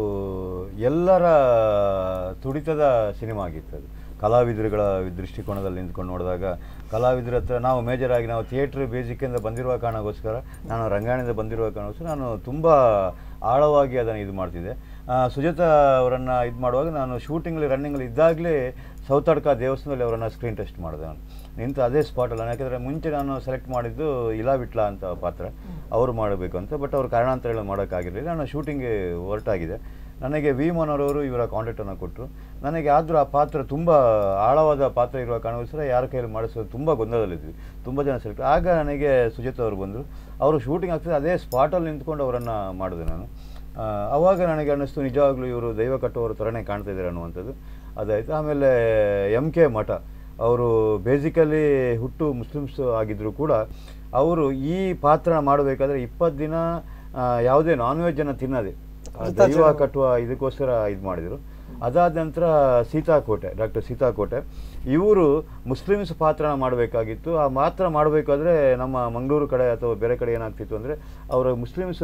ಎಲ್ಲರ ತುಡಿತದ ಸಿನಿಮಾ ಆಗಿತ್ತು ಅದು ಕಲಾವಿದರುಗಳ ದೃಷ್ಟಿಕೋನದಲ್ಲಿ ನಿಂತ್ಕೊಂಡು ನೋಡಿದಾಗ ಕಲಾವಿದರ ಹತ್ರ ನಾವು ಮೇಜರ್ ಆಗಿ ನಾವು ಥಿಯೇಟ್ರ್ ಬೇಸಿಕ್ಕಿಂದ ಬಂದಿರುವ ಕಾರಣಕ್ಕೋಸ್ಕರ ನಾನು ರಂಗಾಯಣದಿಂದ ಬಂದಿರುವ ಕಾರಣಕ್ಕೋಸ್ಕರ ನಾನು ತುಂಬ ಆಳವಾಗಿ ಅದನ್ನು ಇದು ಮಾಡ್ತಿದ್ದೆ ಆ, ಸುಜಾತಾ ಅವರನ್ನು ಇದು ಮಾಡುವಾಗ ನಾನು ಶೂಟಿಂಗಲ್ಲಿ ರನ್ನಿಂಗಲ್ಲಿ ಇದ್ದಾಗಲೇ ಸೌತಾಡ್ಕ ದೇವಸ್ಥಾನದಲ್ಲಿ ಅವರನ್ನು ಸ್ಕ್ರೀನ್ ಟೆಸ್ಟ್ ಮಾಡಿದೆ ನಾನು ನಿಂತು ಅದೇ ಸ್ಪಾಟಲ್ಲಿ ನಾನು ಯಾಕಂದರೆ ಮುಂಚೆ ನಾನು ಸೆಲೆಕ್ಟ್ ಮಾಡಿದ್ದು ಇಲಾ ಬಿಟ್ಲ ಅಂತ ಪಾತ್ರ ಅವರು ಮಾಡಬೇಕು ಅಂತ ಬಟ್ ಅವ್ರ ಕಾರಣಾಂತರಗಳು ಮಾಡೋಕ್ಕಾಗಿರಲಿಲ್ಲ ನಾನು ಶೂಟಿಂಗ್ಗೆ ಹೊರಟಾಗಿದೆ ನನಗೆ ವಿ ಮನೋರವರು ಇವರ ಕಾಂಟ್ಯಾಕ್ಟನ್ನು ಕೊಟ್ಟರು ನನಗೆ ಆದರೂ ಆ ಪಾತ್ರ ತುಂಬ ಆಳವಾದ ಪಾತ್ರ ಇರುವ ಕಾರಣಕ್ಕೋಸ್ಕರ ಯಾರ ಕೈಯಲ್ಲಿ ಮಾಡಿಸೋದು ತುಂಬ ಗೊಂದಲದಲ್ಲಿದ್ವಿ ತುಂಬ ಜನ ಸೆಲೆಕ್ಟ್ ಆಗ ನನಗೆ ಸುಜಿತ್ ಅವರು ಬಂದರು ಅವರು ಶೂಟಿಂಗ್ ಆಗ್ತದೆ ಅದೇ ಸ್ಪಾಟಲ್ಲಿ ನಿಂತ್ಕೊಂಡು ಅವರನ್ನು ಮಾಡಿದೆ ನಾನು ಆ, ಆವಾಗ ನನಗೆ ಅನ್ನಿಸ್ತು ನಿಜವಾಗ್ಲೂ ಇವರು ದೈವ ಕಟ್ಟುವವರ ಥರನೇ ಕಾಣ್ತಾ ಇದ್ದಾರೆ ಅನ್ನುವಂಥದ್ದು ಅದಾಯಿತು ಆಮೇಲೆ ಎಮ್ ಕೆ ಮಠ ಅವರು ಬೇಸಿಕಲಿ ಹುಟ್ಟು ಮುಸ್ಲಿಮ್ಸ್ ಆಗಿದ್ದರೂ ಕೂಡ ಅವರು ಈ ಪಾತ್ರ ಮಾಡಬೇಕಾದ್ರೆ ಇಪ್ಪತ್ತು ದಿನ ಆ, ಯಾವುದೇ ನಾನ್ ವೆಜ್ಜನ್ನು ತಿನ್ನದೆ ಆ ದೈವ ಕಟ್ಟುವ ಇದಕ್ಕೋಸ್ಕರ ಇದು ಮಾಡಿದರು ಅದಾದ ನಂತರ ಸೀತಾಕೋಟೆ ಡಾಕ್ಟರ್ ಸೀತಾಕೋಟೆ ಇವರು ಮುಸ್ಲಿಮ್ಸ್ ಪಾತ್ರನ ಮಾಡಬೇಕಾಗಿತ್ತು ಆ ಮಾತ್ರ ಮಾಡಬೇಕಾದ್ರೆ ನಮ್ಮ ಮಂಗಳೂರು ಕಡೆ ಅಥವಾ ಬೇರೆ ಕಡೆ ಏನಾಗ್ತಿತ್ತು ಅಂದರೆ ಅವರು ಮುಸ್ಲಿಮ್ಸ್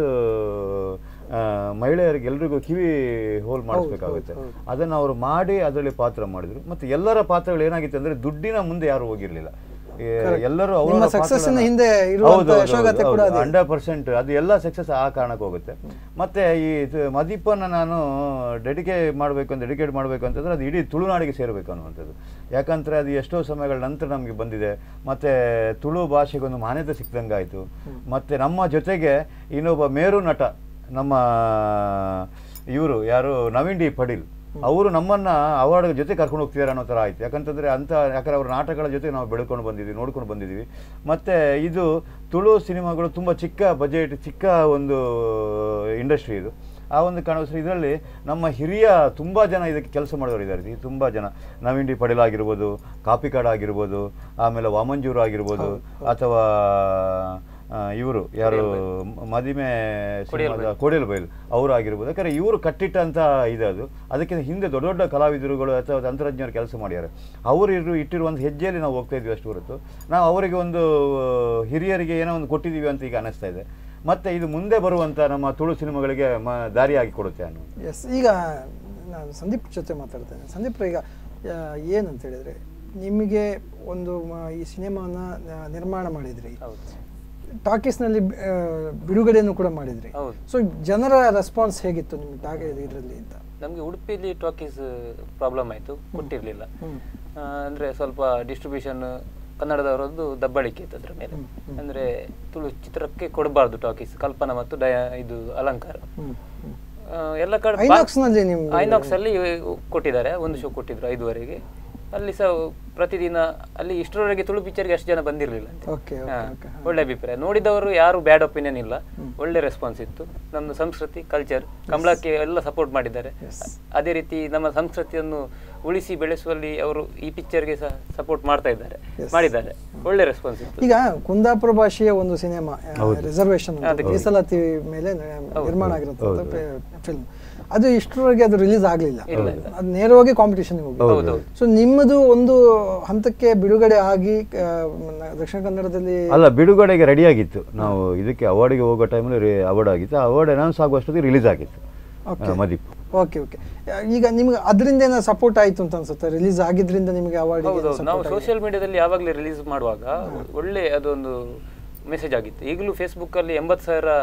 ಮಹಿಳೆಯರಿಗೆ ಎಲ್ರಿಗೂ ಕಿವಿ ಹೋಲ್ ಮಾಡಿಸ್ಬೇಕಾಗುತ್ತೆ ಅದನ್ನು ಅವರು ಮಾಡಿ ಅದರಲ್ಲಿ ಪಾತ್ರ ಮಾಡಿದರು ಮತ್ತು ಎಲ್ಲರ ಪಾತ್ರಗಳು ಏನಾಗಿತ್ತು ಅಂದರೆ ದುಡ್ಡಿನ ಮುಂದೆ ಯಾರು ಹೋಗಿರಲಿಲ್ಲ ಎಲ್ಲರೂ ನಿಮ್ಮ success ನ ಹಿಂದೆ ಇರುವಂತ ಯಶೋಗಾಥೆ ಕೂಡ ಅದೇ. ಹಂಡ್ರೆಡ್ ಪರ್ಸೆಂಟ್ ಅದು ಎಲ್ಲ ಸಕ್ಸಸ್ ಆ ಕಾರಣಕ್ಕೆ ಹೋಗುತ್ತೆ ಮತ್ತೆ ಈ ಇದು ಮದೀಪನ್ನ ನಾನು ಡೆಡಿಕೇಟ್ ಮಾಡಬೇಕು ಅಂತ ಡೆಡಿಕೇಟ್ ಮಾಡಬೇಕು ಅಂತಂದ್ರೆ ಅದು ಇಡೀ ತುಳುನಾಡಿಗೆ ಸೇರಬೇಕು ಅನ್ನುವಂಥದ್ದು ಯಾಕಂದ್ರೆ ಅದು ಎಷ್ಟೋ ಸಮಯಗಳ ನಂತರ ನಮಗೆ ಬಂದಿದೆ ಮತ್ತೆ ತುಳು ಭಾಷೆಗೆ ಒಂದು ಮಾನ್ಯತೆ ಸಿಕ್ದಂಗೆ ಆಯಿತು ಮತ್ತೆ ನಮ್ಮ ಜೊತೆಗೆ ಇನ್ನೊಬ್ಬ ಮೇರು ನಟ ನಮ್ಮ ಇವರು ಯಾರು ನವೀನ್ ಡಿ ಪಡೀಲ್ ಅವರು ನಮ್ಮನ್ನ ಅವಾರ್ಡ್ ಜೊತೆ ಕರ್ಕೊಂಡು ಹೋಗ್ತಿದ್ದಾರೆ ಅನ್ನೋ ಥರ ಆಯ್ತು ಯಾಕಂತಂದ್ರೆ ಅಂತ ಯಾಕಂದ್ರೆ ಅವ್ರ ನಾಟಕಗಳ ಜೊತೆ ನಾವು ಬೆಳ್ಕೊಂಡು ಬಂದಿದ್ದೀವಿ ನೋಡ್ಕೊಂಡು ಬಂದಿದ್ದೀವಿ ಮತ್ತೆ ಇದು ತುಳು ಸಿನಿಮಾಗಳು ತುಂಬ ಚಿಕ್ಕ ಬಜೆಟ್ ಚಿಕ್ಕ ಒಂದು ಇಂಡಸ್ಟ್ರಿ ಇದು ಆ ಒಂದು ಕಾರಣಕ್ಕೋಸ್ಕರ ಇದರಲ್ಲಿ ನಮ್ಮ ಹಿರಿಯ ತುಂಬ ಜನ ಇದಕ್ಕೆ ಕೆಲಸ ಮಾಡೋರು ಇದ್ದಾರೆ ತುಂಬ ಜನ ನವೀನ್ ಡಿ ಪಡೇಲ್ ಆಗಿರ್ಬೋದು ಕಾಪಿಕಾಡ್ ಆಗಿರ್ಬೋದು ಆಮೇಲೆ ವಾಮಂಜೂರು ಆಗಿರ್ಬೋದು ಅಥವಾ ಇವರು ಯಾರು ಮ- ಮದಿಮೆ ಸಿನಿಮಾದ ಕೋಡಿಯಲ್ ಬೈಲ್ ಅವರು ಆಗಿರ್ಬೋದು ಯಾಕಂದ್ರೆ ಇವರು ಕಟ್ಟಿಟ್ಟಂತ ಇದೆ ಅದು ಅದಕ್ಕಿಂತ ಹಿಂದೆ ದೊಡ್ಡ ದೊಡ್ಡ ಕಲಾವಿದರುಗಳು ಅಥವಾ ತಂತ್ರಜ್ಞರು ಕೆಲಸ ಮಾಡ್ಯಾರೆ ಅವರು ಇರು ಇಟ್ಟಿರುವಂಥ ಹೆಜ್ಜೆಯಲ್ಲಿ ನಾವು ಹೋಗ್ತಾ ಇದ್ವಿ ಅಷ್ಟು ಹೊರತು ನಾವು ಅವರಿಗೆ ಒಂದು ಹಿರಿಯರಿಗೆ ಏನೋ ಒಂದು ಕೊಟ್ಟಿದ್ದೀವಿ ಅಂತ ಈಗ ಅನಿಸ್ತಾ ಇದೆ ಮತ್ತೆ ಇದು ಮುಂದೆ ಬರುವಂತ ನಮ್ಮ ತುಳು ಸಿನಿಮಾಗಳಿಗೆ ಮ ದಾರಿಯಾಗಿ ಕೊಡುತ್ತೆ ಅನ್ನೋ ಎಸ್ ಈಗ ನಾನು ಸಂದೀಪ್ ಜೊತೆ ಮಾತಾಡ್ತೇನೆ ಸಂದೀಪ್ ಈಗ ಆ, ಏನಂತ ಹೇಳಿದ್ರೆ ನಿಮಗೆ ಒಂದು ಮ- ಈ ಸಿನಿಮಾನ ಆ, ನಿರ್ಮಾಣ ಮಾಡಿದ್ರಿ ಟಾಕೀಸ್ನಲ್ಲಿ ಆ, ಬಿಡುಗಡೆಯನ್ನು ಕೂಡ ಮಾಡಿದ್ರಿ ಹೌದು. ಸೊ ಜನರ ರೆಸ್ಪಾನ್ಸ್ ಹೇಗಿತ್ತು ನಿಮ್ಮ ಟಾಗೆ ಇದರಲ್ಲಿ ಅಂತ ನಮಗೆ ಉಡುಪಿಲಿ ಟಾಕೀಸ್ ಪ್ರಾಬ್ಲಮ್ ಆಯಿತು ಕೊಟ್ಟಿರಲಿಲ್ಲ ಅಂದರೆ ಸ್ವಲ್ಪ ಡಿಸ್ಟ್ರಿಬ್ಯೂಷನ್ ಕನ್ನಡದವರದ್ದು ದಬ್ಬಾಳಿಕೆ ಇತ್ತು ಅದ್ರ ಮೇಲೆ ಅಂದರೆ ತುಳು ಚಿತ್ರಕ್ಕೆ ಕೊಡಬಾರ್ದು ಟಾಕೀಸ್ ಕಲ್ಪನಾ ಮತ್ತು ಡಯ ಇದು ಅಲಂಕಾರ ಆ, ಎಲ್ಲ ಕಡೆ ಐನಾಕ್ಸ್ ನಲ್ಲಿ ನಿಮ್ಗೆ- ಐನಾಕ್ಸ್ ಅಲ್ಲಿ ಕೊಟ್ಟಿದ್ದಾರೆ ಒಂದು ಶೋ ಕೊಟ್ಟಿದ್ರು ಐದುವರೆಗೆ ಅಲ್ಲಿ ಸಹ ಪ್ರತಿದಿನ ಅಲ್ಲಿ ಇಷ್ಟರವರೆಗೆ ತುಳು ಪಿಕ್ಚರ್ಗೆ ಅಷ್ಟು ಜನ ಬಂದಿರಲಿಲ್ಲ ಓಕೆ ಹಾ, ಒಳ್ಳೆ ಅಭಿಪ್ರಾಯ ನೋಡಿದವರು ಯಾರು ಬ್ಯಾಡ್ ಒಪಿನಿಯನ್ ಇಲ್ಲ ಒಳ್ಳೆ ರೆಸ್ಪಾನ್ಸ್ ಇತ್ತು ನಮ್ದು ಸಂಸ್ಕೃತಿ ಕಲ್ಚರ್ ಕಮಲಕ್ಕೆ ಎಲ್ಲ ಸಪೋರ್ಟ್ ಮಾಡಿದ್ದಾರೆ ಅದೇ ರೀತಿ ನಮ್ಮ ಸಂಸ್ಕೃತಿಯನ್ನು ಉಳಿಸಿ ಬೆಳೆಸುವಲ್ಲಿ ಅವರು ಈ ಪಿಕ್ಚರ್ಗೆ ಸಹ ಸಪೋರ್ಟ್ ಮಾಡ್ತಾ ಇದ್ದಾರೆ ಮಾಡಿದ್ದಾರೆ ಒಳ್ಳೆ ರೆಸ್ಪಾನ್ಸ್ ಇತ್ತು ಈಗ ಕುಂದಾಪುರ ಭಾಷೆಯ ಒಂದು ಸಿನಿಮಾ ರಿಸರ್ವೇಶನ್ ಅದಕ್ಕೆ. ಮೀಸಲಾತಿ ಮೇಲೆ ನಿರ್ಮಾಣ ಆಗಿರುವಂತ ಫಿಲ್ಮ್ ಅದು ಇಷ್ಟರವರೆಗೆ ಅದು ರಿಲೀಸ್ ಆಗಲಿಲ್ಲ ಅದು ನೇರವಾಗಿ ಕಾಂಪಿಟೇಷನ್ ಹೋಗಿ ಸೊ ನಿಮ್ಮದು ಒಂದು ಹಂತಕ್ಕೆ ಬಿಡುಗಡೆ ಆಗಿ ಆ, ನ- ದಕ್ಷಿಣ ಕನ್ನಡದಲ್ಲಿ ಅಲ್ಲ ಬಿಡುಗಡೆಗೆ ರೆಡಿ ಆಗಿತ್ತು ನಾವು ಇದಕ್ಕೆ ಅವಾರ್ಡ್ಗೆ ಹೋಗೋ ಟೈಮಲ್ಲಿ ಅವಾರ್ಡ್ ಆಗಿತ್ತು ಅವಾರ್ಡ್ ಅನೌನ್ಸ್ ಆಗುವಷ್ಟೊತ್ತಿಗೆ ರಿಲೀಸ್ ಆಗಿತ್ತು Okay. ಆ, ಮದೀಪ್ ಓಕೆ ಓಕೆ ಈಗ ನಿಮ್ಗೆ ಅದರಿಂದ ಏನೋ ಸಪೋರ್ಟ್ ಆಯ್ತು ಅಂತ ಅನ್ಸುತ್ತೆ ರಿಲೀಸ್ ಆಗಿದ್ರಿಂದ ನಿಮಗೆ ಅವಾರ್ಡ್ ಹೌದೌದು ನಾವು ಸೋಷಿಯಲ್ ಮೀಡಿಯಾದಲ್ಲಿ ಯಾವಾಗಲೇ ರಿಲೀಸ್ ಮಾಡುವಾಗ ಒಳ್ಳೆ ಅದೊಂದು ಮೆಸೇಜ್ ಆಗಿತ್ತು ಈಗಲೂ ಫೇಸ್ಬುಕ್ ಅಲ್ಲಿ ಎಂಬತ್ತು ಸಾವಿರ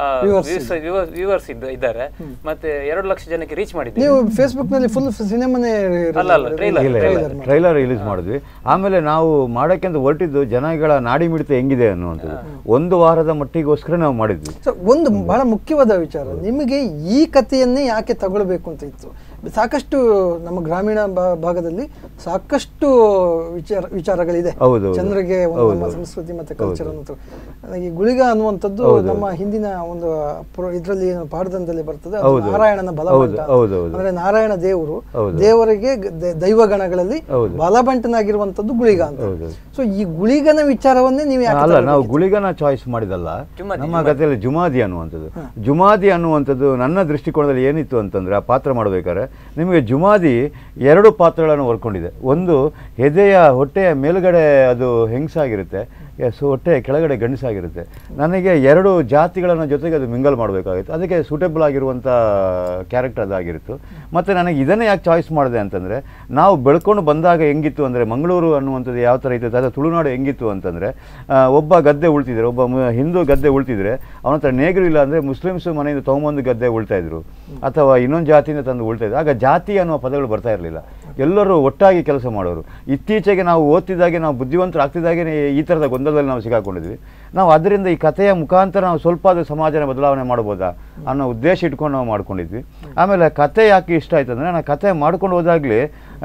Viewers ವ್ಯೂವರ್ಸ್ ಇದ್ದಾರೆ ಮತ್ತೆ ಎರಡು ಲಕ್ಷ ಜನಕ್ಕೆ ರೀಚ್ ಮಾಡಿದ್ದೀವಿ ನೀವು ಫೇಸ್ಬುಕ್ ನಲ್ಲಿ ಫುಲ್ ಸಿನಿಮಾನೇ ಅಲ್ಲ, ಅಲ್ಲ, trailer, ಇಲ್ಲ ಇಲ್ಲ ಟ್ರೈಲರ್ ರಿಲೀಸ್ ಮಾಡಿದ್ವಿ ಆಮೇಲೆ ನಾವು ಮಾಡೋಕ್ಕೆ ಅಂತ ಹೊರಟಿದ್ದು ಜನಗಳ ನಾಡಿ ಮಿಡಿತ ಹೆಂಗಿದೆ ಅನ್ನುವಂಥದ್ದು ಒಂದು ವಾರದ ಮಟ್ಟಿಗೋಸ್ಕರ ನಾವು ಮಾಡಿದ್ವಿ ಸೊ ಒಂದು ಬಹಳ ಮುಖ್ಯವಾದ ವಿಚಾರ ನಿಮಗೆ ಈ ಕಥೆಯನ್ನೇ ಯಾಕೆ ತಗೊಳ್ಬೇಕು ಅಂತ ಇತ್ತು ಸಾಕಷ್ಟು ನಮ್ಮ ಗ್ರಾಮೀಣ ಭಾ- ಭಾಗದಲ್ಲಿ ಸಾಕಷ್ಟು ವಿಚಾರ ವಿಚಾರಗಳಿದೆ ಹೌದು, ಹೌದು. ಜನರಿಗೆ ಒಂದು ಹೌದು, ನಮ್ಮ ಹೌದು. ಸಂಸ್ಕೃತಿ ಮತ್ತೆ ಕಲ್ಚರ್ ಅನ್ನೋದು ಈ ಗುಳಿಗ ಅನ್ನುವಂಥದ್ದು ನಮ್ಮ ಹಿಂದಿನ ಒಂದು ಇದರಲ್ಲಿ ಪಾಠದಲ್ಲಿ ಬರ್ತದೆ ಅದು ಹೌದು. ನಾರಾಯಣನ ಹೌದು, ಬಲವಂತ ಹೌದು, ಹೌದು. ಅಂದ್ರೆ ನಾರಾಯಣ ದೇವರು ಹೌದು. ದೇವರಿಗೆ ಗ- ದ- ದೈವಗಣಗಳಲ್ಲಿ ಹೌದು. ಬಲಬಂಟನಾಗಿರುವಂತದ್ದು ಗುಳಿಗ ಅಂತ ಹೌದು. ಸೊ ಈ ಗುಳಿಗನ ವಿಚಾರವನ್ನೇ ನೀವು ಯಾಕೆ ಅಲ್ಲ ನಾವು ತಗೊಳ್ಬೇಕಿತ್ತು? ಗುಳಿಗನ ಚಾಯ್ಸ್ ಮಾಡಿದಲ್ಲ ನಮ್ಮ ಕಥೆಯಲ್ಲಿ ಜುಮಾದಿ ಅನ್ನುವಂಥದ್ದು ಜುಮಾದಿ ಅನ್ನುವಂಥದ್ದು ನನ್ನ ದೃಷ್ಟಿಕೋನದಲ್ಲಿ ಏನಿತ್ತು ಅಂತಂದ್ರೆ ಆ ಪಾತ್ರ ಮಾಡಬೇಕಾದ್ರೆ ನಿಮಗೆ ಜುಮಾದಿ ಎರಡು ಪಾತ್ರಗಳನ್ನು ಹೊರ್ಕೊಂಡಿದೆ ಒಂದು ಎದೆಯ ಹೊಟ್ಟೆಯ ಮೇಲುಗಡೆ ಅದು ಹೆಂಗಸಾಗಿರುತ್ತೆ ಸೊ ಹೊಟ್ಟೆಯ ಕೆಳಗಡೆ ಗಂಡಸಾಗಿರುತ್ತೆ ನನಗೆ ಎರಡು ಜಾತಿಗಳನ್ನ ಜೊತೆಗೆ ಅದು ಮಿಂಗಲ್ ಮಾಡಬೇಕಾಗಿತ್ತು ಅದಕ್ಕೆ ಸೂಟೇಬಲ್ ಆಗಿರುವಂಥ ಕ್ಯಾರೆಕ್ಟರ್ ಅದಾಗಿತ್ತು ಮತ್ತು ನನಗೆ ಇದನ್ನೇ ಯಾಕೆ ಚಾಯ್ಸ್ ಮಾಡಿದೆ ಅಂತಂದರೆ ನಾವು ಬೆಳ್ಕೊಂಡು ಬಂದಾಗ ಹೆಂಗಿತ್ತು ಅಂದರೆ ಮಂಗಳೂರು ಅನ್ನುವಂಥದ್ದು ಯಾವ ಥರ ಇತ್ತು ಅಥವಾ ತುಳುನಾಡು ಹೆಂಗಿತ್ತು ಅಂತಂದರೆ ಒಬ್ಬ ಗದ್ದೆ ಉಳ್ತಿದ್ರೆ ಒಬ್ಬ ಮು- ಹಿಂದೂ ಗದ್ದೆ ಉಳ್ತಿದ್ರೆ ಅವನ ಹತ್ರ ನೇಗರು ಇಲ್ಲ ಅಂದರೆ ಮುಸ್ಲಿಮ್ಸ್ ಮನೆಯಿಂದ ತೊಗೊಂಬಂದು ಗದ್ದೆ ಉಳ್ತಾ ಇದ್ರು ಅಥವಾ ಇನ್ನೊಂದು ಜಾತಿಯಿಂದ ತಂದು ಉಳ್ತಾ ಇದ್ರು ಆಗ ಜಾತಿ ಅನ್ನುವ ಪದಗಳು ಬರ್ತಾ ಇರಲಿಲ್ಲ ಎಲ್ಲರೂ ಒಟ್ಟಾಗಿ ಕೆಲಸ ಮಾಡೋರು ಇತ್ತೀಚೆಗೆ ನಾವು ಓದ್ತಿದ್ದಾಗೆ ನಾವು ಬುದ್ಧಿವಂತರು ಆಗ್ತಿದ್ದಾಗೆ ಈ ಥರದ ಗೊಂದಲದಲ್ಲಿ ನಾವು ಸಿಗಾಕೊಂಡಿದ್ವಿ ನಾವು ಅದರಿಂದ ಈ ಕಥೆಯ ಮುಖಾಂತರ ನಾವು ಸ್ವಲ್ಪ ಅದು ಸಮಾಜನ ಬದಲಾವಣೆ ಮಾಡ್ಬೋದಾ ಅನ್ನೋ ಉದ್ದೇಶ ಇಟ್ಕೊಂಡು ನಾವು ಮಾಡ್ಕೊಂಡಿದ್ವಿ ಆಮೇಲೆ ಕತೆ ಯಾಕೆ ಇಷ್ಟ ಆಯ್ತು ಅಂದರೆ ನಾನು ಕತೆ ಮಾಡ್ಕೊಂಡು ಹೋದಾಗಲೇ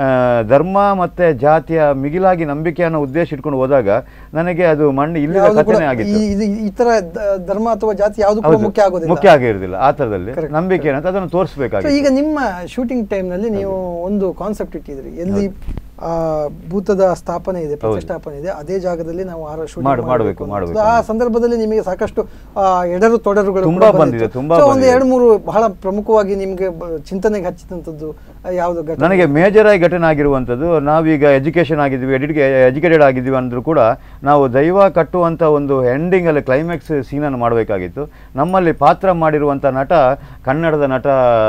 ಧರ್ಮ ಮತ್ತು ಜಾತಿಯ ಮಿಗಿಲಾಗಿ ನಂಬಿಕೆ ಅನ್ನೋ ಉದ್ದೇಶ ಇಟ್ಕೊಂಡು ಹೋದಾಗ ನನಗೆ ಅದು ಮಣ್ಣು ಇಲ್ಲಿನ ಯಾವ್ದು ಕೂಡ ಕಥೆನೇ ಆಗಿತ್ತು ಈ- ಇದು- ಈ ತರ ದ- ಧರ್ಮ ಅಥವಾ ಜಾತಿ ಯಾವುದು ಕೂಡ ಹೌದು. ಮುಖ್ಯ ಆಗೋದಿಲ್ಲ ಮುಖ್ಯ ಆಗಿರೋದಿಲ್ಲ ಆ ಥರದಲ್ಲಿ ನಂಬಿಕೆ ಏನಂತ ಅದನ್ನು ಸೊ ತೋರಿಸ್ಬೇಕಾಗಿತ್ತು ಈಗ ನಿಮ್ಮ ಶೂಟಿಂಗ್ ಟೈಮ್ ನಲ್ಲಿ ನೀವು ಒಂದು ಕಾನ್ಸೆಪ್ಟ್ ಇಟ್ಟಿದ್ರಿ ಎಲ್ಲಿ ಆ ಭೂತದ ಸ್ಥಾಪನೆ ಇದೆ ಪ್ರತಿಷ್ಠಾಪನೆ ಇದೆ ಅದೇ ಜಾಗದಲ್ಲಿ ನಾವು ಆರ ಮಾಡು- ಶೂಟಿಂಗ್ ಮಾಡ್ಬೇಕು, ಮಾಡಬೇಕು ಮಾಡ್ಬೇಕು. ಆ ಸಂದರ್ಭದಲ್ಲಿ ನಿಮಗೆ ಸಾಕಷ್ಟು ಆ, ಎಡರು ತೊಡರುಗಳು ತುಂಬಾ ಕೂಡ ಬಂದಿದೆ, ಬಂದಿತ್ತು. ತುಂಬಾ So, ಒಂದು ಬಂದಿದೆ. ಎರಡು ಮೂರು ಬಹಳ ಪ್ರಮುಖವಾಗಿ ನಿಮ್ಗೆ ಬ- ಚಿಂತನೆಗೆ ಹಚ್ಚಿದಂಥದ್ದು ಆ, ಯಾವುದು ಘಟನೆ ನನಗೆ ಮೇಜರ್ ಆಗಿ ಘಟನೆ ಆಗಿರುವಂಥದ್ದು ನಾವೀಗ ಎಜುಕೇಷನ್ ಆಗಿದ್ವಿ ಎಡಿಟ್ಗೆ ಎಜುಕೇಟೆಡ್ ಆಗಿದ್ವಿ ಅಂದರೂ ಕೂಡ ನಾವು ದೈವ ಕಟ್ಟುವಂಥ ಒಂದು ಎಂಡಿಂಗಲ್ಲಿ ಕ್ಲೈಮ್ಯಾಕ್ಸ್ ಸೀನನ್ನು ಮಾಡಬೇಕಾಗಿತ್ತು ನಮ್ಮಲ್ಲಿ ಪಾತ್ರ ಮಾಡಿರುವಂಥ ನಟ ಕನ್ನಡದ ನಟ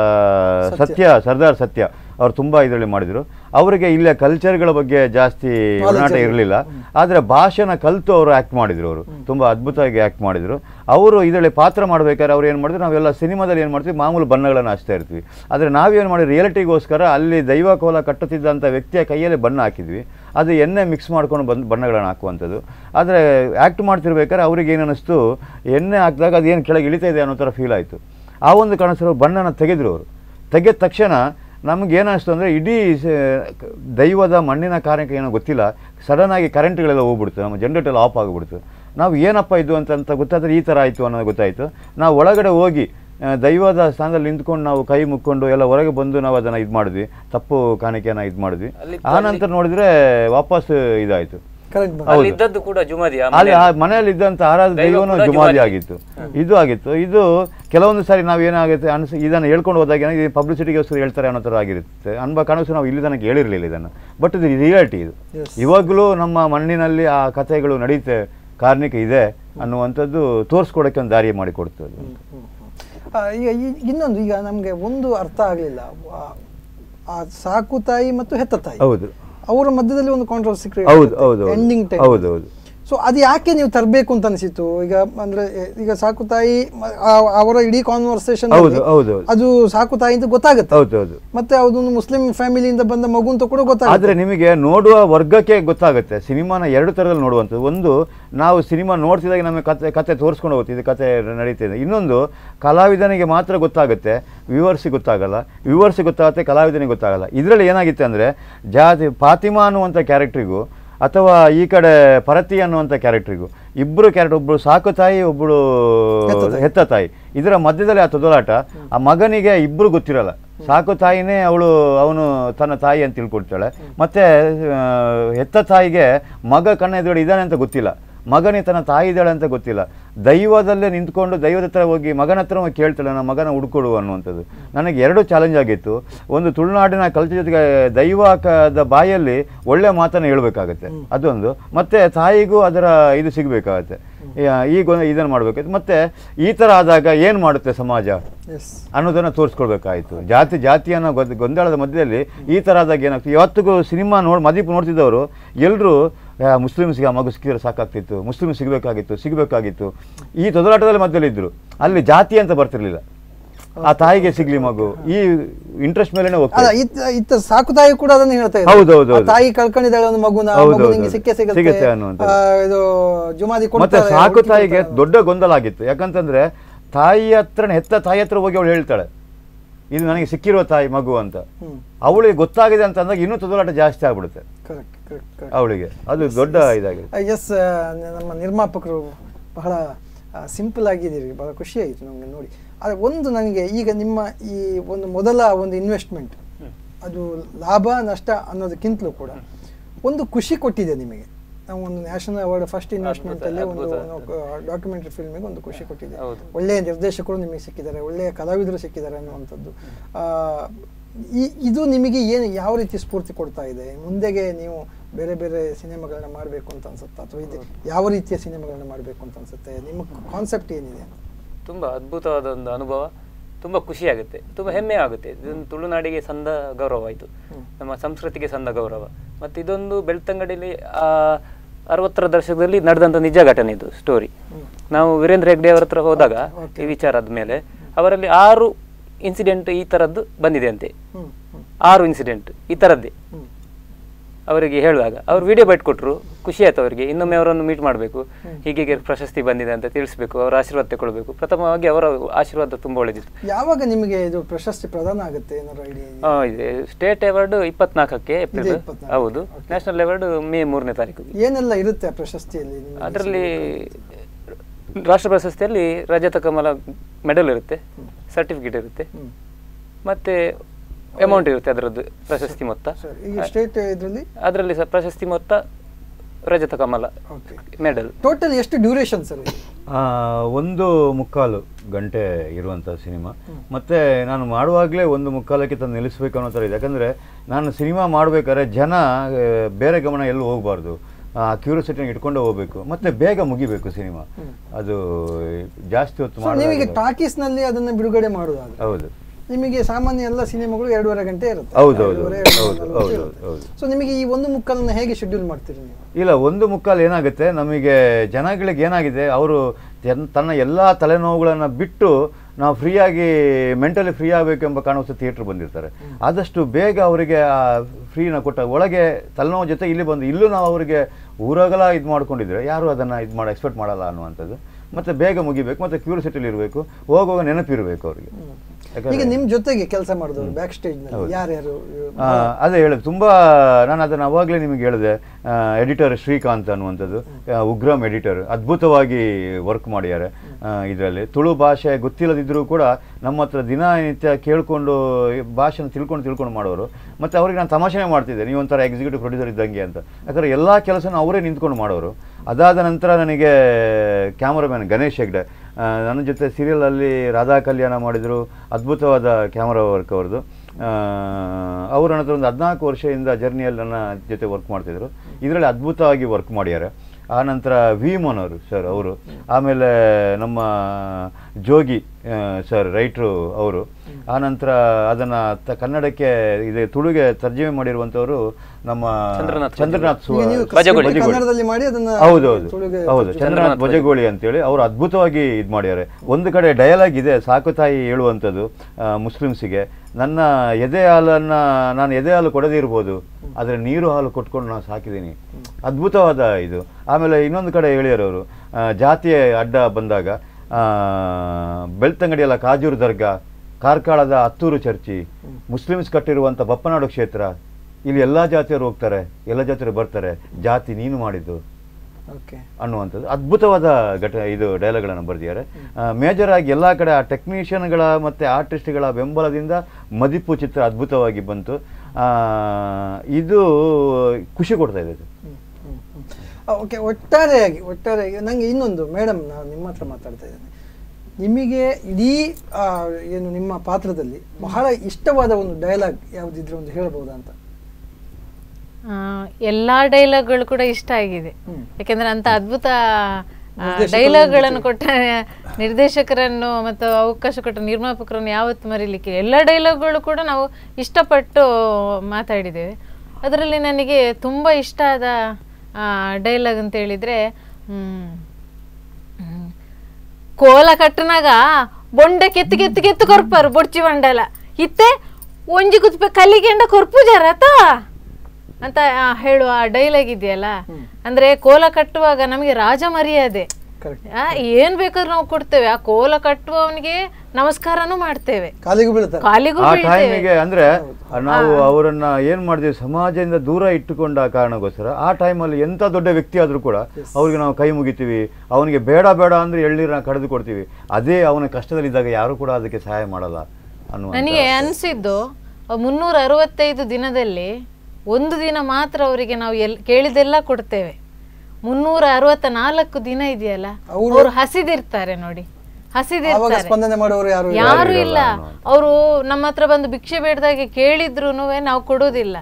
ಸತ್ಯ ಸರ್ದಾರ್ ಸತ್ಯ ಅವ್ರು ತುಂಬ ಇದರಲ್ಲಿ ಮಾಡಿದರು ಅವರಿಗೆ ಇಲ್ಲೇ ಕಲ್ಚರ್ಗಳ ಬಗ್ಗೆ ಜಾಸ್ತಿ ಒಡನಾಟ ಇರಲಿಲ್ಲ ಆದರೆ ಭಾಷೆನ ಕಲಿತು ಅವರು ಆ್ಯಕ್ಟ್ ಮಾಡಿದ್ರು ಅವರು ತುಂಬ ಅದ್ಭುತವಾಗಿ ಆ್ಯಕ್ಟ್ ಮಾಡಿದರು ಅವರು ಇದರಲ್ಲಿ ಪಾತ್ರ ಮಾಡಬೇಕಾದ್ರೆ ಅವ್ರು ಏನು ಮಾಡಿದ್ರು ನಾವೆಲ್ಲ ಸಿನಿಮಾದಲ್ಲಿ ಏನು ಮಾಡ್ತೀವಿ ಮಾಮೂಲು ಬಣ್ಣಗಳನ್ನು ಹಚ್ತಾ ಇರ್ತೀವಿ ಆದರೆ ನಾವೇನು ಮಾಡಿ ರಿಯಾಲಿಟಿಗೋಸ್ಕರ ಅಲ್ಲಿ ದೈವ ಕೋಲ ಕಟ್ಟುತ್ತಿದ್ದಂಥ ವ್ಯಕ್ತಿಯ ಕೈಯಲ್ಲಿ ಬಣ್ಣ ಹಾಕಿದ್ವಿ ಅದು ಎಣ್ಣೆ ಮಿಕ್ಸ್ ಮಾಡ್ಕೊಂಡು ಬಂದು ಬಣ್ಣಗಳನ್ನು ಹಾಕುವಂಥದ್ದು ಆದರೆ ಆ್ಯಕ್ಟ್ ಮಾಡ್ತಿರ್ಬೇಕಾದ್ರೆ ಅವ್ರಿಗೆ ಏನು ಅನ್ನಿಸ್ತು ಎಣ್ಣೆ ಹಾಕಿದಾಗ ಅದು ಏನು ಕೆಳಗೆ ಇಳಿತಾ ಇದೆ ಅನ್ನೋ ಥರ ಫೀಲ್ ಆಯಿತು ಆ ಒಂದು ಕಾರಣಸ್ಸರು ಬಣ್ಣನ ತೆಗೆದ್ರು ಅವರು ತೆಗೆದ ತಕ್ಷಣ ನಮ್ಗೆ ಏನಿಸ್ತು ಅಂದರೆ ಇಡೀ ಸ- ದೈವದ ಮಣ್ಣಿನ ಕಾರಣಕ್ಕೆ ಏನೋ ಗೊತ್ತಿಲ್ಲ ಸಡನ್ನಾಗಿ ಕರೆಂಟ್ಗಳೆಲ್ಲ ಹೋಗ್ಬಿಡ್ತು ನಮ್ಮ ಜನರೇಟ್ ಎಲ್ಲ ಆಫ್ ಆಗಿಬಿಡ್ತು ನಾವು ಏನಪ್ಪ ಇದು ಅಂತ ಅಂತ ಗೊತ್ತಾದರೆ ಈ ಥರ ಆಯಿತು ಅನ್ನೋದು ಗೊತ್ತಾಯಿತು ನಾವು ಒಳಗಡೆ ಹೋಗಿ ಆ, ದೈವದ ಸ್ಥಾನದಲ್ಲಿ ನಿಂತ್ಕೊಂಡು ನಾವು ಕೈ ಮುಕ್ಕೊಂಡು ಎಲ್ಲ ಹೊರಗೆ ಬಂದು ನಾವು ಅದನ್ನು ಇದು ಮಾಡಿದ್ವಿ ತಪ್ಪು ಕಾಣಿಕೆಯನ್ನು ಇದು ಮಾಡಿದ್ವಿ ಆ ನಂತರ ನೋಡಿದರೆ ವಾಪಸ್ ಇದಾಯಿತು ಕರೆಕ್ಟ್ ಅಲ್ಲಿ ಇದ್ದದ್ದು ಕೂಡ ಜುಮಾದಿ ಆ ಅಲ್ಲಿ ಆ ಮನೆಯಲ್ಲಿ. ಮನೆಯಲ್ಲಿ ಇದ್ದಂತ ಆರಾಧ ದೈವ ದೈವನು ಕೂಡ ಜುಮಾದಿ ಜುಮಾದಿ. ಆಗಿತ್ತು ಇದು ಆಗಿತ್ತು ಇದು ಕೆಲವೊಂದು ಸಾರಿ ನಾವು ಏನಾಗುತ್ತೆ ಅನ್ಸ್ ಇದನ್ನು ಹೇಳ್ಕೊಂಡು ಹೋದಾಗ ಏನೋ ಇದು ಪಬ್ಲಿಸಿಟಿಗೋಸ್ಕರ ಹೇಳ್ತಾರೆ ಅನ್ನೋ ಥರ ಆಗಿರುತ್ತೆ ಅನ್ಬ ಕಾಣಿಸು ನಾವು ಇಲ್ಲಿ ತನಕ ಹೇಳಿರಲಿಲ್ಲ ಇದನ್ನು ಬಟ್ ಇದು ರಿಯಾಲಿಟಿ ಇದು ಇವಾಗಲೂ ನಮ್ಮ ಮಣ್ಣಿನಲ್ಲಿ ಆ ಕಥೆಗಳು ನಡೀತೆ ಕಾರ್ಣಿಕ ಇದೆ ಅನ್ನುವಂಥದ್ದು ತೋರಿಸ್ಕೊಡೋಕ್ಕೆ ಒಂದು ದಾರಿ ಮಾಡಿಕೊಡ್ತು ಅದು ಆ, ಈಗ ಈ- ಇನ್ನೊಂದು ಈಗ ನಮ್ಗೆ ಒಂದು ಅರ್ಥ ಆಗ್ಲಿಲ್ಲ ಆ, ಆ ಸಾಕು ತಾಯಿ ಮತ್ತು ಹೆತ್ತ ತಾಯಿ ಹೌದು ಅವರ ಮಧ್ಯದಲ್ಲಿ ಒಂದು ಕಾಂಟ್ರವರ್ಸಿ ಹೌದು ಹೌದು ಎಂಡಿಂಗ್ ಟೈಮ್ ಹೌದು ಹೌದು ಸೊ ಅದು ಯಾಕೆ ನೀವು ತರಬೇಕು ಅಂತ ಅನಿಸಿತು ಈಗ ಅಂದ್ರೆ ಎ, ಈಗ ಸಾಕು ತಾಯಿ ಮ- ಆ- ಅವರ ಇಡೀ ಕಾನ್ವರ್ಸೇಷನ್ ಹೌದು, ಹೌದು, ಹೌದು. ಅದು ಸಾಕು ತಾಯಿ ಅಂತ ಗೊತ್ತಾಗುತ್ತೆ ಹೌದು ಹೌದು ಮತ್ತೆ ಅದೊಂದು ಮುಸ್ಲಿಂ ಫ್ಯಾಮಿಲಿಯಿಂದ ಬಂದ ಮಗು ಅಂತ ಕೂಡ ಗೊತ್ತಾಗುತ್ತೆ ಆದರೆ ನಿಮಗೆ ನೋಡುವ ವರ್ಗಕ್ಕೆ ಗೊತ್ತಾಗುತ್ತೆ ಸಿನಿಮಾನ ಎರಡು ಥರದಲ್ಲಿ ನೋಡುವಂಥದ್ದು ಒಂದು ನಾವು ಸಿನಿಮಾ ನೋಡ್ತಿದ್ದಾಗ ನಮಗೆ ಕತೆ ಕತೆ ತೋರಿಸ್ಕೊಂಡು ಹೋಗುತ್ತೆ ಇದು ಕತೆ ನಡೀತಿದೆ ಇನ್ನೊಂದು ಕಲಾವಿದನಿಗೆ ಮಾತ್ರ ಗೊತ್ತಾಗುತ್ತೆ ವ್ಯೂವರ್ಸಿಗೆ ಗೊತ್ತಾಗಲ್ಲ ವ್ಯೂವರ್ಸಿಗೆ ಗೊತ್ತಾಗುತ್ತೆ ಕಲಾವಿದನಿಗೆ ಗೊತ್ತಾಗಲ್ಲ ಇದರಲ್ಲಿ ಏನಾಗಿತ್ತು ಅಂದರೆ ಜಾತಿ ಫಾತಿಮಾ ಅನ್ನುವಂಥ ಕ್ಯಾರೆಕ್ಟ್ರಿಗೂ ಅಥವಾ ಈ ಕಡೆ ಪರತಿ ಅನ್ನುವಂಥ ಕ್ಯಾರೆಕ್ಟ್ರಿಗೂ ಇಬ್ಬರು ಕ್ಯಾರೆಕ್ಟರ್ ಒಬ್ಬಳು ಸಾಕು ತಾಯಿ ಒಬ್ಬಳು ಹೆತ್ತ ತಾಯಿ ಇದರ ಮಧ್ಯದಲ್ಲಿ ಆ ತೊದಲಾಟ ಆ ಮಗನಿಗೆ ಇಬ್ಬರು ಗೊತ್ತಿರಲ್ಲ ಸಾಕು ತಾಯಿನೇ ಅವಳು ಅವನು ತನ್ನ ತಾಯಿ ಅಂತ ತಿಳ್ಕೊಳ್ತಾಳೆ ಮತ್ತೆ ಆ, ಹೆತ್ತ ತಾಯಿಗೆ ಮಗ ಕಣ್ಣ ಎದುರುಗಡೆ ಇದ್ದಾನೆ ಅಂತ ಗೊತ್ತಿಲ್ಲ ಮಗನೇ ತನ್ನ ತಾಯಿ ಇದ್ದಾಳೆ ಅಂತ ಗೊತ್ತಿಲ್ಲ ದೈವದಲ್ಲೇ ನಿಂತ್ಕೊಂಡು ದೈವದ ಹತ್ರ ಹೋಗಿ ಮಗನ ಹತ್ರ ಹೋಗಿ ಕೇಳ್ತಾಳೆ ನನ್ನ ಮಗನ ಹುಡ್ಕೊಡು ಅನ್ನುವಂಥದ್ದು ನನಗೆ ಎರಡು ಚಾಲೆಂಜ್ ಆಗಿತ್ತು ಒಂದು ತುಳುನಾಡಿನ ಕಲ್ಚರ್ ಜೊತೆಗೆ ದೈವದ ಬಾಯಲ್ಲಿ ಒಳ್ಳೆ ಮಾತನ್ನು ಹೇಳ್ಬೇಕಾಗತ್ತೆ ಅದೊಂದು ಮತ್ತೆ ತಾಯಿಗೂ ಅದರ ಇದು ಸಿಗಬೇಕಾಗತ್ತೆ ಈಗ ಇದನ್ನು ಮಾಡಬೇಕಾಗುತ್ತೆ ಮತ್ತೆ ಈ ಥರ ಆದಾಗ ಏನು ಮಾಡುತ್ತೆ ಸಮಾಜ ಎಸ್ ಅನ್ನೋದನ್ನು ತೋರಿಸ್ಕೊಳ್ಬೇಕಾಯ್ತು ಜಾತಿ ಜಾತಿ ಅನ್ನೋ ಗೊಂದ- ಗೊಂದಲದ ಮಧ್ಯದಲ್ಲಿ ಈ ಥರ ಆದಾಗ ಏನಾಗ್ತದೆ ಇವತ್ತಿಗೂ ಸಿನಿಮಾ ನೋಡಿ ಮದೀಪ್ ನೋಡ್ತಿದ್ದವರು ಎಲ್ಲರೂ ಮುಸ್ಲಿಮ್ಸ್ಗೆ ಆ ಮಗು ಸಿಕ್ಕಿದ್ರೆ ಸಾಕಾಗ್ತಿತ್ತು ಮುಸ್ಲಿಮ್ ಸಿಗಬೇಕಾಗಿತ್ತು ಸಿಗಬೇಕಾಗಿತ್ತು ಈ ತೊದಲಾಟದಲ್ಲಿ ಮಧ್ಯದಲ್ಲಿ ಇದ್ರು ಅಲ್ಲಿ ಜಾತಿ ಅಂತ ಬರ್ತಿರ್ಲಿಲ್ಲ ಆ ತಾಯಿಗೆ ಸಿಗ್ಲಿ ಮಗು ಈ ಇಂಟ್ರೆಸ್ಟ್ ಮೇಲೆನೆ ಅಲ್ಲ ಹೋಗ್ತದೆ ಇತ್ತ ಇತ್ತ ಸಾಕು ತಾಯಿ ಕೂಡ ಅದನ್ನ ಹೇಳ್ತಾ ಇದ್ದಾರೆ. ಹೌದು, ಹೌದು, ಆ ಹೌದು. ತಾಯಿ ಕಳ್ಕೊಂಡಿದ್ದಾಳೆ ಒಂದು ಮಗುನ ಆ ಹೌದು, ಮಗು ಹೌದು, ನಿಂಗೆ ಹೌದು. ಸಿಕ್ಕೇ ಸಿಗುತ್ತೆ ಸಿಗುತ್ತೆ ಅನ್ನುವಂಥದ್ದು. ಆ, ಇದು ಜುಮಾದಿ ಮತ್ತೆ ಕೊಡ್ತಾರೆ, ಸಾಕು ಹುಡುಕಿ ತಾಯಿಗೆ ಕೊಡ್ತಾರೆ. ದೊಡ್ಡ ಗೊಂದಲ ಆಗಿತ್ತು ಯಾಕಂತಂದ್ರೆ ತಾಯಿ ಹತ್ರ ಹೆತ್ತ ತಾಯಿ ಹತ್ರ ಹೋಗಿ ಅವಳು ಹೇಳ್ತಾಳೆ ಇದು ನನಗೆ ಸಿಕ್ಕಿರುವ ತಾಯಿ ಮಗು ಅಂತ ಹ್ಮ್. ಅವಳಿಗೆ ಗೊತ್ತಾಗಿದೆ ಅಂತ ಅಂದಾಗ ಇನ್ನೂ ತೊದಲಾಟ ಜಾಸ್ತಿ ಆಗ್ಬಿಡುತ್ತೆ Correct, correct, correct. ಅವಳಿಗೆ ಅದು ದೊಡ್ಡ ಇದಾಗಿದೆ ಎಸ್ ನಮ್ಮ ನಿರ್ಮಾಪಕರು ಬಹಳ ಸಿಂಪಲ್ ಆಗಿದ್ದೀರಿ ಬಹಳ ಖುಷಿ ಆಯಿತು ನಮಗೆ ನೋಡಿ ಆದರೆ ಒಂದು ನನಗೆ ಈಗ ನಿಮ್ಮ ಈ ಒಂದು ಮೊದಲ ಒಂದು ಇನ್ವೆಸ್ಟ್ಮೆಂಟ್ ಅದು ಲಾಭ ನಷ್ಟ ಅನ್ನೋದಕ್ಕಿಂತಲೂ ಕೂಡ ಒಂದು ಖುಷಿ ಕೊಟ್ಟಿದೆ ನಿಮಗೆ ನಾವು ಒಂದು ನ್ಯಾಷನಲ್ ಅವಾರ್ಡ್ ಫಸ್ಟ್ ಇನ್ವೆಸ್ಟ್ಮೆಂಟ್ ಅಲ್ಲಿ ಒಂದು ಡಾಕ್ಯುಮೆಂಟರಿ ಫಿಲ್ಮಿಗೆ ಒಂದು ಖುಷಿ ಕೊಟ್ಟಿದೆ ಹೌದು. ಒಳ್ಳೆಯ ನಿರ್ದೇಶಕರು ನಿಮಗೆ ಸಿಕ್ಕಿದ್ದಾರೆ ಒಳ್ಳೆಯ ಕಲಾವಿದರು ಸಿಕ್ಕಿದ್ದಾರೆ ಅನ್ನುವಂಥದ್ದು ಆ, ಈ ಇದು ನಿಮಗೆ ಏನು ಯಾವ ರೀತಿ ಸ್ಫೂರ್ತಿ ಕೊಡ್ತಾ ಇದೆ ಮುಂದೆಗೆ ನೀವು ಬೇರೆ ಬೇರೆ ಸಿನಿಮಾಗಳನ್ನ ಮಾಡಬೇಕು ಅಂತ ಅನ್ಸುತ್ತಾ ಅಥವಾ ಇದು ಯಾವ ರೀತಿಯ ಸಿನಿಮಾಗಳನ್ನ ಮಾಡಬೇಕು ಅಂತ ಅನ್ಸುತ್ತೆ ನಿಮ್ಮ ಕಾನ್ಸೆಪ್ಟ್ ಏನಿದೆ ತುಂಬ ಅದ್ಭುತವಾದ ಒಂದು ಅನುಭವ ತುಂಬ ಖುಷಿ ಆಗುತ್ತೆ ತುಂಬ ಹೆಮ್ಮೆ ಆಗುತ್ತೆ ಇದೊಂದು ತುಳುನಾಡಿಗೆ ಸಂದ ಗೌರವ ಆಯಿತು ನಮ್ಮ ಸಂಸ್ಕೃತಿಗೆ ಸಂದ ಗೌರವ ಮತ್ತು ಇದೊಂದು ಬೆಳ್ತಂಗಡಿಯಲ್ಲಿ ಆ ಅರವತ್ತರ ದಶಕದಲ್ಲಿ ನಡೆದಂಥ ನಿಜ ಘಟನೆ ಇದು ಸ್ಟೋರಿ ನಾವು ವೀರೇಂದ್ರ ಹೆಗ್ಡೆ ಅವರ ಹತ್ರ ಹೋದಾಗ ಈ ವಿಚಾರದ ಮೇಲೆ ಅವರಲ್ಲಿ ಆರು ಇನ್ಸಿಡೆಂಟ್ ಈ ಥರದ್ದು ಬಂದಿದೆ ಅಂತೆ ಆರು ಇನ್ಸಿಡೆಂಟ್ ಈ ಥರದ್ದೇ ಅವರಿಗೆ ಹೇಳುವಾಗ ಅವ್ರು ವಿಡಿಯೋ ಬೈಟ್ ಕೊಟ್ಟರು ಖುಷಿ ಆಯ್ತು ಅವರಿಗೆ ಇನ್ನೊಮ್ಮೆ ಅವರನ್ನು ಮೀಟ್ ಮಾಡಬೇಕು ಹೀಗೆ ಪ್ರಶಸ್ತಿ ಬಂದಿದೆ ಅಂತ ತಿಳಿಸ್ಬೇಕು ಅವರ ಆಶೀರ್ವಾದ ತಗೊಳ್ಬೇಕು ಪ್ರಥಮವಾಗಿ ಅವರ ಆಶೀರ್ವಾದ ತುಂಬ ಒಳ್ಳೆದಿತ್ತು ಯಾವಾಗ ನಿಮಗೆ ಇದು ಪ್ರಶಸ್ತಿ ಪ್ರದಾನ ಆಗುತ್ತೆ ಏನಾದ್ರು ಐಡಿಯಾ ಆ, ಇದೆ ಸ್ಟೇಟ್ ಅವಾರ್ಡ್ ಇಪ್ಪತ್ನಾಲ್ಕಕ್ಕೆ ಏಪ್ರಿಲ್ ಇದೆ 24. ಹೌದು ನ್ಯಾಷನಲ್ ಅವಾರ್ಡ್ ಮೇ ಮೂರನೇ ತಾರೀಕು ಏನೆಲ್ಲ ಇರುತ್ತೆ ಆ ಪ್ರಶಸ್ತಿಯಲ್ಲಿ ನಿಮಗೆ ಅದರಲ್ಲಿ ರಾಷ್ಟ್ರ ಪ್ರಶಸ್ತಿಯಲ್ಲಿ ರಜತ ಕಮಲ ಮೆಡಲ್ ಇರುತ್ತೆ ಸರ್ಟಿಫಿಕೇಟ್ ಇರುತ್ತೆ ಮತ್ತೆ ಅಮೌಂಟ್ ಇರುತ್ತೆ ಅದರದ್ದು ಪ್ರಶಸ್ತಿ ಮೊತ್ತ ಈಗ ಸ್ಟೇಟ್ ಇದರಲ್ಲಿ ಅದರಲ್ಲಿ ಸಹ ಪ್ರಶಸ್ತಿ ಮೊತ್ತ ರಜತ ಕಮಲ ಮೆಡಲ್ ಟೋಟಲ್ ಎಷ್ಟು ಡ್ಯೂರೇಷನ್ ಸರ್ ಆ, ಒಂದು ಮುಕ್ಕಾಲು ಗಂಟೆ ಇರುವಂಥ ಸಿನಿಮಾ ಮತ್ತೆ ನಾನು ಮಾಡುವಾಗಲೇ ಒಂದು ಮುಕ್ಕಾಲಕ್ಕೆ ತಂದು ನಿಲ್ಲಿಸ್ಬೇಕು ಅನ್ನೋ ಥರ ಇದೆ ಯಾಕಂದರೆ ನಾನು ಸಿನಿಮಾ ಮಾಡಬೇಕಾದ್ರೆ ಜನ ಆ, ಬೇರೆ ಗಮನ ಎಲ್ಲೂ ಹೋಗಬಾರ್ದು ಆ ಕ್ಯೂರಿಯಾಸಿಟಿನ ಇಟ್ಕೊಂಡು ಹೋಗ್ಬೇಕು ಮತ್ತೆ ಬೇಗ ಮುಗಿಬೇಕು ಸಿನಿಮಾ ಅದು ಜಾಸ್ತಿ ಹೊತ್ತು ಸೊ ನೀವೀಗ ಮಾಡೋದು ಟಾಕೀಸ್ ನಲ್ಲಿ ಅದನ್ನ ಬಿಡುಗಡೆ ಮಾಡುದಾದ್ರೆ ಹೌದು ನಿಮಗೆ ಸಾಮಾನ್ಯ ಎಲ್ಲ ಸಿನಿಮಾಗಳು ಎರಡೂವರೆ ಗಂಟೆ ಇರುತ್ತೆ ಹೌದು, ಹೌದು, ಎರಡೂವರೆ, ಹೌದು, ಎರಡೂವರೆ ಹೌದು, ಇರುತ್ತೆ. ಹೌದು. ಸೊ ನಿಮಗೆ ಈ ಒಂದು ಮುಕ್ಕಲನ್ನ ಹೇಗೆ ಶೆಡ್ಯೂಲ್ ಮಾಡ್ತೀರಿ ನೀವು ಇಲ್ಲ ಒಂದು ಮುಕ್ಕಾಲು ಏನಾಗುತ್ತೆ ನಮಗೆ ಜನಗಳಿಗೆ ಏನಾಗಿದೆ ಅವರು ತನ್ನ ಎಲ್ಲ ತಲೆನೋವುಗಳನ್ನು ಬಿಟ್ಟು ನಾವು ಫ್ರೀಯಾಗಿ ಮೆಂಟಲಿ ಫ್ರೀ ಆಗಬೇಕು ಎಂಬ ಕಾರಣಕ್ಕೆ ಥಿಯೇಟ್ರ್ ಬಂದಿರ್ತಾರೆ ಆದಷ್ಟು ಬೇಗ ಅವರಿಗೆ ಆ ಫ್ರೀನ ಕೊಟ್ಟ ಒಳಗೆ ತಲೆನೋವು ಜೊತೆ ಇಲ್ಲಿ ಬಂದು ಇಲ್ಲೂ ನಾವು ಅವರಿಗೆ ಊರಾಗಲ ಇದು ಮಾಡ್ಕೊಂಡಿದ್ರೆ ಯಾರು ಅದನ್ನು ಇದು ಮಾಡಿ ಎಕ್ಸ್ಪೆಕ್ಟ್ ಮಾಡಲ್ಲ ಅನ್ನುವಂಥದ್ದು ಮತ್ತೆ ಬೇಗ ಮುಗಿಬೇಕು ಮತ್ತೆ ಕ್ಯೂರಿಯಾಸಿಟಿಲಿ ಇರಬೇಕು ಹೋಗುವಾಗ ನೆನಪಿರಬೇಕು ಅವರಿಗೆ ಈಗ ನಿಮ್ ಜೊತೆಗೆ ಕೆಲಸ ಮಾಡಿದವರು ಬ್ಯಾಕ್ ಸ್ಟೇಜ್ ನಲ್ಲಿ ಹೌದು. ಯಾರ್ಯಾರು ಆ, ಅದೇ ಹೇಳೋದು ತುಂಬ ನಾನು ಅದನ್ನು ಅವಾಗಲೇ ನಿಮಗೆ ಹೇಳಿದೆ ಎಡಿಟರ್ ಶ್ರೀಕಾಂತ್ ಅನ್ನುವಂಥದ್ದು ಆ, ಉಗ್ರಂ ಎಡಿಟರ್ ಅದ್ಭುತವಾಗಿ ವರ್ಕ್ ಮಾಡಿದ್ದಾರೆ ಇದರಲ್ಲಿ ತುಳು ಭಾಷೆ ಗೊತ್ತಿಲ್ಲದಿದ್ದರೂ ಕೂಡ ನಮ್ಮ ಹತ್ರ ದಿನನಿತ್ಯ ಕೇಳಿಕೊಂಡು ಭಾಷೆನ ತಿಳ್ಕೊಂಡು ತಿಳ್ಕೊಂಡು ಮಾಡೋರು ಮತ್ತು ಅವ್ರಿಗೆ ನಾನು ತಮಾಷೆನೇ ಮಾಡ್ತಿದ್ದೆ ನೀವು ಒಂಥರ ಎಕ್ಸಿಕ್ಯೂಟಿವ್ ಪ್ರೊಡ್ಯೂಸರ್ ಇದ್ದಂಗೆ ಅಂತ ಯಾಕಂದರೆ ಎಲ್ಲ ಕೆಲಸನ ಅವರೇ ನಿಂತ್ಕೊಂಡು ಮಾಡೋರು ಅದಾದ ನಂತರ ನನಗೆ ಕ್ಯಾಮರಾಮ್ಯಾನ್ ಗಣೇಶ್ ಹೆಗ್ಡೆ ಆ, ನನ್ನ ಜೊತೆ ಸೀರಿಯಲಲ್ಲಿ ರಾಧಾ ಕಲ್ಯಾಣ ಮಾಡಿದರು ಅದ್ಭುತವಾದ ಕ್ಯಾಮರಾ ವರ್ಕ್ ಅವ್ರದ್ದು ಅವರು ನನ್ನ ಹತ್ರ ಒಂದು ಹದಿನಾಲ್ಕು ವರ್ಷದಿಂದ ಜರ್ನಿಯಲ್ಲಿ ನನ್ನ ಜೊತೆ ವರ್ಕ್ ಮಾಡ್ತಿದ್ರು ಇದರಲ್ಲಿ ಅದ್ಭುತವಾಗಿ ವರ್ಕ್ ಮಾಡ್ಯಾರೆ ಆನಂತರ ಭೀಮನ್ ಅವರು ಸರ್ ಅವರು ಆಮೇಲೆ ನಮ್ಮ ಜೋಗಿ ಆ, ಸರ್ ರೈಟ್ರು ಅವರು ಆನಂತರ ಅದನ್ನು ತ ಕನ್ನಡಕ್ಕೆ ಇದೆ ತುಳುಗೆ ತರ್ಜಮೆ ಮಾಡಿರುವಂಥವರು ನಮ್ಮ ಚಂದ್ರನಾಥ್ ಚಂದ್ರನಾಥ್ ಈಗ ನೀವು ಸು- ಬಜಗೋಳಿ. ಬಜಗೋಳಿ. ಕನ್ನಡದಲ್ಲಿ ಮಾಡಿ ಅದನ್ನ ಹೌದೌದು ತುಳುಗೆ ಹೌದು ಚಂದ್ರನಾಥ್ ಬಜಗೋಳಿ ಅಂತೇಳಿ ಅವರು ಅದ್ಭುತವಾಗಿ ಇದು ಮಾಡ್ಯಾರೆ ಒಂದು ಕಡೆ ಡಯಲಾಗ್ ಇದೆ ಸಾಕು ತಾಯಿ ಹೇಳುವಂಥದ್ದು ಆ, ಮುಸ್ಲಿಮ್ಸಿಗೆ ನನ್ನ ಎದೆ ಹಾಲನ್ನ ನಾನು ಎದೆ ಹಾಲು ಕೊಡದೇ ಇರ್ಬೋದು ಆದರೆ ನೀರು ಹಾಲು ಕೊಟ್ಕೊಂಡು ನಾನು ಸಾಕಿದ್ದೀನಿ ಅದ್ಭುತವಾದ ಇದು ಆಮೇಲೆ ಇನ್ನೊಂದು ಕಡೆ ಹೇಳ್ಯಾರ ಅವರು ಜಾತಿಯ ಅಡ್ಡ ಬಂದಾಗ ಆ, ಬೆಳ್ತಂಗಡಿಯಲ್ಲ ಕಾಜೂರು ದರ್ಗಾ ಕಾರ್ಕಳದ ಹತ್ತೂರು ಚರ್ಚಿ ಮುಸ್ಲಿಮ್ಸ್ ಕಟ್ಟಿರುವಂಥ ಬಪ್ಪನಾಡು ಕ್ಷೇತ್ರ ಇಲ್ಲಿ ಎಲ್ಲ ಜಾತಿಯವರು ಹೋಗ್ತಾರೆ ಎಲ್ಲ ಜಾತಿಯವರು ಬರ್ತಾರೆ ಜಾತಿ ನೀನು ಮಾಡಿದ್ದು ಓಕೆ ಅನ್ನುವಂಥದ್ದು ಅದ್ಭುತವಾದ ಘಟ ಇದು ಡೈಲಾಗ್ಗಳನ್ನು ಬರೆದಿದ್ದಾರೆ ಮೇಜರ್ ಆಗಿ ಎಲ್ಲ ಕಡೆ ಆ ಟೆಕ್ನಿಷಿಯನ್ಗಳ ಮತ್ತು ಆರ್ಟಿಸ್ಟ್ಗಳ ಬೆಂಬಲದಿಂದ ಮದಿಪು ಚಿತ್ರ ಅದ್ಭುತವಾಗಿ ಬಂತು ಆ, ಇದು ಖುಷಿ ಕೊಡ್ತಾ ಇದೆ ಇದು. ಓಕೆ ಒಟ್ಟಾರೆಯಾಗಿ ಒಟ್ಟಾರೆಯಾಗಿ ನನಗೆ ಇನ್ನೊಂದು ಮೇಡಮ್ ನಾನು ನಿಮ್ಮ ಹತ್ರ ಮಾತಾಡ್ತಾ ಇದ್ದೇನೆ ನಿಮಗೆ ಇಡೀ ಆ, ಏನು ನಿಮ್ಮ ಪಾತ್ರದಲ್ಲಿ ಬಹಳ ಇಷ್ಟವಾದ ಒಂದು ಡೈಲಾಗ್ ಯಾವುದಿದ್ರೆ ಒಂದು ಹೇಳ್ಬೋದಾ ಅಂತ ಆ, ಎಲ್ಲಾ ಡೈಲಾಗ್ಗಳು ಕೂಡ ಇಷ್ಟ ಆಗಿದೆ ಯಾಕೆಂದ್ರೆ ಅಂತ ಅದ್ಭುತ ಡೈಲಾಗ್ಗಳನ್ನು ಕೊಟ್ಟ ನಿರ್ದೇಶಕರನ್ನು ಮತ್ತು ಅವಕಾಶ ಕೊಟ್ಟ ನಿರ್ಮಾಪಕರನ್ನು ಯಾವತ್ತು ಮರೀಲಿಕ್ಕೆ ಎಲ್ಲ ಡೈಲಾಗ್ಗಳು ಕೂಡ ನಾವು ಇಷ್ಟಪಟ್ಟು ಮಾತಾಡಿದ್ದೇವೆ ಅದರಲ್ಲಿ ನನಗೆ ತುಂಬ ಇಷ್ಟ ಆದ ಡೈಲಾಗ್ ಅಂತ ಹೇಳಿದ್ರೆ ಹ್ಮ್, ಹ್ಮ್. ಕೋಲ ಕಟ್ಟನಾಗ ಬೊಂಡ ಕೆತ್ತು ಕೆತ್ತು ಕೆತ್ತು ಕೊರ್ಪಾರು ಬೊಡ್ಚಿ ಬಂಡಲ ಇತ್ತೆ ಒಂಜಿ ಕುತ್ಪೆ ಕಲ್ಲಿಗೆಂಡ ಕೊರ್ಪು ಜರತ ಅಂತ ಆ, ಹೇಳುವ ಆ ಡೈಲಾಗ್ ಇದೆಯಲ್ಲ ಅಂದ್ರೆ ಕೋಲ ಕಟ್ಟುವಾಗ ನಮಗೆ ರಾಜ ಮರ್ಯಾದೆ ಆ, ಏನ್ ಬೇಕಾದ್ರೂ ನಾವು ಕೊಡ್ತೇವೆ ಆ ಕೋಲ ಕಟ್ಟುವವನಿಗೆ ನಮಸ್ಕಾರನೂ ಮಾಡ್ತೇವೆ ಕಾಲಿಗೂ ಬೀಳ್ತಾರೆ ಕಾಲಿಗೂ ಆ ಬೀಳ್ತೇವೆ ಟೈಮಿಗೆ ಅಂದ್ರೆ ನಾವು ಅವರನ್ನ ಏನ್ ಮಾಡಿದ್ವಿ ಸಮಾಜದಿಂದ ದೂರ ಇಟ್ಟುಕೊಂಡ ಕಾರಣಕ್ಕೋಸ್ಕರ ಆ ಟೈಮಲ್ಲಿ ಎಂತ ದೊಡ್ಡ ವ್ಯಕ್ತಿ ಆದ್ರೂ ಕೂಡ ಅವ್ರಿಗೆ ನಾವು ಕೈ ಮುಗಿತೀವಿ ಅವನಿಗೆ ಬೇಡ ಬೇಡ ಅಂದ್ರೆ ಎಳ್ನೀರನ್ನ ಕಡಿದು ಕೊಡ್ತೀವಿ ಅದೇ ಅವನ ಕಷ್ಟದಲ್ಲಿದ್ದಾಗ ಯಾರು ಕೂಡ ಅದಕ್ಕೆ ಸಹಾಯ ಮಾಡಲ್ಲ ಅನ್ನುವ ನನಗೆ ಅನಿಸಿದ್ದು ಮುನ್ನೂರ ಅರವತ್ತೈದು ದಿನದಲ್ಲಿ ಒಂದು ದಿನ ಮಾತ್ರ ಅವರಿಗೆ ನಾವು ಎಲ್ ಕೇಳಿದೆಲ್ಲ ಕೊಡ್ತೇವೆ ಮುನ್ನೂರ ಅರವತ್ತ ನಾಲ್ಕು ದಿನ ಇದೆಯಲ್ಲ ಅವರು ಹಸಿದಿರ್ತಾರೆ ನೋಡಿ ಆವಾಗ ಹಸಿದಿರ್ತಾರೆ ಸ್ಪಂದನೆ ಮಾಡೋರು ಯಾರು ಇಲ್ಲ. ಯಾರು ಇಲ್ಲ ಅವರು ನಮ್ಮ ಹತ್ರ ಬಂದು ಭಿಕ್ಷೆ ಬೇಡದಾಗೆ ಕೇಳಿದ್ರು ನಾವು ಕೊಡೋದಿಲ್ಲ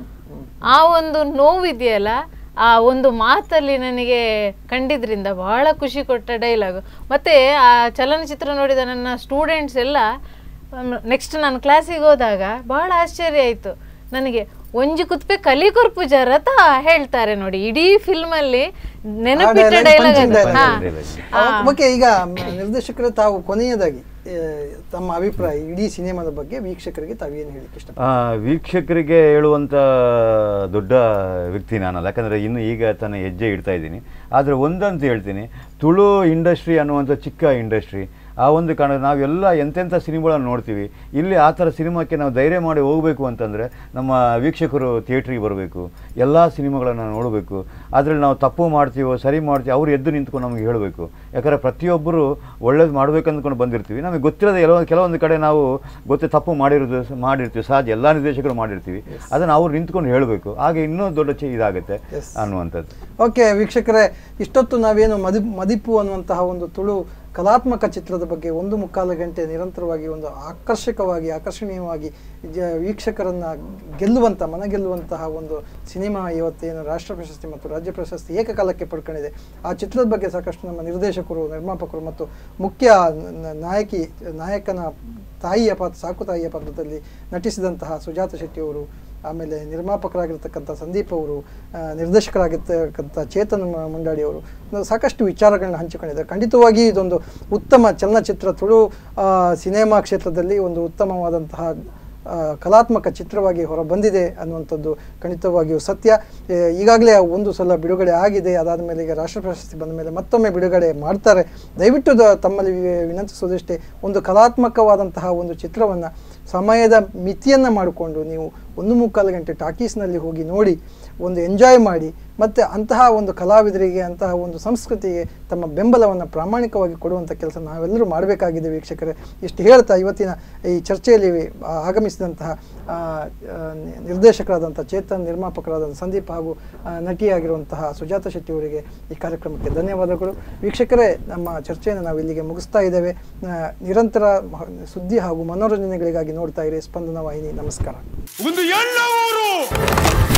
ಆ ಒಂದು ನೋವಿದೆಯಲ್ಲ ಆ ಒಂದು ಮಾತಲ್ಲಿ ನನಗೆ ಕಂಡಿದ್ರಿಂದ ಬಹಳ ಖುಷಿ ಕೊಟ್ಟ ಡೈಲಾಗ್ ಮತ್ತೆ ಆ ಚಲನಚಿತ್ರ ನೋಡಿದ ನನ್ನ ಸ್ಟೂಡೆಂಟ್ಸ್ ಎಲ್ಲ ನೆಕ್ಸ್ಟ್ ನಾನು ಕ್ಲಾಸಿಗೆ ಹೋದಾಗ ಬಹಳ ಆಶ್ಚರ್ಯ ಆಯಿತು ನನಗೆ ಒಂಜಿ ಕುತ್ಪೆ ಕಲಿ ಕೊರ್ಪು ಜರತ ಹೇಳ್ತಾರೆ ನೋಡಿ ಇಡೀ ಫಿಲ್ಮ್ ಅಲ್ಲಿ ನೆನಪಿಟ್ಟ dialogue ಡೈಲಾಗ್ punching ಅದು dialogue. ಹಾ. ಆ, ಓಕೆ ಈಗ ಮ- ನಿರ್ದೇಶಕರೇ ತಾವು ಕೊನೆಯದಾಗಿ ಆ, ತಮ್ಮ ಅಭಿಪ್ರಾಯ ಇಡೀ ಸಿನಿಮಾದ ಬಗ್ಗೆ ವೀಕ್ಷಕರಿಗೆ ತಾವೇನು ಹೇಳಿಕ್ಕೆ ಇಷ್ಟ ಆ, ವೀಕ್ಷಕರಿಗೆ ಹೇಳುವಂಥ ದೊಡ್ಡ ವ್ಯಕ್ತಿ ನಾನಲ್ಲ ಯಾಕಂದರೆ ಇನ್ನು ಈಗ ತಾನೇ ಹೆಜ್ಜೆ ಇಡ್ತಾ ಇದ್ದೀನಿ ಆದರೆ ಒಂದಂತ ಹೇಳ್ತೀನಿ ತುಳು ಇಂಡಸ್ಟ್ರಿ ಅನ್ನುವಂಥ ಚಿಕ್ಕ ಇಂಡಸ್ಟ್ರಿ ಆ ಒಂದು ಕಾರಣ ನಾವೆಲ್ಲ ಎಂತೆಂಥ ಸಿನಿಮಾಗಳನ್ನು ನೋಡ್ತೀವಿ ಇಲ್ಲಿ ಆ ಥರ ಸಿನಿಮಾಕ್ಕೆ ನಾವು ಧೈರ್ಯ ಮಾಡಿ ಹೋಗಬೇಕು ಅಂತಂದರೆ ನಮ್ಮ ವೀಕ್ಷಕರು ಥಿಯೇಟ್ರಿಗೆ ಬರಬೇಕು ಎಲ್ಲ ಸಿನಿಮಾಗಳನ್ನು ನೋಡಬೇಕು ಅದರಲ್ಲಿ ನಾವು ತಪ್ಪು ಮಾಡ್ತೀವೋ ಸರಿ ಮಾಡ್ತೀವೋ ಅವ್ರು ಎದ್ದು ನಿಂತ್ಕೊಂಡು ನಮಗೆ ಹೇಳಬೇಕು ಯಾಕಂದರೆ ಪ್ರತಿಯೊಬ್ಬರು ಒಳ್ಳೇದು ಮಾಡಬೇಕು ಅಂದ್ಕೊಂಡು ಬಂದಿರ್ತೀವಿ ನಮಗೆ ಗೊತ್ತಿರೋದು ಎಲ್ಲೋ ಕೆಲವೊಂದು ಕಡೆ ನಾವು ಗೊತ್ತೇ ತಪ್ಪು ಮಾಡಿರೋದು ಸ- ಮಾಡಿರ್ತೀವಿ ಸಹಜ ಎಲ್ಲ ನಿರ್ದೇಶಕರು ಮಾಡಿರ್ತೀವಿ ಅದನ್ನು ಅವ್ರು ನಿಂತ್ಕೊಂಡು ಹೇಳಬೇಕು ಆಗ ಇನ್ನೂ ದೊಡ್ಡ ಚೆ ಇದಾಗುತ್ತೆ ಅನ್ನುವಂಥದ್ದು ಓಕೆ ವೀಕ್ಷಕರೇ ಇಷ್ಟೊತ್ತು ನಾವೇನು ಮದಿ ಮದಿಪು ಅನ್ನುವಂತಹ ಒಂದು ತುಳು ಕಲಾತ್ಮಕ ಚಿತ್ರದ ಬಗ್ಗೆ ಒಂದು ಮುಕ್ಕಾಲು ಗಂಟೆ ನಿರಂತರವಾಗಿ ಒಂದು ಆಕರ್ಷಕವಾಗಿ ಆಕರ್ಷಣೀಯವಾಗಿ ಜ- ವೀಕ್ಷಕರನ್ನ ಗೆಲ್ಲುವಂಥ ಮನ ಗೆಲ್ಲುವಂತಹ ಒಂದು ಸಿನಿಮಾ ಇವತ್ತೇನು ರಾಷ್ಟ್ರ ಪ್ರಶಸ್ತಿ ಮತ್ತು ರಾಜ್ಯ ಪ್ರಶಸ್ತಿ ಏಕಕಾಲಕ್ಕೆ ಪಡ್ಕೊಂಡಿದೆ ಆ ಚಿತ್ರದ ಬಗ್ಗೆ ಸಾಕಷ್ಟು ನಮ್ಮ ನಿರ್ದೇಶಕರು ನಿರ್ಮಾಪಕರು ಮತ್ತು ಮುಖ್ಯ ನ- ನಾಯಕಿ ನಾಯಕನ ತಾಯಿಯ ಪಾತ್ರ ಸಾಕು ತಾಯಿಯ ಪಾತ್ರದಲ್ಲಿ ನಟಿಸಿದಂತಹ ಸುಜಾತ ಶೆಟ್ಟಿ ಅವರು ಆಮೇಲೆ ನಿರ್ಮಾಪಕರಾಗಿರ್ತಕ್ಕಂಥ ಸಂದೀಪ್ ಅವರು ಆ, ನಿರ್ದೇಶಕರಾಗಿರ್ತಕ್ಕಂಥ ಚೇತನ್ ಮ- ಮುಂಡಾಡಿ ಅವರು ನಾವು ಸಾಕಷ್ಟು ವಿಚಾರಗಳನ್ನ ಹಂಚಿಕೊಂಡಿದ್ದಾರೆ ಖಂಡಿತವಾಗಿ ಇದೊಂದು ಉತ್ತಮ ಚಲನಚಿತ್ರ ತುಳು ಆ, ಸಿನಿಮಾ ಕ್ಷೇತ್ರದಲ್ಲಿ ಒಂದು ಉತ್ತಮವಾದಂತಹ ಆ, ಕಲಾತ್ಮಕ ಚಿತ್ರವಾಗಿ ಹೊರ ಬಂದಿದೆ ಅನ್ನುವಂಥದ್ದು ಖಂಡಿತವಾಗಿಯೂ ಸತ್ಯ ಏ, ಈಗಾಗಲೇ ಒಂದು ಸಲ ಬಿಡುಗಡೆ ಆಗಿದೆ ಅದಾದ ಮೇಲೆ ಈಗ ರಾಷ್ಟ್ರ ಪ್ರಶಸ್ತಿ ಬಂದ ಮೇಲೆ ಮತ್ತೊಮ್ಮೆ ಬಿಡುಗಡೆ ಮಾಡ್ತಾರೆ ದಯವಿಟ್ಟು ದ- ತಮ್ಮಲ್ಲಿ ವಿ- ವಿನಂತಿಸೋದಷ್ಟೇ ಒಂದು ಕಲಾತ್ಮಕವಾದಂತಹ ಒಂದು ಚಿತ್ರವನ್ನು ಸಮಯದ ಮಿತಿಯನ್ನು ಮಾಡಿಕೊಂಡು ನೀವು ಒಂದು ಮುಕ್ಕಾಲು ಗಂಟೆ ಟಾಕೀಸ್ನಲ್ಲಿ ಹೋಗಿ ನೋಡಿ ಒಂದು ಎಂಜಾಯ್ ಮಾಡಿ ಮತ್ತು ಅಂತಹ ಒಂದು ಕಲಾವಿದರಿಗೆ ಅಂತಹ ಒಂದು ಸಂಸ್ಕೃತಿಗೆ ತಮ್ಮ ಬೆಂಬಲವನ್ನು ಪ್ರಾಮಾಣಿಕವಾಗಿ ಕೊಡುವಂಥ ಕೆಲಸ ನಾವೆಲ್ಲರೂ ಮಾಡಬೇಕಾಗಿದೆ ವೀಕ್ಷಕರೇ ಇಷ್ಟು ಹೇಳ್ತಾ ಇವತ್ತಿನ ಈ ಚರ್ಚೆಯಲ್ಲಿ ಆ, ಆಗಮಿಸಿದಂತಹ ಆ, ಆ, ನಿ- ನಿರ್ದೇಶಕರಾದಂಥ ಚೇತನ್ ನಿರ್ಮಾಪಕರಾದಂಥ ಸಂದೀಪ್ ಹಾಗೂ ಆ, ನಟಿಯಾಗಿರುವಂತಹ ಸುಜಾತ ಶೆಟ್ಟಿ ಅವರಿಗೆ ಈ ಕಾರ್ಯಕ್ರಮಕ್ಕೆ ಧನ್ಯವಾದಗಳು ವೀಕ್ಷಕರೇ ನಮ್ಮ ಚರ್ಚೆಯನ್ನು ನಾವು ಇಲ್ಲಿಗೆ ಮುಗಿಸ್ತಾ ಇದ್ದೇವೆ ಆ, ನಿರಂತರ ಮ- ಸುದ್ದಿ ಹಾಗೂ ಮನೋರಂಜನೆಗಳಿಗಾಗಿ ನೋಡ್ತಾ ಇರಿ ಸ್ಪಂದನ ವಾಹಿನಿ ನಮಸ್ಕಾರ ಒಂದು ಎಲ್ಲ ಊರು